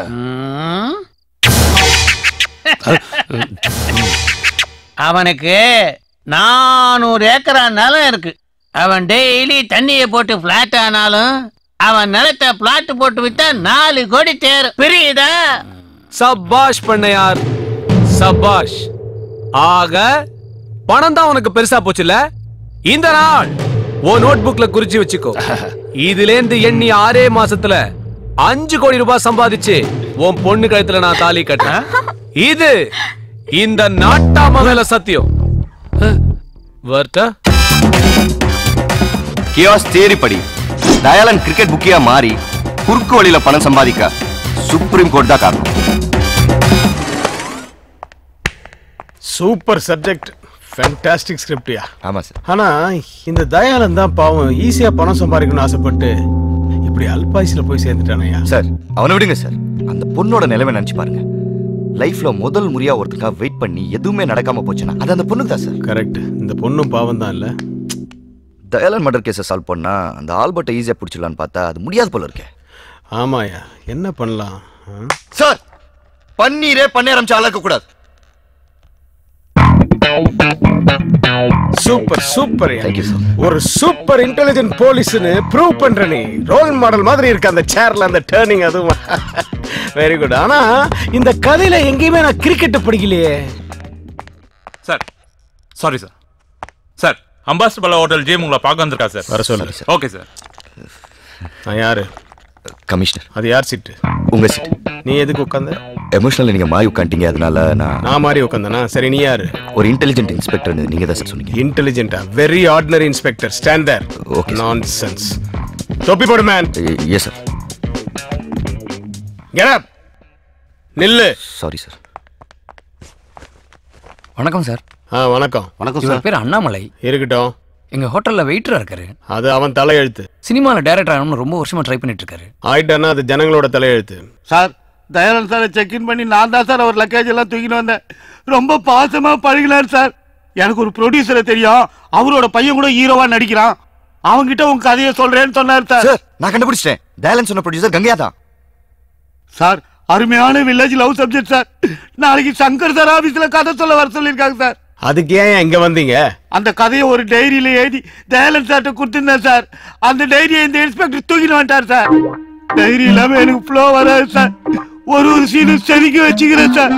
G: அவனுக்கு நானூறு ஏக்கரா நிலம் இருக்கு அவன் டெய்லி தண்ணியை போட்டு பிளாட் ஆனாலும் அவன் நிலத்தை பிளாட் போட்டு வித்தா நாலு கோடி தேரும் புரியுதா
M: சபாஷ் பண்ணையார் சபாஷ் ஆக பணம் தான் உனக்கு பெருசா போச்சுல இந்த நாள் ஓ நோட் புக்ல குறிச்சு வச்சுக்கோ இதுல இருந்து எண்ணி ஆறே மாசத்துல அஞ்சு கோடி ரூபாய் சம்பாதிச்சு உன் பொண்ணு கழுத்துல நான் தாலி கட்டுறேன் இது இந்த நாட்டாம மேல சத்தியம் வர்த்தா
E: கியாஸ் தேரி படி தயாளன் கிரிக்கெட் புக்கியா மாறி குறுக்கு வழியில பணம் சம்பாதிக்க சுப்ரீம் கோர்ட் தான் காரணம்
M: சூப்பர் சப்ஜெக்ட் ஃபேண்டாஸ்டிக் ஸ்கிரிப்டியா
E: ஆமா சார்
M: ஆனா இந்த தயாளன் தான் பாவம் ஈஸியா பணம் சம்பாதிக்கணும்னு ஆசைப்பட்டு இப்படி அல்பாயுஸ்ல போய் சேர்ந்துட்டானயா
E: சார் அவனை விடுங்க சார் அந்த பொண்ணோட நிலைமை நினைச்சு பாருங்க லைஃப்ல முதல் முறையா ஒருத்தருக்காக வெயிட் பண்ணி எதுவுமே நடக்காம போச்சுன்னா அது அந்த பொண்ணுக்கு தான் சார்
M: கரெக்ட் இந்த பொண்ணும் பாவம் தான் இல்ல
E: தயாலன் மர்டர் கேஸை சால்வ் பண்ணா அந்த ஆல்பர்ட்டை ஈஸியாக பிடிச்சிடலான்னு பார்த்தா அது முடியாது போல இருக்கே
M: ஆமாயா என்ன பண்ணலாம்
E: சார் பன்னீரே பண்ணி ஆரம்பிச்சு அளக்க கூடாது
M: சூப்பர் சூப்பர் ஒரு சூப்பர் இன்டெலிஜென்ட் போலீஸ்னு ப்ரூவ் பண்ற நீ ரோல் மாடல் மாதிரி இருக்கு அந்த சேர்ல அந்த டேர்னிங் அதுவும் வெரி குட் ஆனா இந்த கதையில எங்கேயுமே நான் கிரிக்கெட் படிக்கலையே
A: sir sorry sir sir ambassador hotel gym உங்களை பார்க்க வந்திருக்கா சார்
M: வர சொல்லு
A: ஓகே சார்
M: நான் யாரு
E: கமிஷனர்
M: அது யார் சீட்டு
E: உங்க சீட்
M: நீ எதுக்கு உட்காந்த
E: எமோஷனல் நீங்க மாறி உட்காந்துட்டீங்க அதனால நான்
M: நான் மாதிரி உட்காந்தனா சரி நீ யாரு
E: ஒரு இன்டெலிஜென்ட் இன்ஸ்பெக்டர் நீங்க தான் சார் சொன்னீங்க
M: இன்டெலிஜென்ட்டா very ordinary inspector stand there
E: okay
M: nonsense தொப்பி போடு man
E: yes sir
M: get up நில்லு
E: சாரி சார்
G: வணக்கம் சார்
M: ஆ வணக்கம்
G: இவர் பேர் அண்ணாமலை
M: இருக்கட்டும்
G: எங்க ஹோட்டல்ல வெயிட்டரா இருக்காரு
M: அது அவன் தலையெழுத்து
G: சினிமால டைரக்டர் ஆகணும்னு ரொம்ப வருஷமா ட்ரை பண்ணிட்டு இருக்காரு
M: ஆயிட்டானா அது ஜனங்களோட தலையெழுத்து
J: சார் தயானந்த் சாரை செக்இன் பண்ணி நான் தான் சார் அவர் லக்கேஜ் எல்லாம் தூக்கிட்டு வந்தேன் ரொம்ப பாசமா பழகினார் சார் எனக்கு ஒரு ப்ரொடியூசரை தெரியும் அவரோட பையன் கூட ஹீரோவா நடிக்கிறான் அவங்கிட்ட உங்க கதையை சொல்றேன்னு சொன்னார் சார்
E: நான் கண்டுபிடிச்சிட்டேன் டேலன் சொன்ன ப்ரொடியூசர் கங்கையா தான்
J: சார் அருமையான வில்லேஜ் லவ் சப்ஜெக்ட் சார் நாளைக்கு சங்கர் சார் ஆபீஸ்ல கதை சொல்ல வர சொல்லியிருக்காங்க சார்
M: அதுக்கு ஏன் இங்க வந்தீங்க
J: அந்த கதையை ஒரு டைரியில எழுதி தயாளன் சார்ட்ட கொடுத்துருந்தேன் சார் அந்த டைரியை இந்த இன்ஸ்பெக்டர் தூக்கிட்டு வந்துட்டார் சார் டைரி இல்லாம எனக்கு ஃப்ளோ வராது சார் ஒரு ஒரு சீனும் செதுக்கி வச்சுக்கிறேன் சார்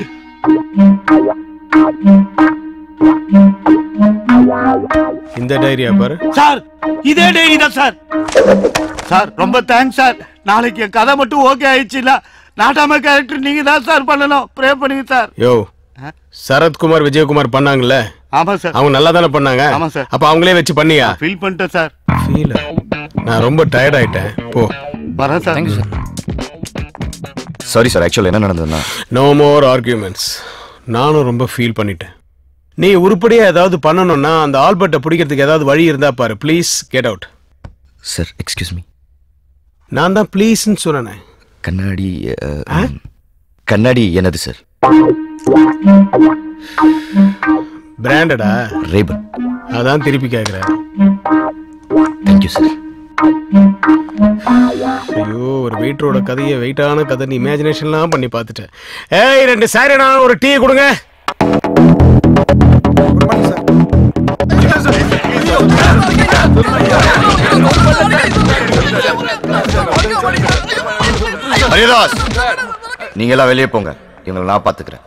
M: இந்த டைரியா பாரு
J: சார் இதே டைரி தான் சார் சார் ரொம்ப தேங்க்ஸ் சார் நாளைக்கு என் கதை மட்டும் ஓகே ஆயிடுச்சுல நாட்டாம கேரக்டர் நீங்க தான் சார் பண்ணணும் ப்ரே பண்ணுங்க சார்
M: யோ சரத்குமார் விஜயகுமார் பண்ணாங்கல்ல
J: ஆமா சார்
M: அவங்க நல்லா தானே பண்ணாங்க
J: ஆமா சார்.
M: அப்ப அவங்களே வச்சு பண்ணியா
J: ஃபீல் பண்ணிட்டேன் சார்
M: ஃபீல் நான் ரொம்ப டயர்ட் ஆயிட்டேன் போ
J: வரேன் சார்
E: சாரி சார் ஆக்சுவல் என்ன நடந்ததுன்னா
M: நோ மோர் ஆர்கியூமெண்ட்ஸ் நானும் ரொம்ப ஃபீல் பண்ணிட்டேன் நீ உருப்படியா ஏதாவது பண்ணணும்னா அந்த ஆல்பர்ட்டை பிடிக்கிறதுக்கு ஏதாவது வழி இருந்தா பாரு please get out
E: sir excuse me
M: நான் தான் ப்ளீஸ்ன்னு சொன்னேன்
E: கண்ணாடி அஹ், கண்ணாடி என்னது சார்
M: பிராண்டடா
E: ரேபன்
M: அதான் திருப்பி கேட்குறேன்
E: தேங்க்யூ சார்
M: ஐயோ ஒரு வெயிட்டரோட கதையை வெயிட்டான கதை நீ இமேஜினேஷன்லாம் பண்ணி பார்த்துட்டேன் ஏய் ரெண்டு சாரிண்ணா ஒரு டீ கொடுங்க
E: ஹரிதாஸ் நீங்க எல்லாம் வெளியே போங்க இவங்களை நான் பாத்துக்கிறேன்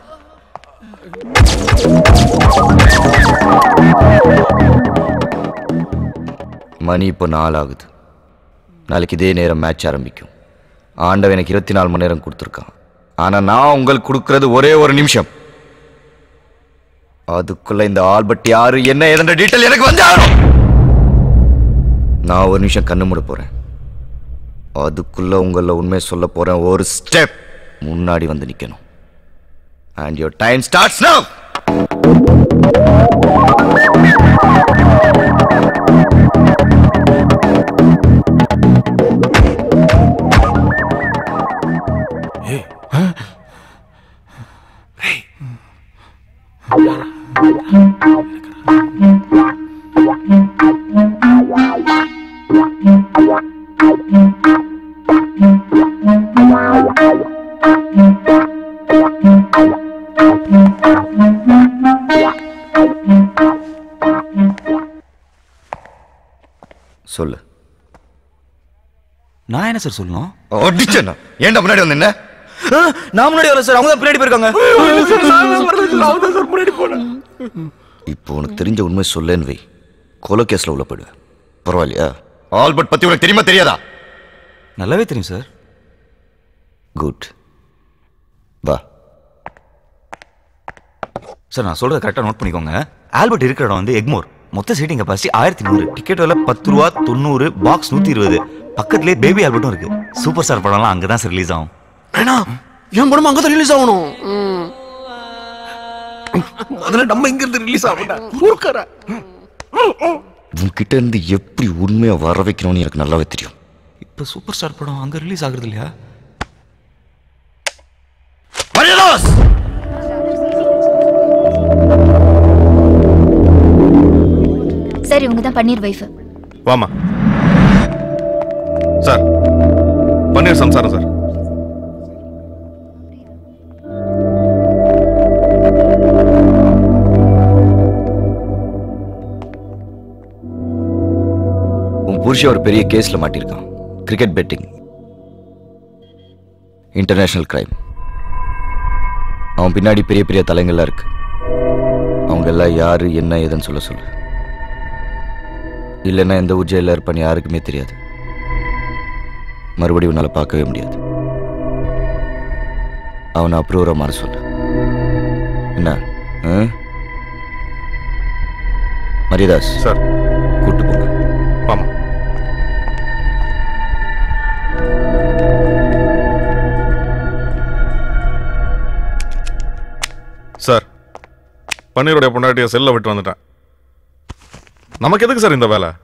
E: மணி இப்போ நாலு ஆகுது நாளைக்கு இதே நேரம் மேட்ச் ஆரம்பிக்கும் ஆண்டவன் எனக்கு இருபத்தி நாலு மணி நேரம் கொடுத்துருக்கான் ஆனா நான் உங்களுக்கு கொடுக்கறது ஒரே ஒரு நிமிஷம் அதுக்குள்ள இந்த ஆல்பர்ட் யாரு என்ன ஏதென்ற டீட்டெயில் எனக்கு வந்து ஆகணும். நான் ஒரு நிமிஷம் கண்ணு மூட போறேன் அதுக்குள்ள உங்கள உண்மை சொல்ல போறேன் ஒரு ஸ்டெப் முன்னாடி வந்து நிக்கணும் and your time starts now சொல்லு
I: நான் என்ன சார் சொல்லணும்
E: அடிச்சேன்னா ஏன்டா முன்னாடி வந்து என்ன
I: நான் முன்னாடி வரேன் சார் அவங்க தான் பின்னாடி போயிருக்காங்க
E: இப்போ உனக்கு தெரிஞ்ச உண்மை சொல்லேன்னு வை கொலை கேஸ்ல உள்ள போயிடுவேன் பரவாயில்லையா ஆல்பர்ட் பத்தி உனக்கு தெரியுமா தெரியாதா
I: நல்லாவே தெரியும் சார்
E: குட் வா
I: சார் நான் சொல்றத கரெக்டாக நோட் பண்ணிக்கோங்க ஆல்பர்ட் இருக்கிற இடம் வந்து எக்மோர் மொத்த சீட்டிங் கெப்பாசிட்டி ஆயிரத்தி நூறு டிக்கெட் விலை பத்து ரூபா தொண்ணூறு பாக்ஸ் நூற்றி இருபது பக்கத்துலேயே பேபி ஆல்பர்ட்டும் இருக்கு சூப்பர் ஸ்டார் படம்லாம் அங்கே தான் சார் ரிலீஸ் ஆகும்
M: ஏன்னா என் படம் அங்கதான் ரிலீஸ் ஆகணும் முதல்ல நம்ம இங்க இருந்து ரிலீஸ் ஆகணும் ஊர்க்கார
E: உன்கிட்ட இருந்து எப்படி உண்மையா வர வைக்கணும்னு எனக்கு நல்லாவே தெரியும்
I: இப்போ சூப்பர் ஸ்டார் படம் அங்கே ரிலீஸ் ஆகுறது இல்லையா
E: மரியாதாஸ்
L: சார் சார் இவங்க தான் பன்னீர் வைஃப்
D: வாமா சார் பன்னீர் சம்சாரம் சார்
E: உன் புருஷன் ஒரு பெரிய கேஸ்ல மாட்டியிருக்கான் கிரிக்கெட் பெட்டிங் இன்டர்நேஷனல் கிரைம் அவன் பின்னாடி பெரிய பெரிய தலைங்கள்லாம் இருக்கு அவங்க எல்லாம் யாரு என்ன ஏதுன்னு சொல்ல சொல்லு இல்லைன்னா எந்த ஊர் ஜெயிலில் இருப்பான்னு யாருக்குமே தெரியாது மறுபடியும் உன்னால் பார்க்கவே முடியாது அவனை அப்ரூவரா மாற சொல்லு என்ன ஆ? மரியதாஸ்
D: சார்
E: கூட்டு போங்க
D: ஆமா சார் பன்னீருடைய பொண்டாட்டிய செல்ல விட்டு வந்துட்டேன் நமக்கு எதுக்கு சார் இந்த வேலை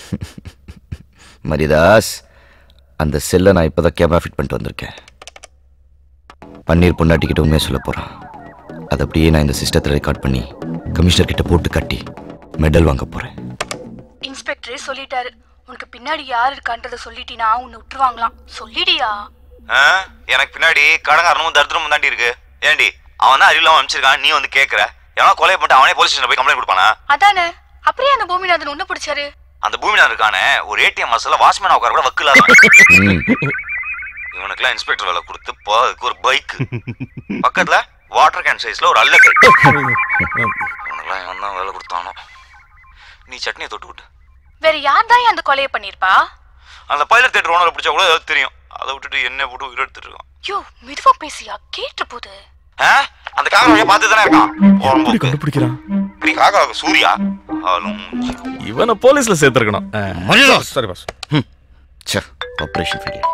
E: மரிதாஸ் அந்த செல்லை நான் இப்போதான் கேமரா ஃபிட் பண்ணிட்டு வந்திருக்கேன் பன்னீர் பொண்டாட்டிக்கிட்ட உண்மையை சொல்ல போகிறான் அதை அப்படியே நான் இந்த சிஸ்டத்தில் ரெக்கார்ட் பண்ணி கமிஷனர் கிட்ட போட்டு கட்டி மெடல் வாங்க போகிறேன்
K: இன்ஸ்பெக்டரே சொல்லிட்டாரு உனக்கு பின்னாடி யார் இருக்கான்றத சொல்லிட்டினா உன்னை விட்டுருவாங்களாம் சொல்லிடியா
I: எனக்கு பின்னாடி கடங்காரனும் தரித்திரமும் தாண்டி இருக்கு ஏண்டி அவன் தான் அறிவில்லாம அனுப்பிச்சிருக்கான் நீ வந்து கேக்குற எவனா கொலை பண்ணிட்டு அவனே போலீஸ் ஸ்டேஷன் போய் கம்ப்ளைண்ட் கொடுப்பானா
K: அதானே அப்படியே அந்த பூமிநாதன் உன்ன பிடிச்சாரு
I: அந்த பூமிநாதன் இருக்கானே ஒரு ஏடிஎம் மசாலா வாட்ச்மேன் உட்கார கூட வக்கில்லாத இவனுக்குலாம் இன்ஸ்பெக்டர் வேலை கொடுத்து போறதுக்கு ஒரு பைக் பக்கத்துல வாட்டர் கேன் சைஸ்ல ஒரு அல்லக்கை இவனுக்குலாம் இவன் தான் வேலை கொடுத்தானோ நீ சட்னியை தொட்டு விட்டு
K: வேற யார் தான் அந்த கொலையை பண்ணிருப்பா
I: அந்த பைலட் தேட்டர் ஓனரை பிடிச்சா கூட ஏதாவது தெரியும் அதை விட்டுட்டு என்ன போட்டு உயிர் எடுத்துட்டு இருக்கான்
K: யோ மெதுவா பேசியா கேட்டு போகுது
I: ஆ? அந்த காக்கா பார்த்து தானே இருக்கான்
D: எப்படி கண்டுபிடிக்கிறான்
I: பெரிய காக்கா சூர்யா ஆளும்
D: இவனை போலீஸ்ல சேர்த்திருக்கணும்
E: மரியாதை.
D: சரி பாஸ்
E: சே operation failure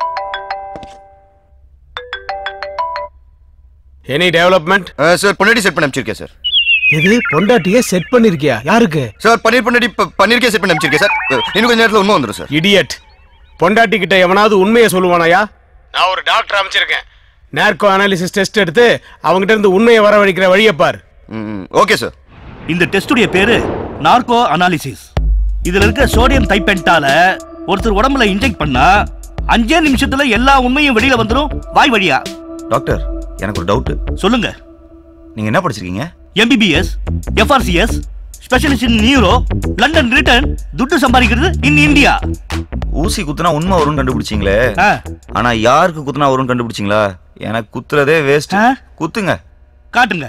M: any development
E: sir பொண்டாட்டி செட் பண்ணி அனுப்பிச்சிருக்கேன் சார்
M: எது பொண்டாட்டியே செட் பண்ணிருக்கியா யாருக்கு
E: சார் பன்னீர் பொண்டாட்டி ப- பன்னீருக்கே செட் பண்ணி அனுப்பிச்சிருக்கேன் சார் இன்னும் கொஞ்ச நேரத்தில் உண்மை வந்துடும் சார்
M: இடியட் பொண்டாட்டி கிட்ட எவனாவது உண்மையை சொல்லுவானாயா நான் ஒரு டாக்டர் அமைச்சிருக்கேன் நேர்கோ அனாலிசிஸ் டெஸ்ட் எடுத்து அவங்ககிட்ட இருந்து உண்மையை வரவழைக்கிற வழியை பார்
E: ஓகே சார்
J: இந்த டெஸ்டுடைய பேரு நார்கோ அனாலிசிஸ் இதுல இருக்க சோடியம் தைப்பென்டால ஒருத்தர் உடம்புல இன்ஜெக்ட் பண்ணா அஞ்சே நிமிஷத்துல எல்லா உண்மையும் வெளியில வந்துரும் வாய் வழியா
I: டாக்டர் எனக்கு ஒரு டவுட்
J: சொல்லுங்க
I: நீங்க என்ன படிச்சிருக்கீங்க
J: MBBS FRCS specialist in neuro London return துட்டு சம்பாதிக்கிறது இன் இந்தியா
I: ஊசி குத்துனா உண்மை வரும்னு கண்டுபிடிச்சீங்களே ஆனா யாருக்கு குத்துனா வரும்னு கண்டுபிடிச்சீங்களா எனக்கு குத்துறதே வேஸ்ட் குத்துங்க
J: காட்டுங்க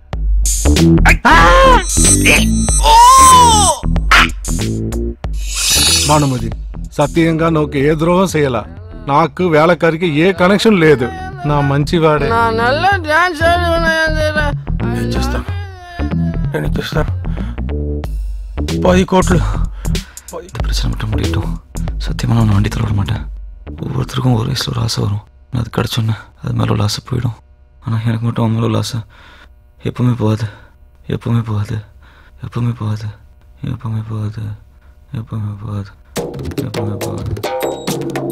F: భానుమతి సత్యంగా నాకు ఏ ద్రోహం చేయాల నాకు వేళకారికి ఏ కనెక్షన్ లేదు నా మంచివాడే
G: నా నల్ల డాన్స్
A: నేను చేస్తాను నేను ఇప్పిస్తాను పది కోట్లు
I: இந்த பிரச்சனை மட்டும் முடியட்டும் சத்தியமா நான் வண்டி தர விட மாட்டேன் ஒவ்வொருத்தருக்கும் ஒரு வயசுல ஒரு ஆசை வரும் நான் அது கிடச்சோன்னே அது மேலே உள்ள ஆசை போயிடும் ஆனால் எனக்கு மட்டும் அவன் மேலே உள்ள ஆசை எப்பவுமே போகாது எப்பவுமே போகாது எப்பவுமே போகாது எப்பவுமே போகாது எப்பவுமே போகாது எப்பவுமே போகாது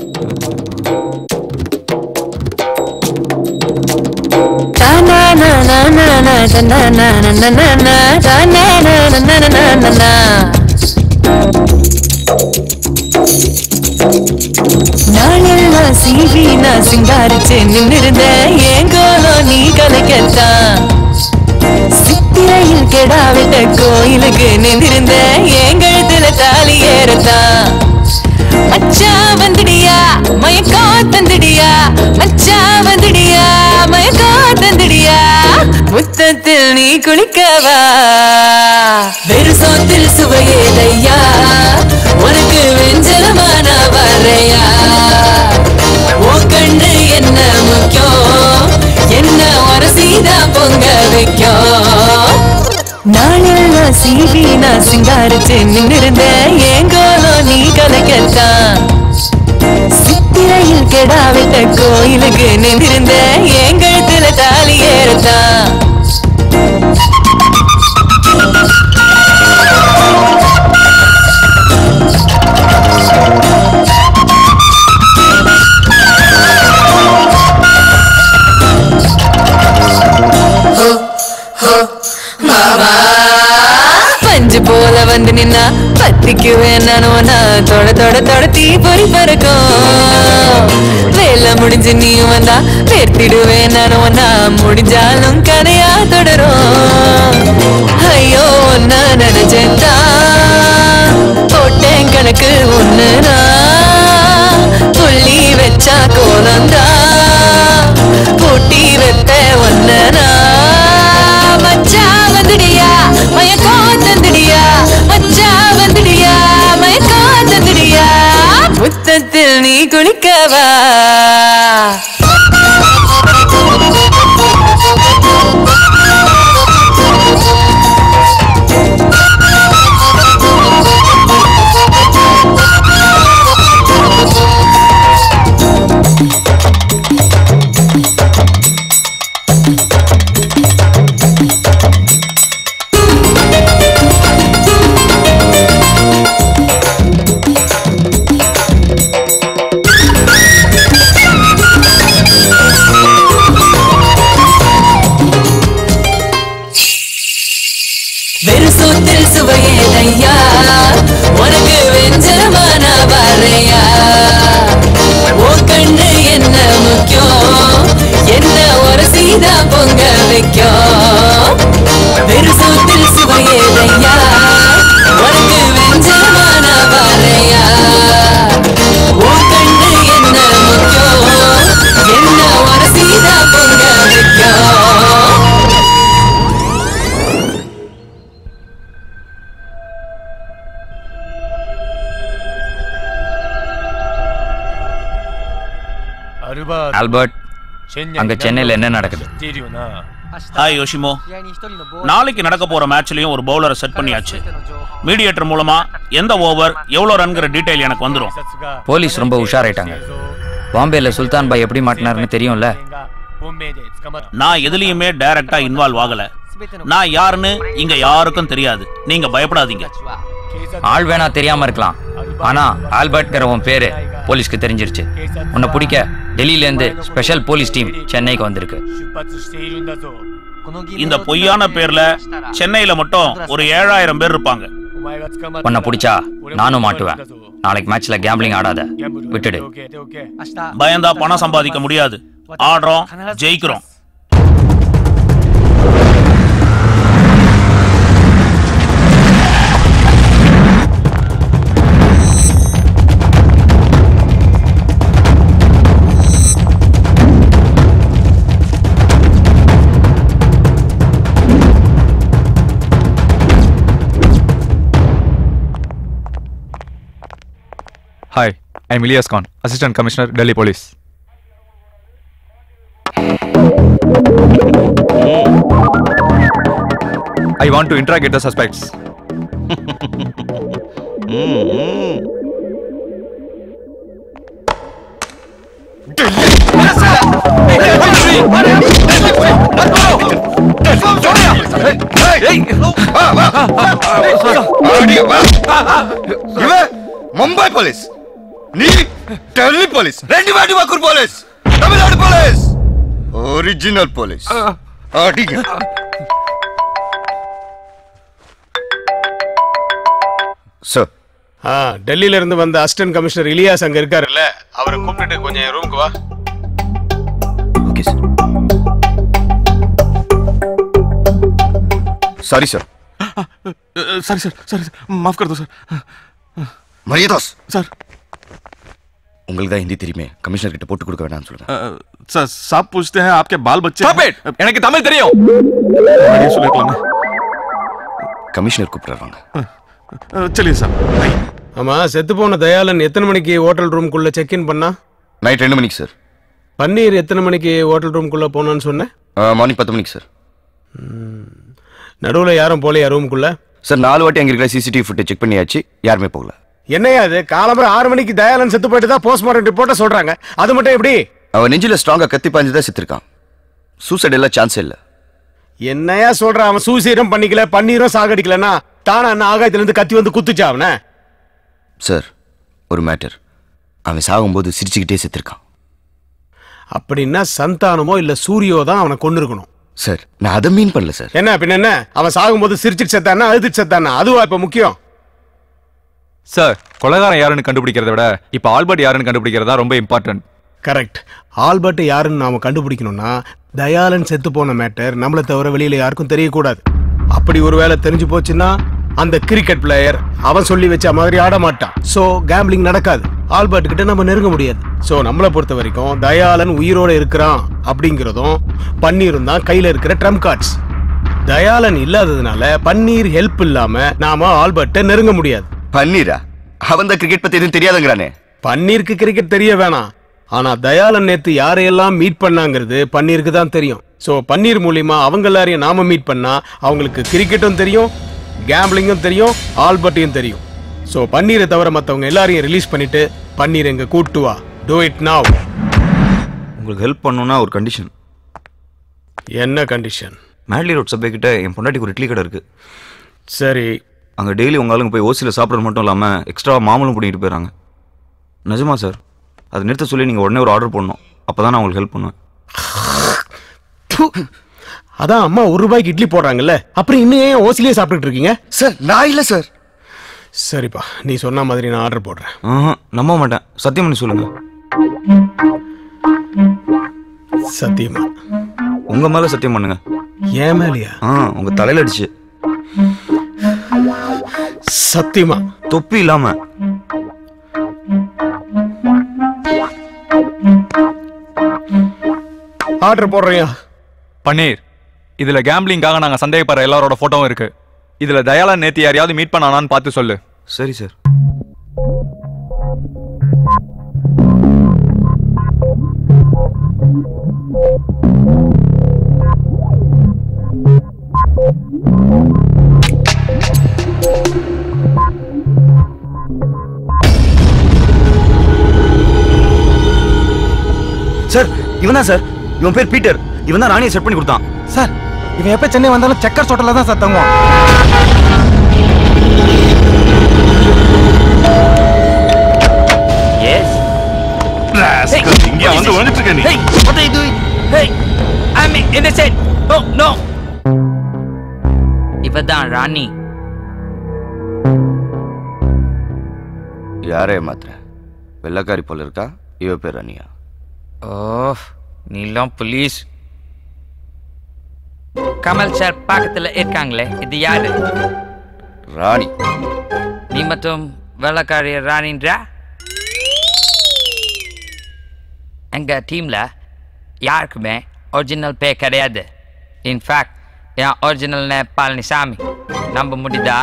T: நாளெல்லாம் சீவி நான் சிங்காரிச்சு நின்னிருந்த ஏங்கோலோ நீ கலைக்கத்தான் சித்திரையில் கெடாவிட்ட கோயிலுக்கு நின்றிருந்த ஏங்கழுத்துல தாலி ஏறத்தான் மச்சா வந்துடியா மயக்கா தந்துடியா மச்சா வந்துடியா மயக்கா தந்துடியா முத்தத்தில் நீ குளிக்கவா வெறுசோத்தில் சுவையேதையா உனக்கு வெஞ்சலமான வரையா ஓ கண்ணு என்ன முக்கியம் என்ன அரசிதான் பொங்க வைக்கும் நாளெல்லாம் சீவி நான் சிங்காரிச்சு நின்னிருந்த ஏங்கோலோ நீ கலைக்கத்தான் சித்திரையில் கெடாவிட்ட கோயிலுக்கு நின்றிருந்த ஏங்கழுத்துல தாலி ஏறத்தான் பஞ்சு போல வந்து நின்னா முடிஞ்சு நீ வந்தா பேர்த்திடுவேன் நான் ஒன்னா முடிஞ்சாலும் கதையா தொடரும் ஐயோ ஒன்னா நினைச்சேன் போட்டேன் கணக்கு ஒண்ணுனா புள்ளி வச்சா கோலந்தா பூட்டி வைப்ப ஒன்னனா மச்சா வந்துடியா மயக்கோ தந்துடியா மச்சா வந்துடியா மயக்கோ தந்துடியா முத்தத்தில் நீ குளிக்கவா வெறும் சோத்தில் சுவையேதையா உனக்கு வெஞ்சரமான வரையா ஓ கண்ணு என்ன முக்கியம் என்ன ஒரு சீதா பொங்க வைக்கும் வெறும் சோத்தில் சுவையேதையா உனக்கு வெஞ்சரமான வரையா ஓ கண்ணு என்ன முக்கியம் என்ன ஒரு சீதா பொங்க வைக்கும்
G: ஆல்பர்ட் அங்க சென்னையில என்ன நடக்குது
C: ஹாய் யோஷிமோ நாளைக்கு நடக்க போற மேட்ச்லயும் ஒரு பவுலரை செட் பண்ணியாச்சு மீடியேட்டர் மூலமா எந்த ஓவர் எவ்வளவு ரன்ங்கிற டீடைல் எனக்கு வந்துரும்
G: போலீஸ் ரொம்ப உஷாராயிட்டாங்க பாம்பேல சுல்தான் பாய் எப்படி மாட்டினாருன்னு தெரியும்ல
C: நான் எதுலயுமே டைரக்டா இன்வால்வ் ஆகல நான் யாருன்னு இங்க யாருக்கும் தெரியாது நீங்க பயப்படாதீங்க
G: ஆள் வேணா தெரியாம இருக்கலாம் ஆனா ஆல்பர்ட்ங்கிற உன் பேரு போலீஸ்க்கு தெரிஞ்சிருச்சு உன்னை பிடிக்க டெல்லியில இருந்து ஸ்பெஷல் போலீஸ் டீம் சென்னைக்கு வந்திருக்கு
C: இந்த பொய்யான பேர்ல சென்னையில மட்டும் ஒரு ஏழாயிரம் பேர் இருப்பாங்க
G: உன்னை பிடிச்சா நானும் மாட்டுவேன் நாளைக்கு மேட்ச்ல கேம்பிளிங் ஆடாத விட்டுடு
C: பயந்தா பணம் சம்பாதிக்க முடியாது ஆடுறோம் ஜெயிக்கிறோம்
O: Hi, I'm Ilyas Khan, Assistant Commissioner, Delhi Police. I want to interrogate the suspects.
E: இவன் மும்பை போலீஸ் நீ டெல்லி போலீஸ் ரெண்டு வாட்டி வாக்கூர் police Tamil Nadu police original police அடிங்க சார்
M: ஆ டெல்லியில இருந்து வந்த அசிஸ்டன்ட் கமிஷனர் இலியாஸ் அங்க இருக்காருல்ல அவரை கூப்பிட்டுட்டு கொஞ்சம் என் ரூமுக்கு வா
E: sorry sir
D: sorry sir sorry माफ कर दो सर
E: மரியாதாஸ்
D: சார்
E: உங்களுக்கு தான் ஹிந்தி தெரியுமே கமிஷனர் கிட்ட போட்டு கொடுக்க வேணாம்னு சொல்லுங்க
D: सर साहब पूछते हैं आपके बाल बच्चे
O: Stop it! எனக்கு தமிழ் தெரியும்
D: मुझे சொல்லிருக்கலாம்
E: கமிஷனர் கூப்பிடுறாங்க
D: चलिए साहब
M: ஆமா செத்து போன தயாளன் எத்தனை மணிக்கு ஹோட்டல் ரூம்குள்ள செக் இன் பண்ணா
E: நைட் ரெண்டு மணிக்கு சார்
M: பன்னீர் எத்தனை மணிக்கு ஹோட்டல் ரூம்குள்ள போனான்னு சொன்னேன்
E: மார்னிங் பத்து மணிக்கு சார்
M: நடுவுல யாரும் போலையா ரூமுக்குள்ள
E: சார் நாலு வாட்டி அங்கே இருக்கிற சிசிடிவி ஃபுட்டேஜ் செக் பண்ணியாச்சு யாருமே போகல
M: என்னையா அது காலம்பரம் ஆறு மணிக்கு தயாளன் செத்து போயிட்டு தான் போஸ்ட்மார்ட்டம் ரிப்போர்ட்டை சொல்றாங்க அது மட்டும் எப்படி
E: அவன் நெஞ்சில ஸ்ட்ராங்கா கத்தி பாஞ்சு தான் செத்துருக்கான் சூசைட் எல்லாம் சான்ஸே இல்லை
M: என்னையா சொல்றான் அவன் சூசைடும் பண்ணிக்கல பன்னீரும் சாகடிக்கலன்னா தானா அண்ணா ஆகாயத்துல இருந்து கத்தி வந்து குத்துச்சா அவனை
E: சார் ஒரு மேட்டர் அவன் சாகும்போது சிரிச்சுக்கிட்டே செத்துருக்கான்
M: அப்படின்னா சந்தானமோ இல்ல சூரியோ தான் அவனை கொண்டு இருக்கணும்
E: சார் நான் அதை மீன் பண்ணல சார்
M: என்ன பின்ன என்ன அவன் சாகும்போது சிரிச்சுட்டு செத்தானா அழுதுட்டு செத்தானா அதுவா இப்ப முக்கியம்
O: சார் கொலைகாரன் யாருன்னு கண்டுபிடிக்கிறத விட இப்போ ஆல்பர்ட் யாருன்னு கண்டுபிடிக்கிறது தான் ரொம்ப இம்பார்ட்டன்ட்
Q: கரெக்ட் ஆல்பர்ட் யாருன்னு நாம கண்டுபிடிக்கணும்னா தயாளன் செத்து போன மேட்டர் நம்மளை தவிர வெளியில யாருக்கும் தெரியக்கூடாது அப்படி ஒருவேளை தெரிஞ்சு போச்சுன்னா அந்த கிரிக்கெட் பிளேயர் அவன் சொல்லி வச்ச மாதிரி ஆட மாட்டான் சோ கேம்பிளிங் நடக்காது ஆல்பர்ட் கிட்ட நம்ம நெருங்க முடியாது சோ நம்மளை பொறுத்த வரைக்கும் தயாளன் உயிரோட இருக்கிறான் அப்படிங்கிறதும் பன்னீரும் தான் கையில இருக்கிற ட்ரம் கார்ட்ஸ் தயாளன் இல்லாததுனால பன்னீர் ஹெல்ப் இல்லாம நாம ஆல்பர்ட்டை நெருங்க முடியாது
E: பன்னீரா அவன் தான் கிரிக்கெட் பத்தி எதுவும் தெரியாதுங்கிறானே
Q: பன்னீருக்கு கிரிக்கெட் தெரிய வேணாம் ஆனா தயாளன் நேத்து யாரையெல்லாம் மீட் பண்ணாங்கிறது பன்னீருக்கு தான் தெரியும் சோ பன்னீர் மூலியமா அவங்க எல்லாரையும் நாம மீட் பண்ணா அவங்களுக்கு கிரிக்கெட்டும் தெரியும் கேம்பிளிங்கும் தெரியும் ஆல்பர்ட்டையும் தெரியும் சோ பன்னீரை தவிர மத்தவங்க எல்லாரையும் ரிலீஸ் பண்ணிட்டு பன்னீர் எங்க கூட்டு வா டூ இட் நாவ்
I: உங்களுக்கு ஹெல்ப் பண்ணணும்னா ஒரு கண்டிஷன்
Q: என்ன கண்டிஷன்
I: மேட்லி ரோட் சபை கிட்ட என் பொண்டாட்டிக்கு ஒரு இட்லி கடை இருக்கு
Q: சரி
I: அங்கே டெய்லி உங்க ஆளுங்க போய் ஓசியில் சாப்பிட்றது மட்டும் இல்லாமல் எக்ஸ்ட்ரா மாமலும் பண்ணிட்டு போயிடறாங்க நிஜமா சார் அதை நிறுத்த சொல்லி நீங்கள் உடனே ஒரு ஆர்டர் பண்ணணும் அப்போ தான் நான் உங்களுக்கு ஹெல்ப் பண்ணுவேன்
Q: அதான் அம்மா ஒரு ரூபாய்க்கு இட்லி போடுறாங்கல்ல அப்புறம் இன்னும் ஏன் ஓசிலேயே சாப்பிட்டுட்டு இருக்கீங்க
E: சார் நான் இல்ல சார்
Q: சரிப்பா நீ சொன்ன மாதிரி நான் ஆர்டர் போடுறேன்
I: ஆஹா, நம்ப மாட்டேன் சத்தியம் பண்ணி சொல்லுங்க
Q: சத்தியமா
I: உங்க மேல சத்தியம் பண்ணுங்க
Q: ஏன் மேலையா
I: ஆ உங்க தலையில அடிச்சு
Q: சத்தியமா
I: தொப்பி இல்லாம
Q: ஆர்டர் போடுறியா
O: பன்னீர் இதுல கேம்பிளிங்காக நாங்க சந்தேகப்படுற எல்லாரோட போட்டோவும் இருக்கு இதுல தயாளன் நேத்து யாரையாவது மீட் பண்ணானான்னு பார்த்து சொல்லு
I: சரி சார் சார் இவன் தான் சார் இவன் பேர் பீட்டர் இவன் தான் ராணியை செட் பண்ணி கொடுத்தான்
N: சார் இவன் எப்ப சென்னை வந்தாலும் செக்கர் ஹோட்டல்ல தான் சார் தங்குவான்
S: எஸ் இங்க வந்து வந்துட்டு இருக்க நீ
G: Hey, what are you doing? Hey, I'm innocent. No, no. இவதான் ராணி
E: யாரே மாத்திர வெள்ளக்காரி போல இருக்கா இவ பேர் அனியா
G: ஓ நீலாம் போலீஸ் கமல் சார் பக்கத்துல இருக்காங்களே இது யாரு
E: ராணி
G: நீ மட்டும் வெள்ளக்காரி ராணின்றா எங்க டீம்ல யாருக்குமே ஒரிஜினல் பே கிடையாது இன்ஃபேக்ட் என் ஒரிஜினல் நேம் பழனிசாமி நம்ப முடியுதா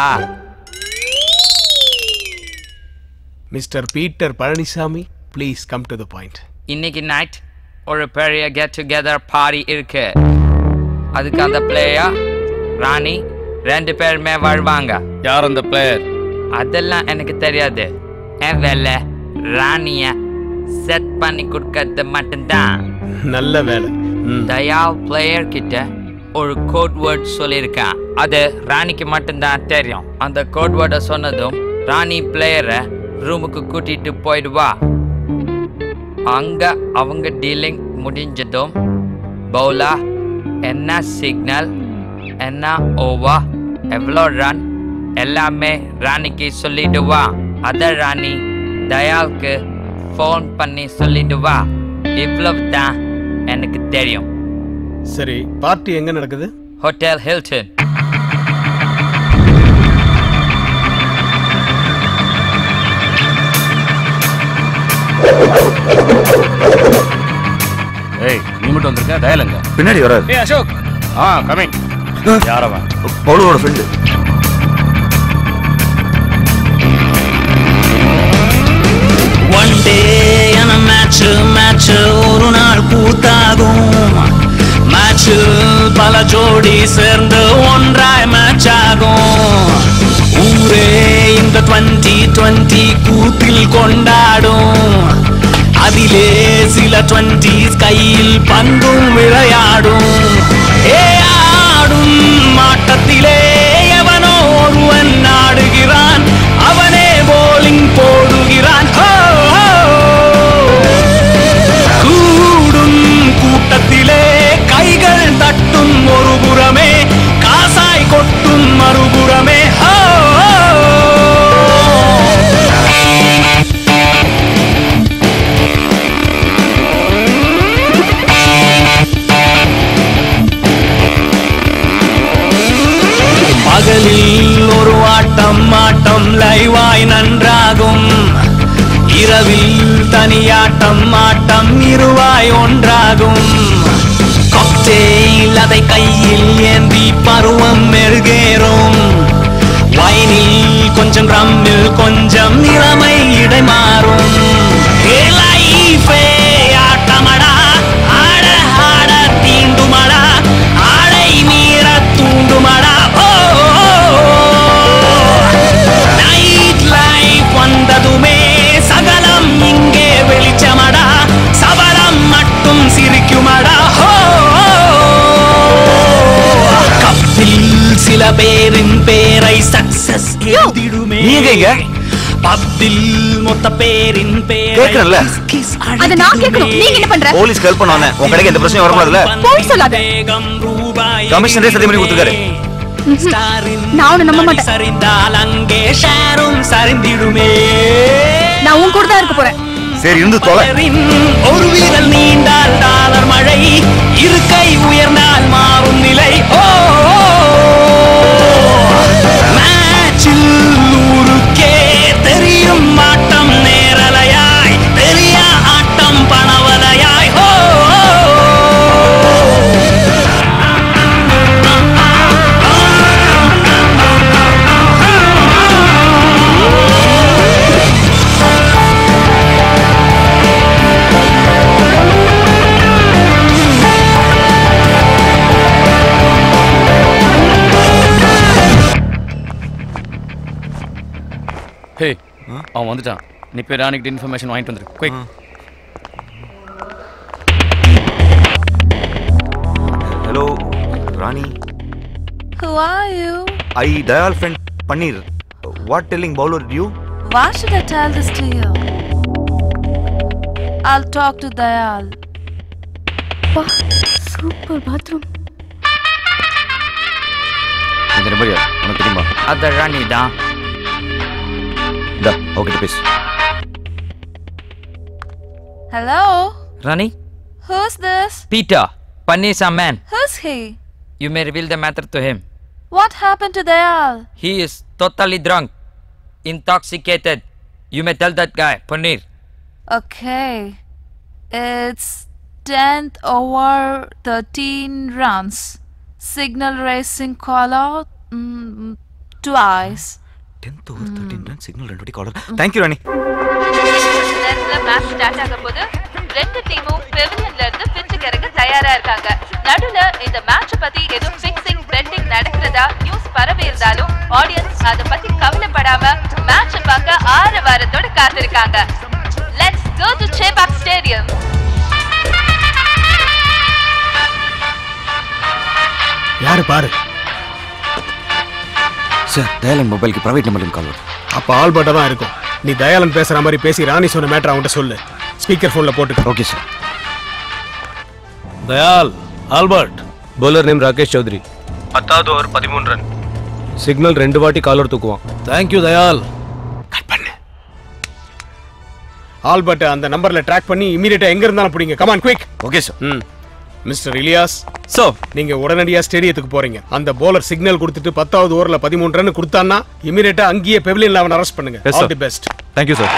Q: mister Peter Palanisamy please come to the point
G: இன்னைக்கு நைட் ஒரு பெரிய கெட் டுகெதர் பார்ட்டி இருக்கு அதுக்கு அந்த பிளேயர் ராணி ரெண்டு பேருமே வருவாங்க
C: யார் அந்த பிளேயர்
G: அதெல்லாம் எனக்கு தெரியாது என் வேலை ராணிய செட் பண்ணி கொடுக்கறது மட்டும்தான்
Q: நல்ல வேலை
G: தயா பிளேயர் கிட்ட ஒரு கோட் வேர்ட் சொல்லியிருக்கான் அது ராணிக்கு மட்டும்தான் தெரியும் அந்த கோட் வேர்டை சொன்னதும் ராணி பிளேயரை ரூமுக்கு கூட்டிட்டு போயிடுவா அங்க அவங்க டீலிங் முடிஞ்சதும் பவுலா என்ன சிக்னல் என்ன ஓவா எவ்வளோ ரன் எல்லாமே ராணிக்கு சொல்லிடுவா அத ராணி தயாளுக்கு ஃபோன் பண்ணி சொல்லிடுவா இவ்வளவு தான் எனக்கு தெரியும்
Q: சரி பார்ட்டி எங்க நடக்குது
G: ஹோட்டல் ஹில்டன்
C: ஏய் நீ மட்டும் வந்திருக்க தயலங்க
I: பின்னாடி வராது
C: ஏய் அசோக் ஆ கமிங் யாரவன்
I: பவுலரோட ஃப்ரெண்டு
B: ஒன் டே என மேட்ச் மேட்ச் ஒரு நாள் கூத்தாகும் மேட்ச் பல ஜோடி சேர்ந்து ஒன்றாய் மேட்ச் ஆகும் ஊரே இந்த டுவெண்ட்டி டுவெண்ட்டி கூத்தில் கொண்டாடும் அதிலே சில டுவெண்ட்டி கையில் பந்தும் விளையாடும் ஏ ஆடும் மாட்டத்திலே எவனோ ஒருவன் ஆடுகிறான் அவனே போலிங் போடுகிறான் ஹோ, ஹோ. கூடும் கூட்டத்திலே கைகள் தட்டும் ஒரு புறமே காசாய் கொட்டும் மறுபுறமே ஹோ, ஹோ.
G: இரவில் தனியாட்டம் ஆட்டம் இருவாய் ஒன்றாகும் காக்டெயில் அதை கையில் ஏந்தி பருவம் மெருகேறும் வைனில் கொஞ்சம் ரம்மில் கொஞ்சம் நிலைமை இடைமாறும் ஏ லைஃபே ஆட்டமடா ஆட ஆட தீண்டுமடா ஆடை மீற தூண்டுமடா ஓ நைட் லைஃப் வந்ததுமே சகலம் இங்கே வெளிச்சமடா சபலம் மட்டும் சிரிக்குமடா ஹோ கப்பில் சில பேரின் பேரை சக்சஸ் எழுதிடுமே
I: நீங்க
G: பப்பில் மொத்த பேரின் பேரை
I: கேக்குறேன்ல
K: அத நான் கேட்கணும் நீங்க என்ன பண்ற
I: போலீஸ்க்கு ஹெல்ப் பண்ண வந்தேன் உன் கடைக்கு எந்த பிரச்சனையும் வரக்கூடாதுல்ல
K: போய் சொல்லாத
I: கமிஷனரே சத்தியம் பண்ணி கொடுத்துருக்காரு
K: நான் உன்னை நம்ப மாட்டேன்
G: சரிந்தால் அங்கே ஷேரும் சரிந்திடுமே
K: நான் உன் கூட தான் இருக்க போறேன்
I: சரி இருந்து தொலை
G: ஒரு வீரல் நீண்டால் டாலர் மழை இருக்கை உயர்ந்தால் மாறும் நிலை ஓ மேட்சில் ஊருக்கே தெரியும் ஆட்டம் நேரலையாய் தெரிய ஆட்டம் பணவலையாய் ஓ
P: ஹே அவன் வந்துட்டான் நீ போய் ராணிக்கிட்ட இன்ஃபர்மேஷன் வாங்கிட்டு வந்துரு quick
I: hello Rani
U: Who are you?
I: I Dayal friend Panneer what telling bowler you
U: Why should I tell this to you? I'll talk to Dayal.
K: Super bathroom
I: இந்த நம்பர் யார் உனக்கு தெரியுமா
V: அது ராணி தான்
I: இந்தா அவகிட்ட பேசு
U: Hello?
V: Rani
U: Who's this?
V: Peter, Panis a man.
U: Who's he?
V: You may reveal the matter to him.
U: What happened to Dayal?
V: He is totally drunk, intoxicated. You may tell that guy, Paneer.
U: Okay. It's 10th over 13 runs. Signal racing call out mm, twice.
I: Tenth over thirteen run signal ரெண்டு வாட்டி collar thank you ராணி
U: நேரத்துல match start ஆக போது ரெண்டு டீமும் பெவிலியன்ல இருந்து பிச்சுக்கு இறங்க தயாரா இருக்காங்க நடுவுல இந்த மேட்ச் பத்தி எதுவும் பிக்சிங் பெட்டிங் நடக்கிறதா நியூஸ் பரவி இருந்தாலும் ஆடியன்ஸ் அத பத்தி கவலைப்படாம மேட்ச் பார்க்க ஆறு வாரத்தோட காத்திருக்காங்க let's go to Chepauk stadium
Q: யாரு பாரு
I: சார் தயாலன் மொபைலுக்கு பிரைவேட் நம்பர்லேருந்து கால் வருது
Q: அப்ப ஆல்பர்ட்டா தான் இருக்கும் நீ தயாளன் பேசுற மாதிரி பேசி ராணி சொன்ன மேட்டர் அவன்கிட்ட சொல்லு ஸ்பீக்கர் போன்ல போட்டு
I: okay sir
M: Dayal Albert bowler name Rakesh Chaudhary பத்தாவது ஓவர் பதிமூணு ரன் சிக்னல் ரெண்டு வாட்டி காலர் தூக்குவான் தேங்க்யூ தயால்
Q: ஆல்பர்ட் அந்த நம்பர்ல ட்ராக் பண்ணி இமீடியட்டா எங்க இருந்தாலும் பிடிங்க கமான் குயிக்
I: ஓகே சார்
Q: ம் மிஸ்டர் இலியாஸ்
O: சோ
Q: நீங்க உடனடியா ஸ்டேடியத்துக்கு போறீங்க அந்த bowler சிக்னல் கொடுத்துட்டு பத்தாவது ஓவர்ல பதிமூணு ரன் கொடுத்தான்னா இமீடியட்டா அங்கேயே பெவிலியன்ல அவன் அரெஸ்ட் பண்ணுங்க
O: Yes,
Q: all
O: sir.
Q: The best
O: thank you sir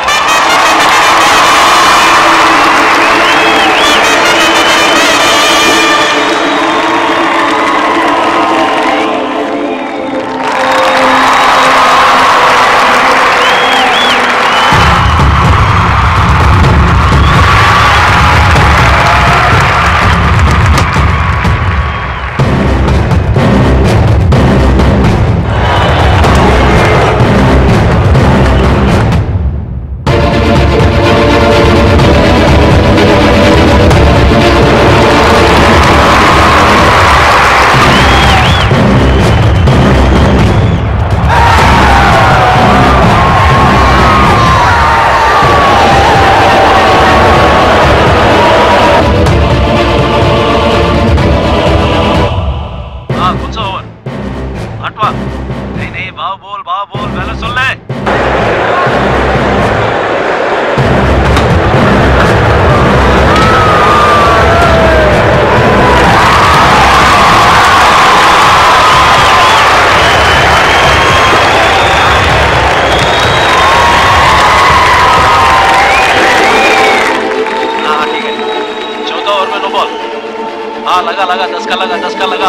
G: हाँ लगा लगा दस का लगा दस का लगा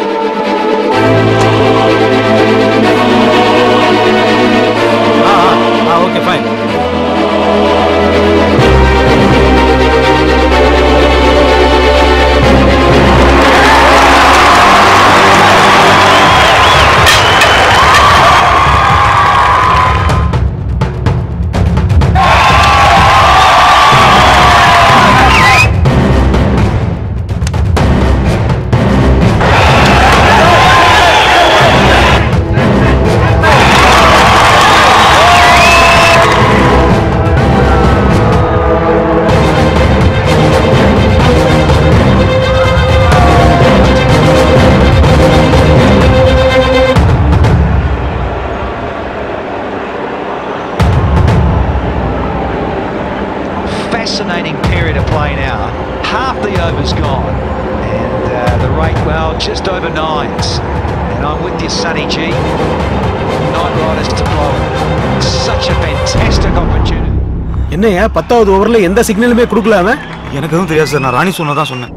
G: हाँ हाँ हाँ okay fine
H: fascinating period of play now. Half the over's gone, and uh, the rate, well, just over nines. And I'm with you, Sonny G. Night Riders to blow. Such a fantastic opportunity.
Q: என்னையா பத்தாவது ஓவர்ல எந்த சிக்னலுமே கொடுக்கல அவன்
I: எனக்கு எதுவும் தெரியாது sir நான் ராணி சொன்னதான் சொன்னேன்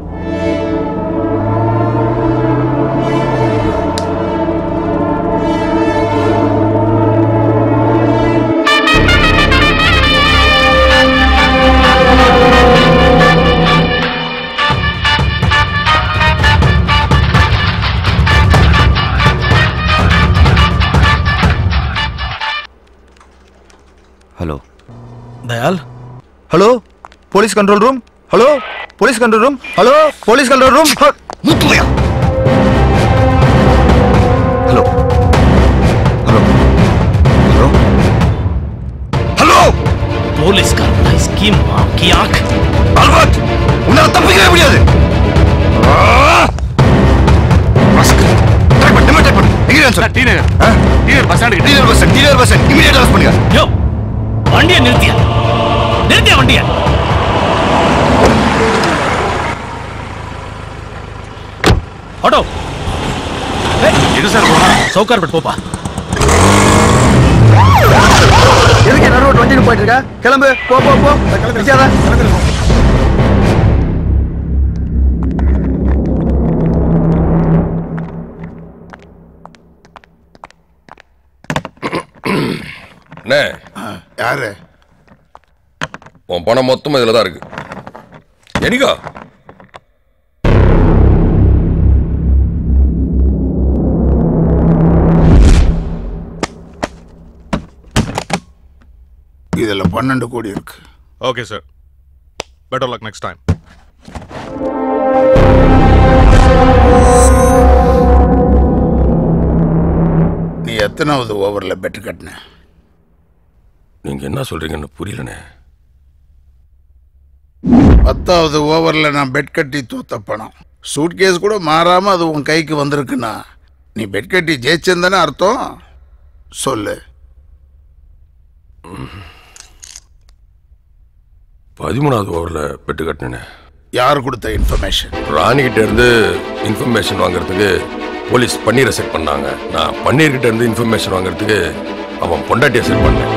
I: hello
N: Dayal hello police control room hello police control room hello police control room
E: Muthumaiya hello hello hello hello
G: போலீஸ்காரன் ஸ்கீம் கியாக்
E: ஆல்பர்ட் உன்னால தப்பிக்கவே முடியாது
G: யோ வண்டியை நிறுத்தியா நிறுத்தியா வண்டியை ஆட்டோ
D: இது சார்
G: சவுக்கார் பட் போப்பா
N: எதுக்கு நடு ரோட் வண்டி போயிட்டு இருக்க கிளம்பு போ போ போ நிக்காத.
R: அண்ணே யாரு உன் பணம் மொத்தம் இதுல தான் இருக்கு எனக்கா
W: இதுல பன்னெண்டு கோடி இருக்கு
D: okay sir better luck next time
W: நீ எத்தனாவது ஓவர்ல பெட் கட்டின
R: நீங்க என்ன சொல்றீங்கன்னு புரியலண்ணே
W: பத்தாவது ஓவர்ல நான் பெட் கட்டி தோத்த பணம் சூட்கேஸ் கூட மாறாம அது உன் கைக்கு வந்திருக்குன்னா நீ பெட் கட்டி ஜெயிச்சிருந்தானே அர்த்தம் சொல்லு
R: பதிமூணாவது ஓவர்ல பெட்டு கட்டினேன்
W: யார் கொடுத்த இன்ஃபர்மேஷன்
R: ராணி கிட்ட இருந்து இன்ஃபர்மேஷன் வாங்குறதுக்கு போலீஸ் பன்னீரை செட் பண்ணாங்க நான் பன்னீர் கிட்ட இருந்து இன்ஃபர்மேஷன் வாங்குறதுக்கு அவன் பொண்டாட்டியை செட் பண்ணேன்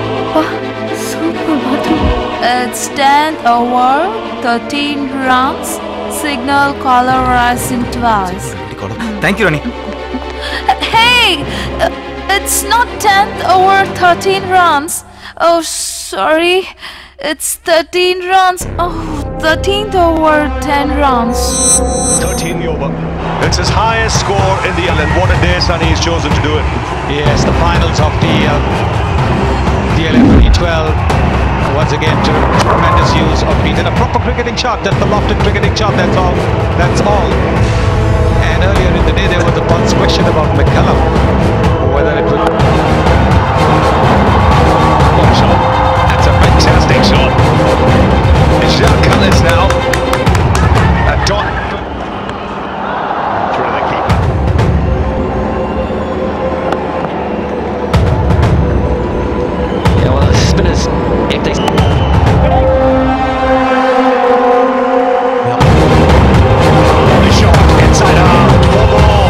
X: It's 10 over 13 rounds. Signal color rising twice.
I: Thank you Rani
X: Hey! uh, It's not 10th over 13 runs. Oh, sorry. It's 13 runs. Oh, 13th over 10 runs.
Y: 13 over. It's his highest score in the Ellen. What a day Sonny has chosen to do it.
H: Yes, the finals of the uh, the LM2012. Once again, tremendous use of Pete and a proper cricketing shot. That's the lofted cricketing shot. That's all. That's all. And earlier in the day, there was a pulse question about McCallum, whether it would. What shot? That's a fantastic shot. It's Jacques Cullis now. A dot. Through the keeper.
Z: Yeah, well, the spinners, if they.
Y: The shot inside arm. One more.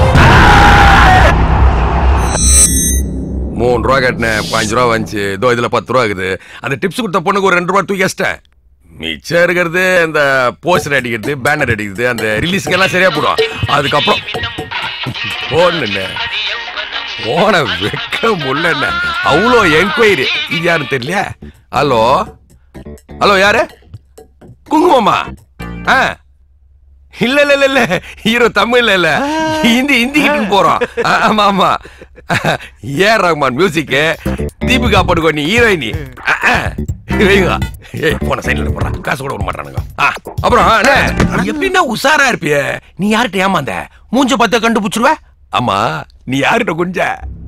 R: மூணு ரூபா கட்டினேன் பாஞ்சு ரூபா வந்துச்சு இதோ இதுல பத்து ரூபா இருக்குது அந்த டிப்ஸ் கொடுத்த பொண்ணுக்கு ஒரு ரெண்டு ரூபா தூக்கி வச்சிட்டேன் மிச்சம் இருக்கிறது இந்த போஸ்டர் அடிக்கிறது பேனர் அடிக்கிறது அந்த ரிலீஸ்க்கு எல்லாம் சரியா போடும் அதுக்கப்புறம் போன்னு போன வெக்க முல்ல அவ்வளோ என்கொயரி இது யாருன்னு தெரியல ஹலோ ஹலோ யாரு குங்குமம்மா ஆ இல்ல இல்ல இல்ல இல்ல ஹீரோ தமிழ்ல இல்ல ஹிந்தி ஹிந்தி கிட்ட போறோம் ஆ, ஆமா ஆமா ஏ ரஹ்மான் மியூசிக் தீபிகா படுகோனி ஹீரோயினி ஆ, ஆ. வைங்க ஏய் போன சைடுல போடுறா காசு கூட விட மாட்டானுங்க ஆ, அப்புறம் அண்ணே, எப்படின்னா உஷாரா இருப்பிய நீ யார்கிட்ட ஏமாந்த மூஞ்ச பார்த்து கண்டுபிடிச்சிருவ ஆமா நீ யார்கிட்ட குஞ்ச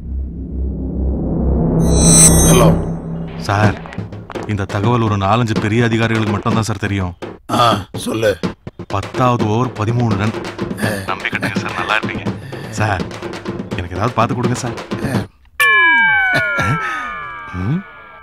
D: ஹலோ
A: சார் இந்த தகவல் ஒரு நாலஞ்சு பெரிய அதிகாரிகளுக்கு மட்டும் தான் சார் தெரியும்
W: ஆ சொல்லு
A: பத்தாவது ஓவர் பதிமூணு ரன் நம்பி கட்டுங்க சார் நல்லா இருப்பீங்க சார் எனக்கு ஏதாவது பார்த்து கொடுங்க சார் ம்?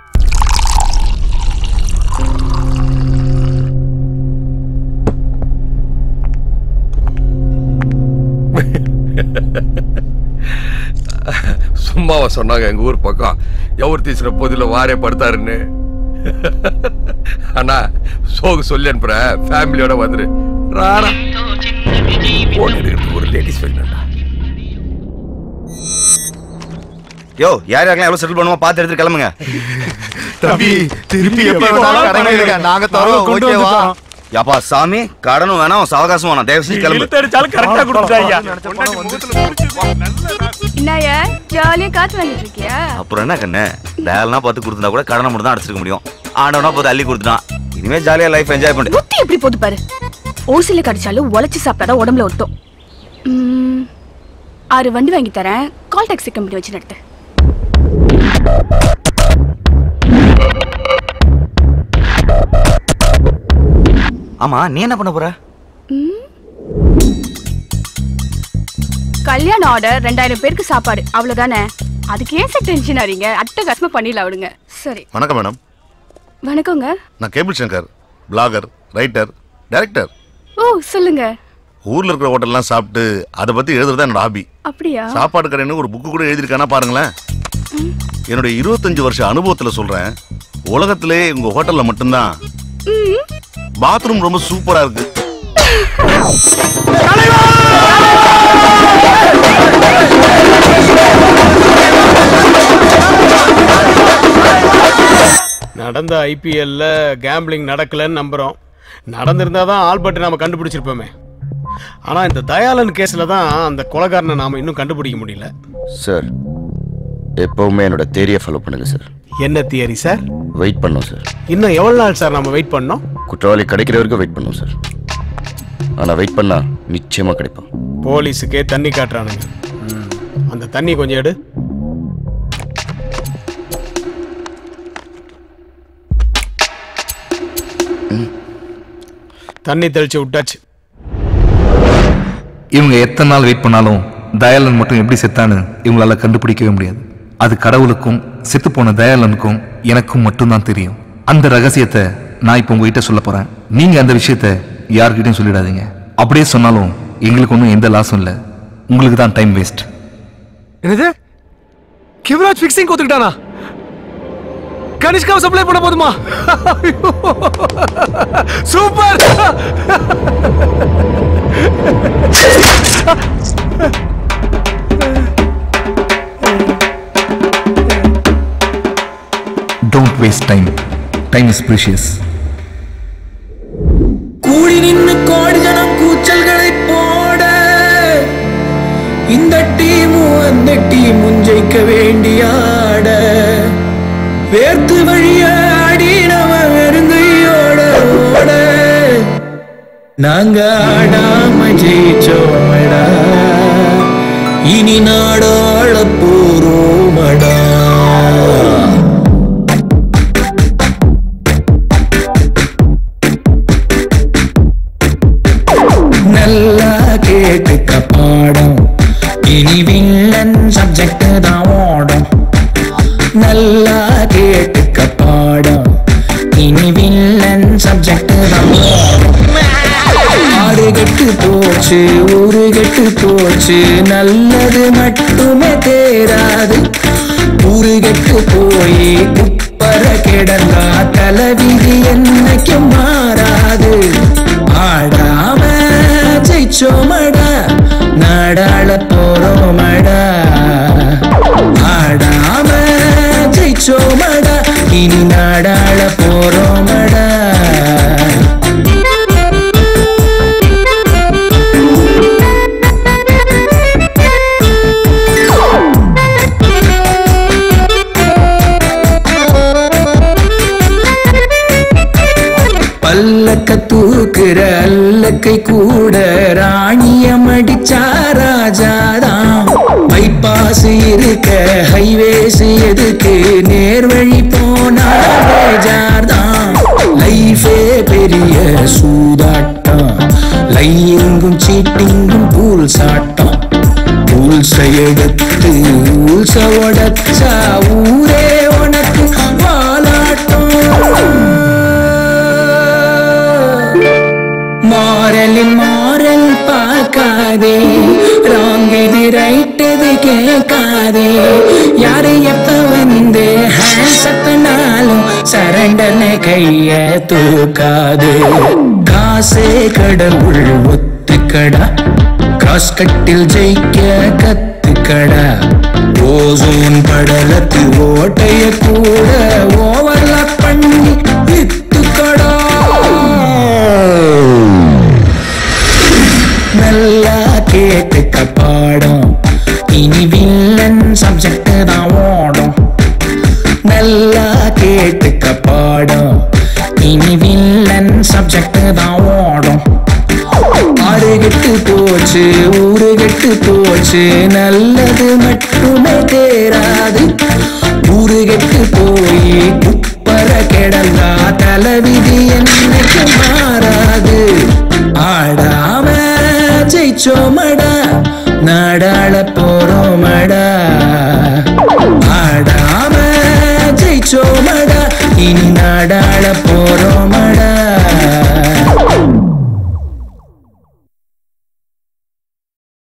R: சும்மாவா சொன்னாங்க எங்க ஊர் பக்கம் எவர் தீசுற பொதுல வாரே படுத்தாருன்னு அண்ணா சோகு சொல்லி அனுப்புற ஃபேமிலியோட வந்துரு ராரா போன் எடுக்கிறதுக்கு ஒரு லேடிஸ் வேணும்டா
E: யோ யார் யாருக்கெல்லாம் எவ்வளவு செட்டில் பண்ணுவோம் பார்த்து எடுத்து கிளம்புங்க
N: தம்பி, திருப்பி எப்ப வேணாலும் கடனை எடுங்க. நாங்க தரோம், ஓகேவா?
E: யாப்பா சாமி கடனும் வேணாம் சாவகாசம் வேணாம் தயவு செஞ்சு கிளம்பு
G: இழுத்தடிச்சாலும் கரெக்டா கொடுத்துட்டாங்க
K: என்னய்யா ஜாலியா காத்து வாங்கிட்டு இருக்கியா
E: அப்புறம் என்ன கண்ணு டயல்னா பார்த்து கொடுத்துருந்தா கூட கடனை மட்டும் தான் அடிச்சிருக்க முடியும் ஆண்டவனா பார்த்து அள்ளி கொடுத்துட்டான் இனிமே ஜாலியா லைஃப் என்ஜாய் பண்ணு
K: புத்தி எப்படி போது பாரு ஓசில கடிச்சாலும் உழைச்சு சாப்பிட்டாதான் உடம்புல ஒட்டும் ம், ஆறு வண்டி வாங்கி தரேன் கால் டாக்ஸி கம்பெனி வச்சு நடத்து
E: ஆமா நீ என்ன பண்ண போற
K: கல்யாண ஆர்டர் ரெண்டாயிரம் பேருக்கு சாப்பாடு அவ்வளவுதானே அதுக்கு ஏன் சார் டென்ஷன் ஆறீங்க அட்டகாசமா பண்ணிடலாம் விடுங்க சரி
D: வணக்கம் மேடம்
K: வணக்கங்க
D: நான் cable Shankar blogger writer director
K: ஓ சொல்லுங்க
D: ஊர்ல இருக்கிற ஹோட்டல்லாம் சாப்பிட்டு அதை பத்தி எழுதுறது என்னோட ஹாபி
K: அப்படியா
D: சாப்பாடு கடைன்னு ஒரு புக்கு கூட எழுதியிருக்கானா பாருங்களேன் என்னுடைய இருபத்தஞ்சு வருஷ அனுபவத்துல சொல்றேன் உலகத்திலே உங்க ஹோட்டல்ல மட்டும்தான்
K: ம்,
D: பாத்ரூம் ரொம்ப சூப்பரா இருக்கு
Q: நடந்த ஐபிஎல்ல கேம்பிளிங் நடக்கலன்னு நம்புறோம் நடந்திருந்தா தான் ஆல்பர்ட் நாம கண்டுபிடிச்சிருப்போமே ஆனா இந்த தயாளன் கேஸ்ல தான் அந்த கொலைகாரனை நாம இன்னும் கண்டுபிடிக்க முடியல
E: சார் எப்பவுமே என்னோட தேரியை ஃபாலோ பண்ணுங்க சார்
Q: என்ன தியரி சார்
E: வெயிட் பண்ணோம் சார்
Q: இன்னும் எவ்வளவு நாள் சார் நம்ம வெயிட் பண்ணோம்
E: குற்றவாளி கிடைக்கிற வரைக்கும் வெயிட் பண்ணோம் சார் ஆனா வெயிட் பண்ணா நிச்சயமா கிடைப்பான்
Q: போலீஸுக்கே தண்ணி காட்டுறானுங்க ம், அந்த தண்ணி கொஞ்சம் எடு தண்ணி தெளிச்சு விட்டாச்சு
F: இவங்க எத்தனை நாள் வெயிட் பண்ணாலும் தயாளன் மட்டும் எப்படி செத்தான்னு இவங்களால கண்டுபிடிக்கவே முடியாது அது கடவுளுக்கும் செத்துப்போன தயாளனுக்கும் எனக்கும் மட்டும்தான் தெரியும் அந்த ரகசியத்தை நான் இப்போ உங்ககிட்ட சொல்ல போறேன் நீங்க அந்த விஷயத்த யார்கிட்டயும் சொல்லிடாதீங்க அப்படியே சொன்னாலும் எங்களுக்கு ஒன்றும் எந்த லாஸும் இல்லை உங்களுக்கு தான் டைம் வேஸ்ட்
M: என்னது கிவராஜ் ஃபிக்ஸிங் ஒத்துக்கிட்டானா கனிஷ்காவை சப்ளை பண்ண போதுமா super
F: don't waste time time is precious
B: கூடி நின்னு கோடி ஜனம் கூச்சல்களை போட இந்த டீமும் அந்த டீமும் ஜெயிக்க வேண்டியாட வேர்த்து வழிய ஆடி நம்ம வெறுங்கையோட ஓட நாங்க ஆடாம ஜெயிச்சோமடா இனி நாடாள போறோமடா நல்லா கேட்டுக்க பாடம் இனி வில்லன் சப்ஜெக்ட் தான் ஓடும் நல்லா கேட்டுக்க பாடம் இனி வில்லன் சப்ஜெக்ட் தான் ஓடும் ஆடு கெட்டு போச்சு ஊரு கெட்டு போச்சு நல்லது மட்டுமே தேராது ஊரு கெட்டு போய் குப்பர கிடந்தா தலைவிதி என்னைக்கும் மாறாது ஆடாம ஜெயிச்சோமடா நாடாள போறோமடா ஆடாம ஜெயிச்சோமடா இனி நாடாள போறோமடா பல்லக்க தூக்குற அல்லக்கை கூட ராணிய மடிச்சா ராஜாதான் பைபாஸ் இருக்க ஹைவேஸ் எதுக்கு நேர்வழி போனா பேஜார்தான் லைஃபே பெரிய சூதாட்டம் லையிங்கும் சீட்டிங்கும் பூல் சாட்டம் பூல்ஸை எடுத்து ஊல்ஸ உடச்சா ஊரே உனக்கு வாலாட்டம் மாறலின் மாறல் பார்க்காதே ராங் இது ரைட் இது கேட்காதே யாரு எப்ப வந்து ஹேண்ட்ஸ் அப்பனாலும் சரண்டர்னு கைய தூக்காது காசே கடவுள் ஒத்துக்கடா கிராஸ் கட்டில் ஜெயிக்க கத்துக்கடா ஓசோன் படலத்து ஓட்டைய கூட ஓவர்லாப் பண்ணி வித்துக்கடா நல்லா கேட்டுக்க பாடம் இனி வில்லன் சப்ஜெக்ட் தான் ஓடும் நல்லா கேட்டுக்க பாடம் இனி வில்லன் சப்ஜெக்ட் தான் ஓடும் ஆறு கெட்டு போச்சு ஊரு கெட்டு போச்சு நல்லது மட்டுமே தேராது ஊரு கெட்டு போய் குப்பர கிடந்தா தலைவிதி என்னைக்கு மாறாது ஆடாம ஜெயிச்சோமடா நாடாள போறோமடா ஆடாம ஜெயிச்சோமடா இனி நாடாள போறோமடா